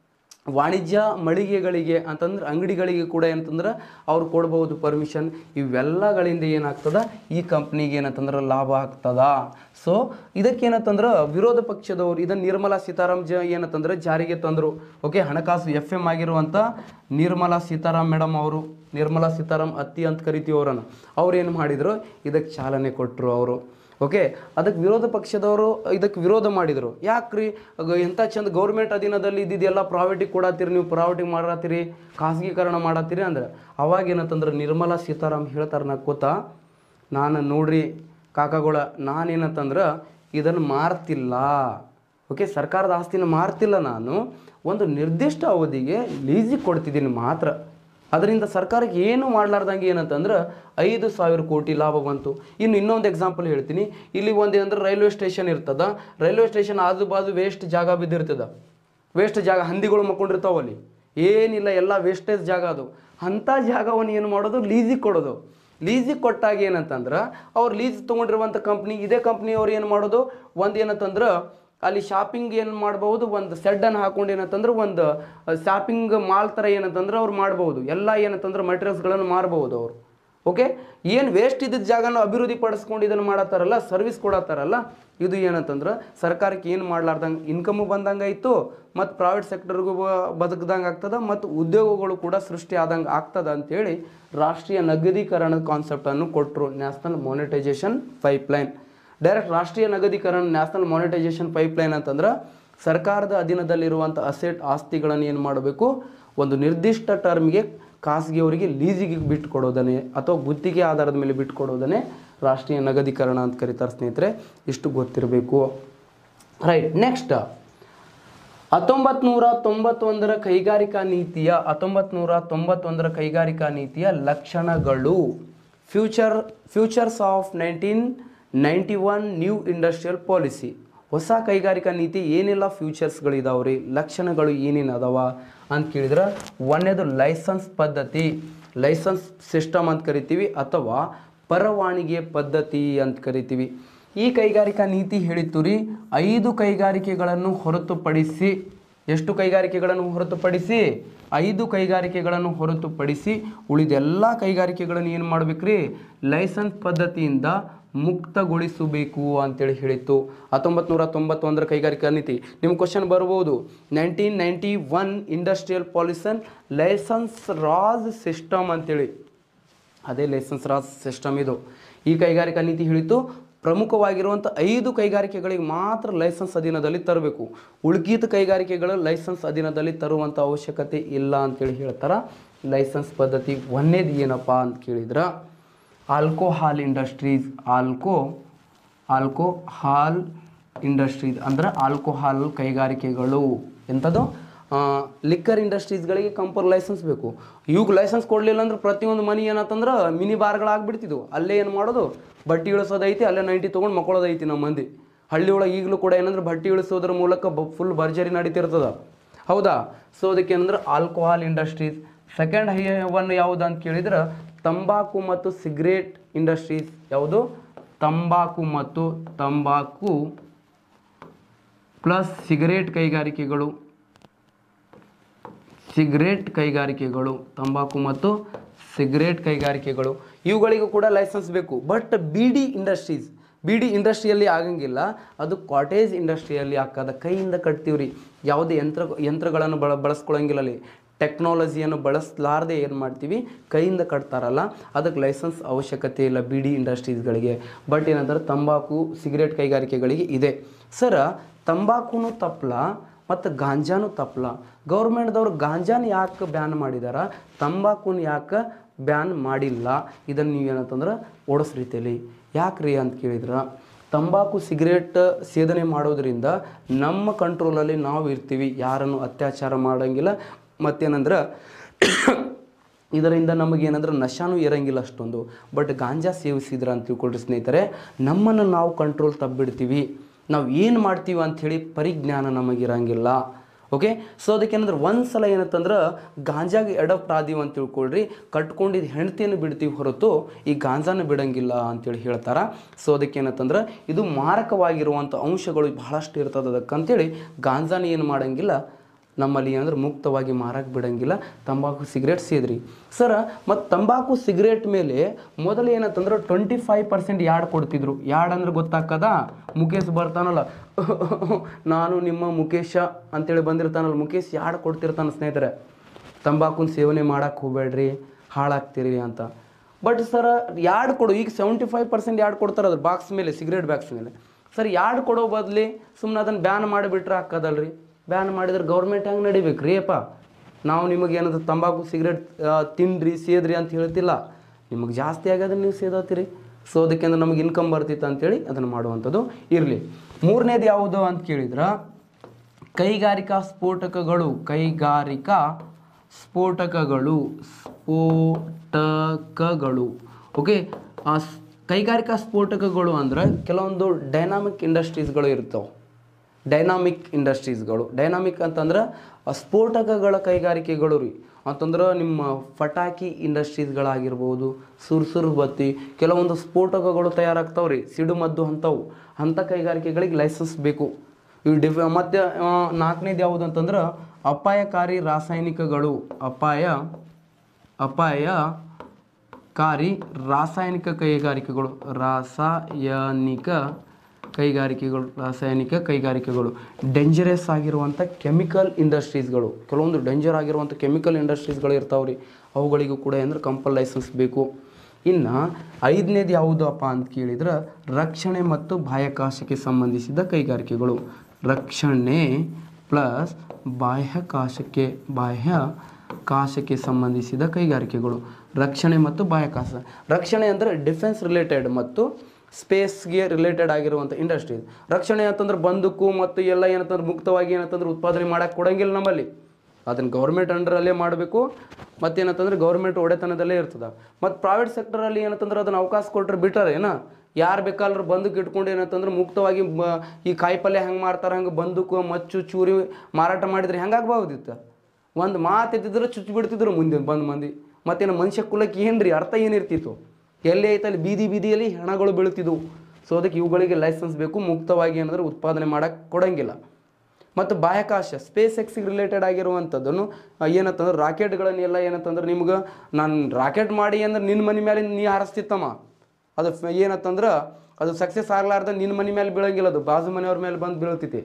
ವಾಣಿಜ್ಯ ಮಳಿಗೆಗಳಿಗೆ ಅಂತಂದ್ರೆ ಅಂಗಡಿಗಳಿಗೆ ಕೂಡ ಏನಂತಂದ್ರೆ ಅವ್ರು ಕೊಡ್ಬೋದು ಪರ್ಮಿಷನ್ ಇವೆಲ್ಲಗಳಿಂದ ಏನಾಗ್ತದ ಈ ಕಂಪ್ನಿಗೆ ಏನಂತಂದ್ರೆ ಲಾಭ ಆಗ್ತದ ಸೊ ಇದಕ್ಕೇನಂತಂದ್ರೆ ವಿರೋಧ ಪಕ್ಷದವರು ಇದನ್ನು ನಿರ್ಮಲಾ ಸೀತಾರಾಮ್ ಜ ಏನಂತಂದ್ರೆ ಜಾರಿಗೆ ತಂದರು ಓಕೆ ಹಣಕಾಸು ಎಫ್ ಎಮ್ ಆಗಿರುವಂಥ ನಿರ್ಮಲಾ ಸೀತಾರಾಮ್ ಮೇಡಮ್ ಅವರು ನಿರ್ಮಲಾ ಸೀತಾರಾಮ್ ಅತ್ತಿ ಅಂತ ಕರಿತೀವಿ ಅವರನ್ನು ಅವ್ರು ಏನು ಮಾಡಿದರು ಇದಕ್ಕೆ ಚಾಲನೆ ಕೊಟ್ಟರು ಅವರು ಓಕೆ ಅದಕ್ಕೆ ವಿರೋಧ ಪಕ್ಷದವರು ಇದಕ್ಕೆ ವಿರೋಧ ಮಾಡಿದರು ಯಾಕ್ರಿ ಅಗ ಎಂಥ ಚಂದ ಗೌರ್ಮೆಂಟ್ ಅಧೀನದಲ್ಲಿ ಇದ್ದಿದ್ದೆಲ್ಲ ಪ್ರಾವಿಟಿಗೆ ಕೊಡತ್ತೀರಿ ನೀವು ಪ್ರಾವಿಟಿಗೆ ಮಾಡತ್ತೀರಿ ಖಾಸಗೀಕರಣ ಮಾಡತ್ತೀರಿ ಅಂದ್ರೆ ಅವಾಗ ಏನಂತಂದ್ರೆ ನಿರ್ಮಲಾ ಸೀತಾರಾಮ್ ಹೇಳ್ತಾರೆ ನಕ್ಕೋತಾ ನಾನು ನೋಡ್ರಿ ಕಾಕಾಗಳ ನಾನೇನಂತಂದ್ರೆ ಇದನ್ನು ಮಾರ್ತಿಲ್ಲ ಓಕೆ ಸರ್ಕಾರದ ಆಸ್ತಿನ ಮಾರ್ತಿಲ್ಲ ನಾನು ಒಂದು ನಿರ್ದಿಷ್ಟ ಅವಧಿಗೆ ಲೀಸಿಗೆ ಕೊಡ್ತಿದ್ದೀನಿ ಮಾತ್ರ ಅದರಿಂದ ಸರ್ಕಾರಕ್ಕೆ ಏನು ಮಾಡ್ಲಾರ್ದಂಗೆ ಏನಂತಂದ್ರೆ ಐದು ಸಾವಿರ ಕೋಟಿ ಲಾಭ ಬಂತು ಇನ್ನು ಇನ್ನೊಂದು ಎಕ್ಸಾಂಪಲ್ ಹೇಳ್ತೀನಿ ಇಲ್ಲಿ ಒಂದು ಏನಂದ್ರೆ ರೈಲ್ವೆ ಸ್ಟೇಷನ್ ಇರ್ತದ ರೈಲ್ವೆ ಸ್ಟೇಷನ್ ಆಜು ಬಾಜು ವೇಸ್ಟ್ ಜಾಗ ಬಿದ್ದಿರ್ತದ ವೇಸ್ಟ್ ಜಾಗ ಹಂದಿಗಳು ಮಕ್ಕೊಂಡಿರ್ತಾವ ಅಲ್ಲಿ ಏನಿಲ್ಲ ಎಲ್ಲ ವೇಸ್ಟೇಜ್ ಜಾಗ ಅದು ಅಂಥ ಜಾಗವನ್ನು ಏನು ಮಾಡೋದು ಲೀಸಿಗೆ ಕೊಡೋದು ಲೀಸಿಗೆ ಕೊಟ್ಟಾಗ ಏನಂತಂದ್ರೆ ಅವ್ರು ಲೀಸ್ ತೊಗೊಂಡಿರುವಂಥ ಕಂಪ್ನಿ ಇದೇ ಕಂಪ್ನಿಯವ್ರು ಏನು ಮಾಡೋದು ಒಂದು ಏನಂತಂದ್ರೆ ಅಲ್ಲಿ ಶಾಪಿಂಗ್ ಏನು ಮಾಡ್ಬೋದು ಒಂದು ಸೆಡ್ಡನ್ನು ಹಾಕೊಂಡು ಏನಂತಂದ್ರೆ ಒಂದು ಶಾಪಿಂಗ್ ಮಾಲ್ ಥರ ಏನಂತಂದ್ರೆ ಅವ್ರು ಮಾಡ್ಬೋದು ಎಲ್ಲ ಏನಂತಂದ್ರೆ ಮಟೀರಿಯಲ್ಸ್ಗಳನ್ನು ಮಾರ್ಬೋದು ಅವರು ಓಕೆ ಏನು ವೇಸ್ಟ್ ಇದ್ದಿದ್ದ ಜಾಗನ ಅಭಿವೃದ್ಧಿ ಪಡಿಸ್ಕೊಂಡು ಇದನ್ನು ಮಾಡತ್ತಾರಲ್ಲ ಸರ್ವಿಸ್ ಕೊಡತ್ತಾರಲ್ಲ ಇದು ಏನಂತಂದ್ರೆ ಸರ್ಕಾರಕ್ಕೆ ಏನು ಮಾಡ್ಲಾರ್ದಂಗೆ ಇನ್ಕಮು ಬಂದಂಗೆ ಆಯಿತು ಮತ್ತು ಪ್ರೈವೇಟ್ ಸೆಕ್ಟರ್ಗೂ ಬದುಕ್ದಂಗೆ ಆಗ್ತದ ಮತ್ತು ಉದ್ಯೋಗಗಳು ಕೂಡ ಸೃಷ್ಟಿ ಆದಂಗೆ ಆಗ್ತದ ಅಂತೇಳಿ ರಾಷ್ಟ್ರೀಯ ನಗದೀಕರಣದ ಕಾನ್ಸೆಪ್ಟನ್ನು ಕೊಟ್ಟರು ನ್ಯಾಷನಲ್ ಮಾನಿಟೈಸೇಷನ್ ಪೈಪ್ಲೈನ್ ಡೈರೆಕ್ಟ್ ರಾಷ್ಟ್ರೀಯ ನಗದೀಕರಣ ನ್ಯಾಷನಲ್ ಮಾನಿಟೈಸೇಷನ್ ಪೈಪ್ಲೈನ್ ಅಂತಂದ್ರೆ ಸರ್ಕಾರದ ಅಧೀನದಲ್ಲಿರುವಂಥ ಅಸೆಟ್ ಆಸ್ತಿಗಳನ್ನು ಏನು ಮಾಡಬೇಕು ಒಂದು ನಿರ್ದಿಷ್ಟ ಟರ್ಮ್ಗೆ ಖಾಸಗಿಯವರಿಗೆ ಲೀಸಿಗೆ ಬಿಟ್ಟುಕೊಡೋದನ್ನೇ ಅಥವಾ ಗುತ್ತಿಗೆ ಆಧಾರದ ಮೇಲೆ ಬಿಟ್ಟುಕೊಡೋದನ್ನೇ ರಾಷ್ಟ್ರೀಯ ನಗದೀಕರಣ ಅಂತ ಕರೀತಾರೆ ಸ್ನೇಹಿತರೆ ಇಷ್ಟು ಗೊತ್ತಿರಬೇಕು ರೈಟ್ ನೆಕ್ಸ್ಟ್ ಹತ್ತೊಂಬತ್ತು ನೂರ ತೊಂಬತ್ತೊಂದರ ಕೈಗಾರಿಕಾ ನೀತಿಯ ಹತ್ತೊಂಬತ್ತು ನೂರ ತೊಂಬತ್ತೊಂದರ ಕೈಗಾರಿಕಾ ನೀತಿಯ ಲಕ್ಷಣಗಳು future futures of nineteen ninety one new industrial policy ಹೊಸ ಕೈಗಾರಿಕಾ ನೀತಿ ಏನೆಲ್ಲ ಫ್ಯೂಚರ್ಸ್ಗಳಿದಾವೆ ರೀ ಲಕ್ಷಣಗಳು ಏನೇನು ಅದಾವ ಅಂತ ಕೇಳಿದ್ರೆ ಒಂದೇದು ಲೈಸೆನ್ಸ್ ಪದ್ಧತಿ ಲೈಸೆನ್ಸ್ ಸಿಸ್ಟಮ್ ಅಂತ ಕರಿತೀವಿ ಅಥವಾ ಪರವಾನಿಗೆ ಪದ್ಧತಿ ಅಂತ ಕರಿತೀವಿ ಈ ಕೈಗಾರಿಕಾ ನೀತಿ ಹೇಳಿತ್ತು ರೀ ಐದು ಕೈಗಾರಿಕೆಗಳನ್ನು ಹೊರತುಪಡಿಸಿ ಎಷ್ಟು ಕೈಗಾರಿಕೆಗಳನ್ನು ಹೊರತುಪಡಿಸಿ ಐದು ಕೈಗಾರಿಕೆಗಳನ್ನು ಹೊರತುಪಡಿಸಿ ಉಳಿದೆಲ್ಲ ಕೈಗಾರಿಕೆಗಳನ್ನು ಏನು ಮಾಡ್ಬೇಕ್ರಿ ಲೈಸೆನ್ಸ್ ಪದ್ಧತಿಯಿಂದ ಮುಕ್ತಗೊಳಿಸಬೇಕು ಅಂತೇಳಿ ಹೇಳಿತ್ತು ಹತ್ತೊಂಬತ್ತು ನೂರ ತೊಂಬತ್ತೊಂದರ ಕೈಗಾರಿಕಾ ನೀತಿ ನಿಮ್ಮ ಕ್ವಶನ್ ಬರ್ಬೋದು ನೈನ್ಟೀನ್ ನೈಂಟಿ ಒನ್ ಇಂಡಸ್ಟ್ರಿಯಲ್ ಪಾಲಿಸನ್ ಲೈಸೆನ್ಸ್ ರಾಜ್ ಸಿಸ್ಟಮ್ ಅಂತೇಳಿ ಅದೇ ಲೈಸೆನ್ಸ್ ರಾಜ್ ಸಿಸ್ಟಮ್ ಇದು ಈ ಕೈಗಾರಿಕಾ ನೀತಿ ಹೇಳಿತು ಪ್ರಮುಖವಾಗಿರುವಂಥ ಐದು ಕೈಗಾರಿಕೆಗಳಿಗೆ ಮಾತ್ರ ಲೈಸೆನ್ಸ್ ಅಧೀನದಲ್ಲಿ ತರಬೇಕು ಉಳ್ಕಿದ ಕೈಗಾರಿಕೆಗಳು ಲೈಸೆನ್ಸ್ ಅಧೀನದಲ್ಲಿ ತರುವಂಥ ಅವಶ್ಯಕತೆ ಇಲ್ಲ ಅಂತೇಳಿ ಹೇಳ್ತಾರೆ ಲೈಸೆನ್ಸ್ ಪದ್ಧತಿ ಒಂದೇದು ಏನಪ್ಪ ಅಂತ ಕೇಳಿದ್ರೆ alcohol industries alco alcohol industries ಅಂದ್ರೆ ಆಲ್ಕೋಹಾಲ್ ಕೈಗಾರಿಕೆಗಳು ಎಂಥದ್ದು ಲಿಕ್ಕರ್ ಇಂಡಸ್ಟ್ರೀಸ್ಗಳಿಗೆ ಕಂಪರ್ ಲೈಸೆನ್ಸ್ ಬೇಕು ಇವಾಗ ಲೈಸೆನ್ಸ್ ಕೊಡಲಿಲ್ಲ ಅಂದ್ರೆ ಪ್ರತಿಯೊಂದು ಮನೆ ಏನಂತಂದ್ರೆ ಮಿನಿ ಬಾರ್ಗಳಾಗ್ಬಿಡ್ತಿದ್ವು ಅಲ್ಲೇ ಏನು ಮಾಡೋದು ಬಟ್ಟೆ ಇಳಿಸೋದೈತಿ ಅಲ್ಲೇ ನೈಂಟಿ ತೊಗೊಂಡು ಮಕ್ಕೊಳ್ಳೋದೈತಿ ನಮ್ಮ ಮಂದಿ ಹಳ್ಳಿ ಒಳಗೆ ಈಗಲೂ ಕೂಡ ಏನಂದ್ರೆ ಬಟ್ಟೆ ಇಳಿಸೋದ್ರ ಮೂಲಕ ಫುಲ್ ಭರ್ಜರಿ ನಡೀತಿರ್ತದ ಹೌದಾ ಸೊ ಅದಕ್ಕೆ ಏನಂದ್ರೆ alcohol industries second high one ಯಾವುದು ಅಂತ ಕೇಳಿದ್ರೆ ತಂಬಾಕು ಮತ್ತು ಸಿಗರೇಟ್ ಇಂಡಸ್ಟ್ರೀಸ್ ಯಾವುದು ತಂಬಾಕು ಮತ್ತು ತಂಬಾಕು ಪ್ಲಸ್ ಸಿಗರೇಟ್ ಕೈಗಾರಿಕೆಗಳು ಸಿಗರೇಟ್ ಕೈಗಾರಿಕೆಗಳು ತಂಬಾಕು ಮತ್ತು ಸಿಗರೇಟ್ ಕೈಗಾರಿಕೆಗಳು ಇವುಗಳಿಗೂ ಕೂಡ ಲೈಸೆನ್ಸ್ ಬೇಕು but B D industries B D ಇಂಡಸ್ಟ್ರಿಯಲ್ಲಿ ಆಗಂಗಿಲ್ಲ ಅದು ಕಾಟೇಜ್ ಇಂಡಸ್ಟ್ರಿಯಲ್ಲಿ ಹಾಕದ ಕೈಯಿಂದ ಕಟ್ತೀವ್ರಿ ಯಾವುದೇ ಯಂತ್ರ ಯಂತ್ರಗಳನ್ನು ಬಳ ಬಳಸ್ಕೊಳಂಗಿಲ್ಲ ಅಲ್ಲಿ ಟೆಕ್ನಾಲಜಿಯನ್ನು ಬಳಸಲಾರದೆ ಏನು ಮಾಡ್ತೀವಿ ಕೈಯಿಂದ ಕಟ್ತಾರಲ್ಲ ಅದಕ್ಕೆ ಲೈಸೆನ್ಸ್ ಅವಶ್ಯಕತೆ ಇಲ್ಲ ಬಿ ಡಿ ಇಂಡಸ್ಟ್ರೀಸ್ಗಳಿಗೆ ಬಟ್ ಏನಂತಾರೆ ತಂಬಾಕು ಸಿಗರೇಟ್ ಕೈಗಾರಿಕೆಗಳಿಗೆ ಇದೆ ಸರ ತಂಬಾಕುನು ತಪ್ಪಲ ಮತ್ತು ಗಾಂಜಾನು ತಪ್ಪಲ ಗೌರ್ಮೆಂಟ್ದವ್ರು ಗಾಂಜಾನ ಯಾಕೆ ಬ್ಯಾನ್ ಮಾಡಿದಾರ ತಂಬಾಕುನ ಯಾಕೆ ಬ್ಯಾನ್ ಮಾಡಿಲ್ಲ ಇದನ್ನು ನೀವೇನಂತಂದ್ರೆ ಓಡಿಸ್ ರೀತಿಯಲ್ಲಿ ಯಾಕೆ ರೀ ಅಂತ ಕೇಳಿದ್ರೆ ತಂಬಾಕು ಸಿಗರೇಟ್ ಸೇದನೆ ಮಾಡೋದ್ರಿಂದ ನಮ್ಮ ಕಂಟ್ರೋಲಲ್ಲಿ ನಾವು ಇರ್ತೀವಿ ಯಾರನ್ನು ಅತ್ಯಾಚಾರ ಮಾಡೋಂಗಿಲ್ಲ ಮತ್ತೇನಂದ್ರೆ ಇದರಿಂದ ನಮಗೇನಂದ್ರೆ ನಶಾನೂ ಇರಂಗಿಲ್ಲ ಅಷ್ಟೊಂದು ಬಟ್ ಗಾಂಜಾ ಸೇವಿಸಿದ್ರ ಅಂತ ತಿಳ್ಕೊಳ್ರಿ ಸ್ನೇಹಿತರೆ ನಮ್ಮನ್ನು ನಾವು ಕಂಟ್ರೋಲ್ ತಬ್ಬಿಡ್ತೀವಿ ನಾವು ಏನು ಮಾಡ್ತೀವಿ ಅಂಥೇಳಿ ಪರಿಜ್ಞಾನ ನಮಗಿರಂಗಿಲ್ಲ ಓಕೆ ಸೊ ಅದಕ್ಕೇನಂದ್ರೆ ಒಂದು ಸಲ ಏನಂತಂದ್ರೆ ಗಾಂಜಾಗೆ ಅಡಪ್ಟ್ ಆದೀವಿ ಅಂತ ತಿಳ್ಕೊಳ್ರಿ ಕಟ್ಕೊಂಡಿದ್ದು ಹೆಂಡತಿಯನ್ನು ಬಿಡ್ತೀವಿ ಹೊರತು ಈ ಗಾಂಜಾನ ಬಿಡಂಗಿಲ್ಲ ಅಂತೇಳಿ ಹೇಳ್ತಾರೆ ಸೊ ಅದಕ್ಕೇನಂತಂದ್ರೆ ಇದು ಮಾರಕವಾಗಿರುವಂಥ ಅಂಶಗಳು ಬಹಳಷ್ಟು ಇರ್ತದೆ ಅದಕ್ಕಂತೇಳಿ ಗಾಂಜಾನ ಏನು ಮಾಡಂಗಿಲ್ಲ ನಮ್ಮಲ್ಲಿ ಏನಂದ್ರೆ ಮುಕ್ತವಾಗಿ ಮಾರಕ್ಕೆ ಬಿಡಂಗಿಲ್ಲ ತಂಬಾಕು ಸಿಗರೇಟ್ ಸೇದ್ರಿ ಸರ ಮತ್ತು ತಂಬಾಕು ಸಿಗರೇಟ್ ಮೇಲೆ ಮೊದಲು ಏನಂತಂದ್ರೆ ಟ್ವೆಂಟಿ ಫೈವ್ ಪರ್ಸೆಂಟ್ ಯಾಡ್ ಕೊಡ್ತಿದ್ರು ಯಾಡ್ ಅಂದ್ರೆ ಗೊತ್ತಾಕದ ಮುಖೇಶ್ ಬರ್ತಾನಲ್ಲ ನಾನು ನಿಮ್ಮ ಮುಖೇಶ ಅಂತೇಳಿ ಬಂದಿರ್ತಾನಲ್ಲ ಮುಖೇಶ್ ಯಾಡ್ ಕೊಡ್ತಿರ್ತಾನೆ ಸ್ನೇಹಿತರೆ ತಂಬಾಕುನ ಸೇವನೆ ಮಾಡಕ್ಕೆ ಹೋಗ್ಬೇಡ್ರಿ ಹಾಳಾಗ್ತೀರಿ ಅಂತ ಬಟ್ ಸರ ಯಾಡ್ ಕೊಡು ಈಗ ಸೆವೆಂಟಿ ಫೈವ್ ಪರ್ಸೆಂಟ್ ಯಾಡ್ ಕೊಡ್ತಾರೆ ಅದ್ರ ಬಾಕ್ಸ್ ಮೇಲೆ ಸಿಗರೇಟ್ ಬಾಕ್ಸ್ ಮೇಲೆ ಸರ್ ಯಾಡ್ ಕೊಡೋ ಬದಲಿ ಸುಮ್ಮನೆ ಅದನ್ನು ಬ್ಯಾನ್ ಮಾಡಿಬಿಟ್ರೆ ಹಾಕೋದಲ್ರಿ ಬ್ಯಾನ್ ಮಾಡಿದ್ರೆ ಗೌರ್ಮೆಂಟ್ ಹೆಂಗೆ ನಡಿಬೇಕು ರೀ ಅಪ್ಪ ನಾವು ನಿಮಗೆ ಏನದು ತಂಬಾಕು ಸಿಗರೇಟ್ ತಿನ್ರಿ ಸೇದ್ರಿ ಅಂತ ಹೇಳ್ತಿಲ್ಲ ನಿಮಗೆ ಜಾಸ್ತಿ ಆಗೋದನ್ನ ನೀವು ಸೇದತ್ತೀರಿ ಸೊ ಅದಕ್ಕೆ ಅಂದ್ರೆ ನಮಗೆ ಇನ್ಕಮ್ ಬರ್ತಿತ್ತು ಅಂತೇಳಿ ಅದನ್ನು ಮಾಡುವಂಥದ್ದು ಇರಲಿ ಮೂರನೇದು ಯಾವುದು ಅಂತ ಕೇಳಿದ್ರೆ ಕೈಗಾರಿಕಾ ಸ್ಫೋಟಕಗಳು ಕೈಗಾರಿಕಾ ಸ್ಫೋಟಕಗಳು ಸ್ಫೋಟಕಗಳು ಓಕೆ ಆ ಸ್- ಕೈಗಾರಿಕಾ ಸ್ಫೋಟಕಗಳು ಅಂದ್ರೆ ಕೆಲವೊಂದು ಡೈನಾಮಿಕ್ ಇಂಡಸ್ಟ್ರೀಸ್ಗಳು ಇರ್ತವೆ ಡೈನಾಮಿಕ್ ಇಂಡಸ್ಟ್ರೀಸ್ಗಳು ಡೈನಾಮಿಕ್ ಅಂತಂದ್ರೆ ಆ ಸ್ಫೋಟಕಗಳ ಕೈಗಾರಿಕೆಗಳು ರೀ ಅಂತಂದ್ರೆ ನಿಮ್ಮ ಪಟಾಕಿ ಇಂಡಸ್ಟ್ರೀಸ್ಗಳಾಗಿರ್ಬೋದು ಸುರ್ಸುರು ಬತ್ತಿ ಕೆಲವೊಂದು ಸ್ಫೋಟಕಗಳು ತಯಾರಾಗ್ತಾವೆ ರೀ ಸಿಡುಮದ್ದು ಅಂಥವು ಅಂಥ ಕೈಗಾರಿಕೆಗಳಿಗೆ ಲೈಸೆನ್ಸ್ ಬೇಕು ಇವು ಡಿಫ್ ಮತ್ತು ನಾಲ್ಕನೇದು ಯಾವುದು ಅಂತಂದ್ರೆ ಅಪಾಯಕಾರಿ ರಾಸಾಯನಿಕಗಳು ಅಪಾಯ ಅಪಾಯಕಾರಿ ರಾಸಾಯನಿಕ ಕೈಗಾರಿಕೆಗಳು ರಾಸಾಯನಿಕ ಕೈಗಾರಿಕೆಗಳು ರಾಸಾಯನಿಕ ಕೈಗಾರಿಕೆಗಳು ಡೇಂಜರಸ್ ಆಗಿರುವಂಥ ಕೆಮಿಕಲ್ ಇಂಡಸ್ಟ್ರೀಸ್ಗಳು ಕೆಲವೊಂದು ಡೇಂಜರ್ ಆಗಿರುವಂಥ ಕೆಮಿಕಲ್ ಇಂಡಸ್ಟ್ರೀಸ್ಗಳು ಇರ್ತಾವೆ ರೀ ಅವುಗಳಿಗೂ ಕೂಡ ಅಂದ್ರೆ ಕಂಪಲ್ ಲೈಸೆನ್ಸ್ ಬೇಕು ಇನ್ನು ಐದನೇದು ಯಾವುದಪ್ಪ ಅಂತ ಕೇಳಿದ್ರೆ ರಕ್ಷಣೆ ಮತ್ತು ಬಾಹ್ಯಾಕಾಶಕ್ಕೆ ಸಂಬಂಧಿಸಿದ ಕೈಗಾರಿಕೆಗಳು ರಕ್ಷಣೆ ಪ್ಲಸ್ ಬಾಹ್ಯಾಕಾಶಕ್ಕೆ ಬಾಹ್ಯಾಕಾಶಕ್ಕೆ ಸಂಬಂಧಿಸಿದ ಕೈಗಾರಿಕೆಗಳು ರಕ್ಷಣೆ ಮತ್ತು ಬಾಹ್ಯಾಕಾಶ ರಕ್ಷಣೆ ಅಂದರೆ ಡಿಫೆನ್ಸ್ ರಿಲೇಟೆಡ್ ಮತ್ತು ಸ್ಪೇಸ್ಗೆ ರಿಲೇಟೆಡ್ ಆಗಿರುವಂಥ ಇಂಡಸ್ಟ್ರೀಸ್ ರಕ್ಷಣೆ ಅಂತಂದ್ರೆ ಬಂದೂಕು ಮತ್ತು ಎಲ್ಲ ಏನಂತಂದ್ರೆ ಮುಕ್ತವಾಗಿ ಏನಂತಂದ್ರೆ ಉತ್ಪಾದನೆ ಮಾಡೋಕ್ಕೆ ಕೊಡಂಗಿಲ್ಲ ನಮ್ಮಲ್ಲಿ ಅದನ್ನು ಗೌರ್ಮೆಂಟ್ ಅಂಡರಲ್ಲೇ ಮಾಡಬೇಕು ಮತ್ತೇನಂತಂದ್ರೆ ಗೌರ್ಮೆಂಟ್ ಒಡೆತನದಲ್ಲೇ ಇರ್ತದೆ ಮತ್ತು ಪ್ರೈವೇಟ್ ಸೆಕ್ಟರಲ್ಲಿ ಏನಂತಂದ್ರೆ ಅದನ್ನು ಅವಕಾಶ ಕೊಟ್ಟರೆ ಬಿಟ್ಟಾರೆ ಏನ ಯಾರು ಬೇಕಾದ್ರೂ ಬಂದೂಕು ಇಟ್ಕೊಂಡು ಏನಂತಂದ್ರೆ ಮುಕ್ತವಾಗಿ ಬ ಈ ಕಾಯಿಪಲ್ಯ ಹೆಂಗೆ ಮಾರ್ತಾರೆ ಹಂಗೆ ಬಂದೂಕು ಮಚ್ಚು ಚೂರಿ ಮಾರಾಟ ಮಾಡಿದ್ರೆ ಹೆಂಗಾಗಬಹುದಿತ್ತು ಒಂದು ಮಾತು ಎತ್ತಿದ್ರೆ ಚುಚ್ಚಿ ಬಿಡ್ತಿದ್ರು ಮುಂದೆ ಬಂದು ಮಂದಿ ಮತ್ತೇನು ಮನುಷ್ಯ ಕುಲಕ್ಕೆ ಏನು ರೀ ಅರ್ಥ ಏನಿರ್ತಿತ್ತು ಎಲ್ಲಿ ಐತಲ್ಲಿ ಬೀದಿ ಬೀದಿಯಲ್ಲಿ ಹೆಣಗಳು ಬೀಳ್ತಿದ್ವು ಸೊ ಅದಕ್ಕೆ ಇವುಗಳಿಗೆ ಲೈಸೆನ್ಸ್ ಬೇಕು ಮುಕ್ತವಾಗಿ ಏನಂದ್ರೆ ಉತ್ಪಾದನೆ ಮಾಡೋಕ್ಕೆ ಕೊಡಂಗಿಲ್ಲ ಮತ್ತು ಬಾಹ್ಯಾಕಾಶ ಸ್ಪೇಸ್ ಎಕ್ಸಿಗೆ ರಿಲೇಟೆಡ್ ಆಗಿರುವಂಥದ್ದನ್ನು ಆ, ಏನಂತಂದ್ರೆ ರಾಕೆಟ್ಗಳನ್ನು ಎಲ್ಲ ಏನಂತಂದ್ರೆ ನಿಮ್ಗೆ ನಾನು ರಾಕೆಟ್ ಮಾಡಿ ಅಂದ್ರೆ ನಿನ್ನ ಮನೆ ಮೇಲೆ ನೀ ಹಾರಿಸ್ತಿತ್ತಮ್ಮ ಅದು ಫ- ಏನಂತಂದ್ರೆ ಅದು ಸಕ್ಸಸ್ ಆಗ್ಲಾರ್ದ ನಿನ್ನ ಮನೆ ಮೇಲೆ ಬೀಳಂಗಿಲ್ಲ ಅದು ಬಾಜು ಮನೆಯವ್ರ ಮೇಲೆ ಬಂದು ಬೀಳ್ತೈತಿ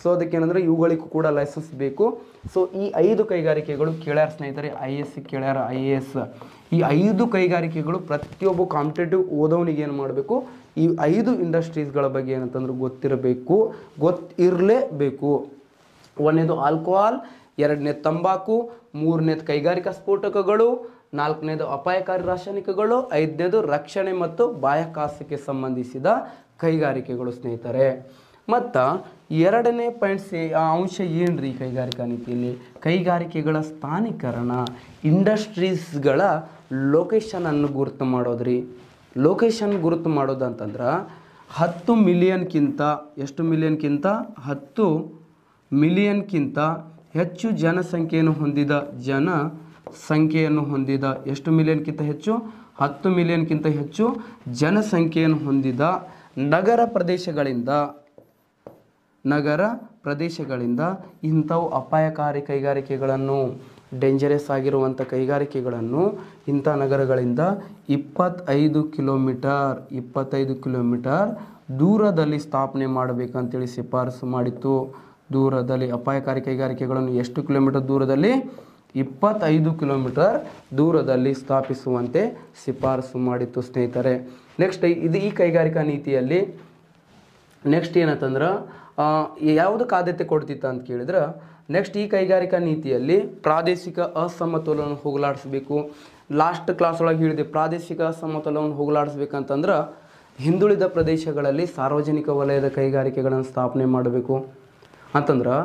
ಸೊ ಅದಕ್ಕೇನಂದ್ರೆ ಇವುಗಳಿಗೂ ಕೂಡ ಲೈಸೆನ್ಸ್ ಬೇಕು ಸೊ ಈ ಐದು ಕೈಗಾರಿಕೆಗಳು ಕೇಳ್ಯಾರ ಸ್ನೇಹಿತರೆ ಐ ಎಸ್ ಕೇಳ್ಯಾರ ಐ ಎ ಎಸ್ ಈ ಐದು ಕೈಗಾರಿಕೆಗಳು ಪ್ರತಿಯೊಬ್ಬ ಕಾಂಪಿಟೇಟಿವ್ ಓದೋನಿಗೆ ಏನು ಮಾಡಬೇಕು ಈ ಐದು ಇಂಡಸ್ಟ್ರೀಸ್ಗಳ ಬಗ್ಗೆ ಏನಂತಂದ್ರೆ ಗೊತ್ತಿರಬೇಕು ಗೊತ್ತಿರಲೇಬೇಕು ಒಂದನೇದು ಆಲ್ಕೋಹಾಲ್ ಎರಡನೇ ತಂಬಾಕು ಮೂರನೇದು ಕೈಗಾರಿಕಾ ಸ್ಫೋಟಕಗಳು ನಾಲ್ಕನೇದು ಅಪಾಯಕಾರಿ ರಾಸಾಯನಿಕಗಳು ಐದನೇದು ರಕ್ಷಣೆ ಮತ್ತು ಬಾಹ್ಯಾಕಾಶಕ್ಕೆ ಸಂಬಂಧಿಸಿದ ಕೈಗಾರಿಕೆಗಳು ಸ್ನೇಹಿತರೆ ಮತ್ತು ಎರಡನೇ ಪಾಯಿಂಟ್ಸ್ ಅಂಶ ಏನ್ರಿ ಈ ಕೈಗಾರಿಕಾ ನೀತಿಯಲ್ಲಿ ಕೈಗಾರಿಕೆಗಳ ಸ್ಥಾನೀಕರಣ ಇಂಡಸ್ಟ್ರೀಸ್ಗಳ ಲೊಕೇಶನನ್ನು ಗುರುತು ಮಾಡೋದ್ರಿ ಲೊಕೇಶನ್ ಗುರುತು ಮಾಡೋದು ಅಂತಂದ್ರೆ ಹತ್ತು ಮಿಲಿಯನ್ಗಿಂತ ಎಷ್ಟು ಮಿಲಿಯನ್ಗಿಂತ ಹತ್ತು ಮಿಲಿಯನ್ಗಿಂತ ಹೆಚ್ಚು ಜನಸಂಖ್ಯೆಯನ್ನು ಹೊಂದಿದ ಜನ ಸಂಖ್ಯೆಯನ್ನು ಹೊಂದಿದ ಎಷ್ಟು ಮಿಲಿಯನ್ಗಿಂತ ಹೆಚ್ಚು ಹತ್ತು ಮಿಲಿಯನ್ಗಿಂತ ಹೆಚ್ಚು ಜನಸಂಖ್ಯೆಯನ್ನು ಹೊಂದಿದ ನಗರ ಪ್ರದೇಶಗಳಿಂದ ನಗರ ಪ್ರದೇಶಗಳಿಂದ ಇಂಥವು ಅಪಾಯಕಾರಿ ಕೈಗಾರಿಕೆಗಳನ್ನು ಡೇಂಜರಸ್ ಆಗಿರುವಂಥ ಕೈಗಾರಿಕೆಗಳನ್ನು ಇಂಥ ನಗರಗಳಿಂದ ಇಪ್ಪತ್ತೈದು ಕಿಲೋಮೀಟರ್ ಇಪ್ಪತ್ತೈದು ಕಿಲೋಮೀಟರ್ ದೂರದಲ್ಲಿ ಸ್ಥಾಪನೆ ಮಾಡಬೇಕಂತೇಳಿ ಶಿಫಾರಸು ಮಾಡಿತ್ತು ದೂರದಲ್ಲಿ ಅಪಾಯಕಾರಿ ಕೈಗಾರಿಕೆಗಳನ್ನು ಎಷ್ಟು ಕಿಲೋಮೀಟರ್ ದೂರದಲ್ಲಿ ಇಪ್ಪತ್ತೈದು ಕಿಲೋಮೀಟರ್ ದೂರದಲ್ಲಿ ಸ್ಥಾಪಿಸುವಂತೆ ಶಿಫಾರಸು ಮಾಡಿತ್ತು ಸ್ನೇಹಿತರೆ ನೆಕ್ಸ್ಟ್ ಇದು ಈ ಕೈಗಾರಿಕಾ ನೀತಿಯಲ್ಲಿ ನೆಕ್ಸ್ಟ್ ಏನಂತಂದ್ರೆ ಆ, ಯಾವುದಕ್ಕೆ ಆದ್ಯತೆ ಕೊಡ್ತಿತ್ತು ಅಂತ ಕೇಳಿದ್ರೆ ನೆಕ್ಸ್ಟ್ ಈ ಕೈಗಾರಿಕಾ ನೀತಿಯಲ್ಲಿ ಪ್ರಾದೇಶಿಕ ಅಸಮತೋಲನ ಹೋಗಲಾಡಿಸ್ಬೇಕು ಲಾಸ್ಟ್ ಕ್ಲಾಸ್ ಒಳಗೆ ಹೇಳಿದೆ ಪ್ರಾದೇಶಿಕ ಅಸಮತೋಲನವನ್ನು ಹೋಗಲಾಡಿಸ್ಬೇಕಂತಂದ್ರೆ ಹಿಂದುಳಿದ ಪ್ರದೇಶಗಳಲ್ಲಿ ಸಾರ್ವಜನಿಕ ವಲಯದ ಕೈಗಾರಿಕೆಗಳನ್ನು ಸ್ಥಾಪನೆ ಮಾಡಬೇಕು ಅಂತಂದ್ರೆ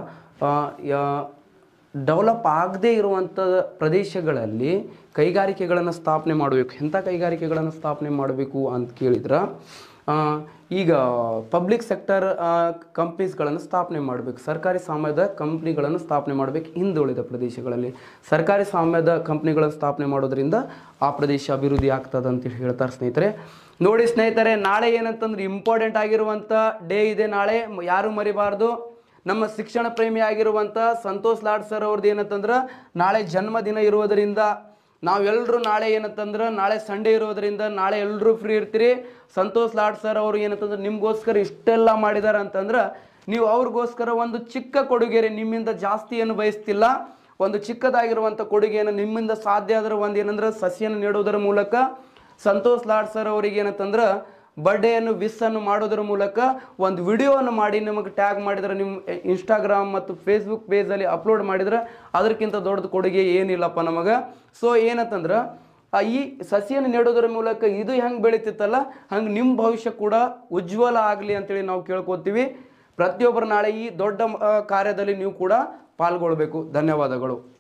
ಡೆವಲಪ್ ಆಗದೇ ಇರುವಂಥ ಪ್ರದೇಶಗಳಲ್ಲಿ ಕೈಗಾರಿಕೆಗಳನ್ನು ಸ್ಥಾಪನೆ ಮಾಡಬೇಕು ಎಂಥ ಕೈಗಾರಿಕೆಗಳನ್ನು ಸ್ಥಾಪನೆ ಮಾಡಬೇಕು ಅಂತ ಕೇಳಿದ್ರೆ ಆ, ಈಗ ಪಬ್ಲಿಕ್ ಸೆಕ್ಟರ್ ಕಂಪ್ನೀಸ್ಗಳನ್ನು ಸ್ಥಾಪನೆ ಮಾಡಬೇಕು ಸರ್ಕಾರಿ ಸ್ವಾಮ್ಯದ ಕಂಪ್ನಿಗಳನ್ನು ಸ್ಥಾಪನೆ ಮಾಡಬೇಕು ಹಿಂದುಳಿದ ಪ್ರದೇಶಗಳಲ್ಲಿ ಸರ್ಕಾರಿ ಸ್ವಾಮ್ಯದ ಕಂಪ್ನಿಗಳನ್ನು ಸ್ಥಾಪನೆ ಮಾಡೋದ್ರಿಂದ ಆ ಪ್ರದೇಶ ಅಭಿವೃದ್ಧಿ ಆಗ್ತದೆ ಅಂತ ಹೇಳ್ತಾರೆ ಸ್ನೇಹಿತರೆ ನೋಡಿ ಸ್ನೇಹಿತರೆ ನಾಳೆ ಏನಂತಂದ್ರೆ ಇಂಪಾರ್ಟೆಂಟ್ ಆಗಿರುವಂಥ ಡೇ ಇದೆ ನಾಳೆ ಮ- ಯಾರು ಮರಿಬಾರ್ದು ನಮ್ಮ ಶಿಕ್ಷಣ ಪ್ರೇಮಿ ಆಗಿರುವಂಥ ಸಂತೋಷ್ ಲಾಡ್ ಸರ್ ಅವ್ರದ್ದು ಏನಂತಂದ್ರೆ ನಾಳೆ ಜನ್ಮದಿನ ಇರುವುದರಿಂದ ನಾವೆಲ್ಲರೂ ನಾಳೆ ಏನಂತಂದ್ರೆ ನಾಳೆ ಸಂಡೇ ಇರೋದ್ರಿಂದ ನಾಳೆ ಎಲ್ಲರೂ ಫ್ರೀ ಇರ್ತೀರಿ ಸಂತೋಷ್ ಲಾಡ್ ಸರ್ ಅವರು ಏನಂತಂದ್ರೆ ನಿಮಗೋಸ್ಕರ ಇಷ್ಟೆಲ್ಲ ಮಾಡಿದ್ದಾರೆ ಅಂತಂದ್ರೆ ನೀವು ಅವ್ರಿಗೋಸ್ಕರ ಒಂದು ಚಿಕ್ಕ ಕೊಡುಗೆ ರೀ ನಿಮ್ಮಿಂದ ಜಾಸ್ತಿ ಏನು ಬಯಸ್ತಿಲ್ಲ ಒಂದು ಚಿಕ್ಕದಾಗಿರುವಂಥ ಕೊಡುಗೆಯನ್ನು ನಿಮ್ಮಿಂದ ಸಾಧ್ಯ ಆದ್ರೆ ಒಂದು ಏನಂದ್ರೆ ಸಸಿಯನ್ನು ನೀಡೋದರ ಮೂಲಕ ಸಂತೋಷ್ ಲಾಡ್ ಸರ್ ಅವರಿಗೆ ಏನಂತಂದ್ರೆ ಬರ್ಡೇಯನ್ನು ವಿಸ್ಸನ್ನು ಮಾಡೋದ್ರ ಮೂಲಕ ಒಂದು ವಿಡಿಯೋವನ್ನು ಮಾಡಿ ನಿಮಗೆ ಟ್ಯಾಗ್ ಮಾಡಿದ್ರೆ ನಿಮ್ಮ ಇನ್ಸ್ಟಾಗ್ರಾಮ್ ಮತ್ತು ಫೇಸ್ಬುಕ್ ಪೇಜಲ್ಲಿ ಅಪ್ಲೋಡ್ ಮಾಡಿದ್ರೆ ಅದಕ್ಕಿಂತ ದೊಡ್ಡದು ಕೊಡುಗೆ ಏನಿಲ್ಲಪ್ಪ ನಮಗೆ ಸೊ ಏನಂತಂದ್ರೆ ಆ ಈ ಸಸಿಯನ್ನು ನೆಡೋದ್ರ ಮೂಲಕ ಇದು ಹೆಂಗೆ ಬೆಳೀತಿತ್ತಲ್ಲ ಹಂಗೆ ನಿಮ್ಮ ಭವಿಷ್ಯ ಕೂಡ ಉಜ್ವಲ ಆಗಲಿ ಅಂತೇಳಿ ನಾವು ಕೇಳ್ಕೊತೀವಿ ಪ್ರತಿಯೊಬ್ಬರು ನಾಳೆ ಈ ದೊಡ್ಡ ಆ, ಕಾರ್ಯದಲ್ಲಿ ನೀವು ಕೂಡ ಪಾಲ್ಗೊಳ್ಬೇಕು ಧನ್ಯವಾದಗಳು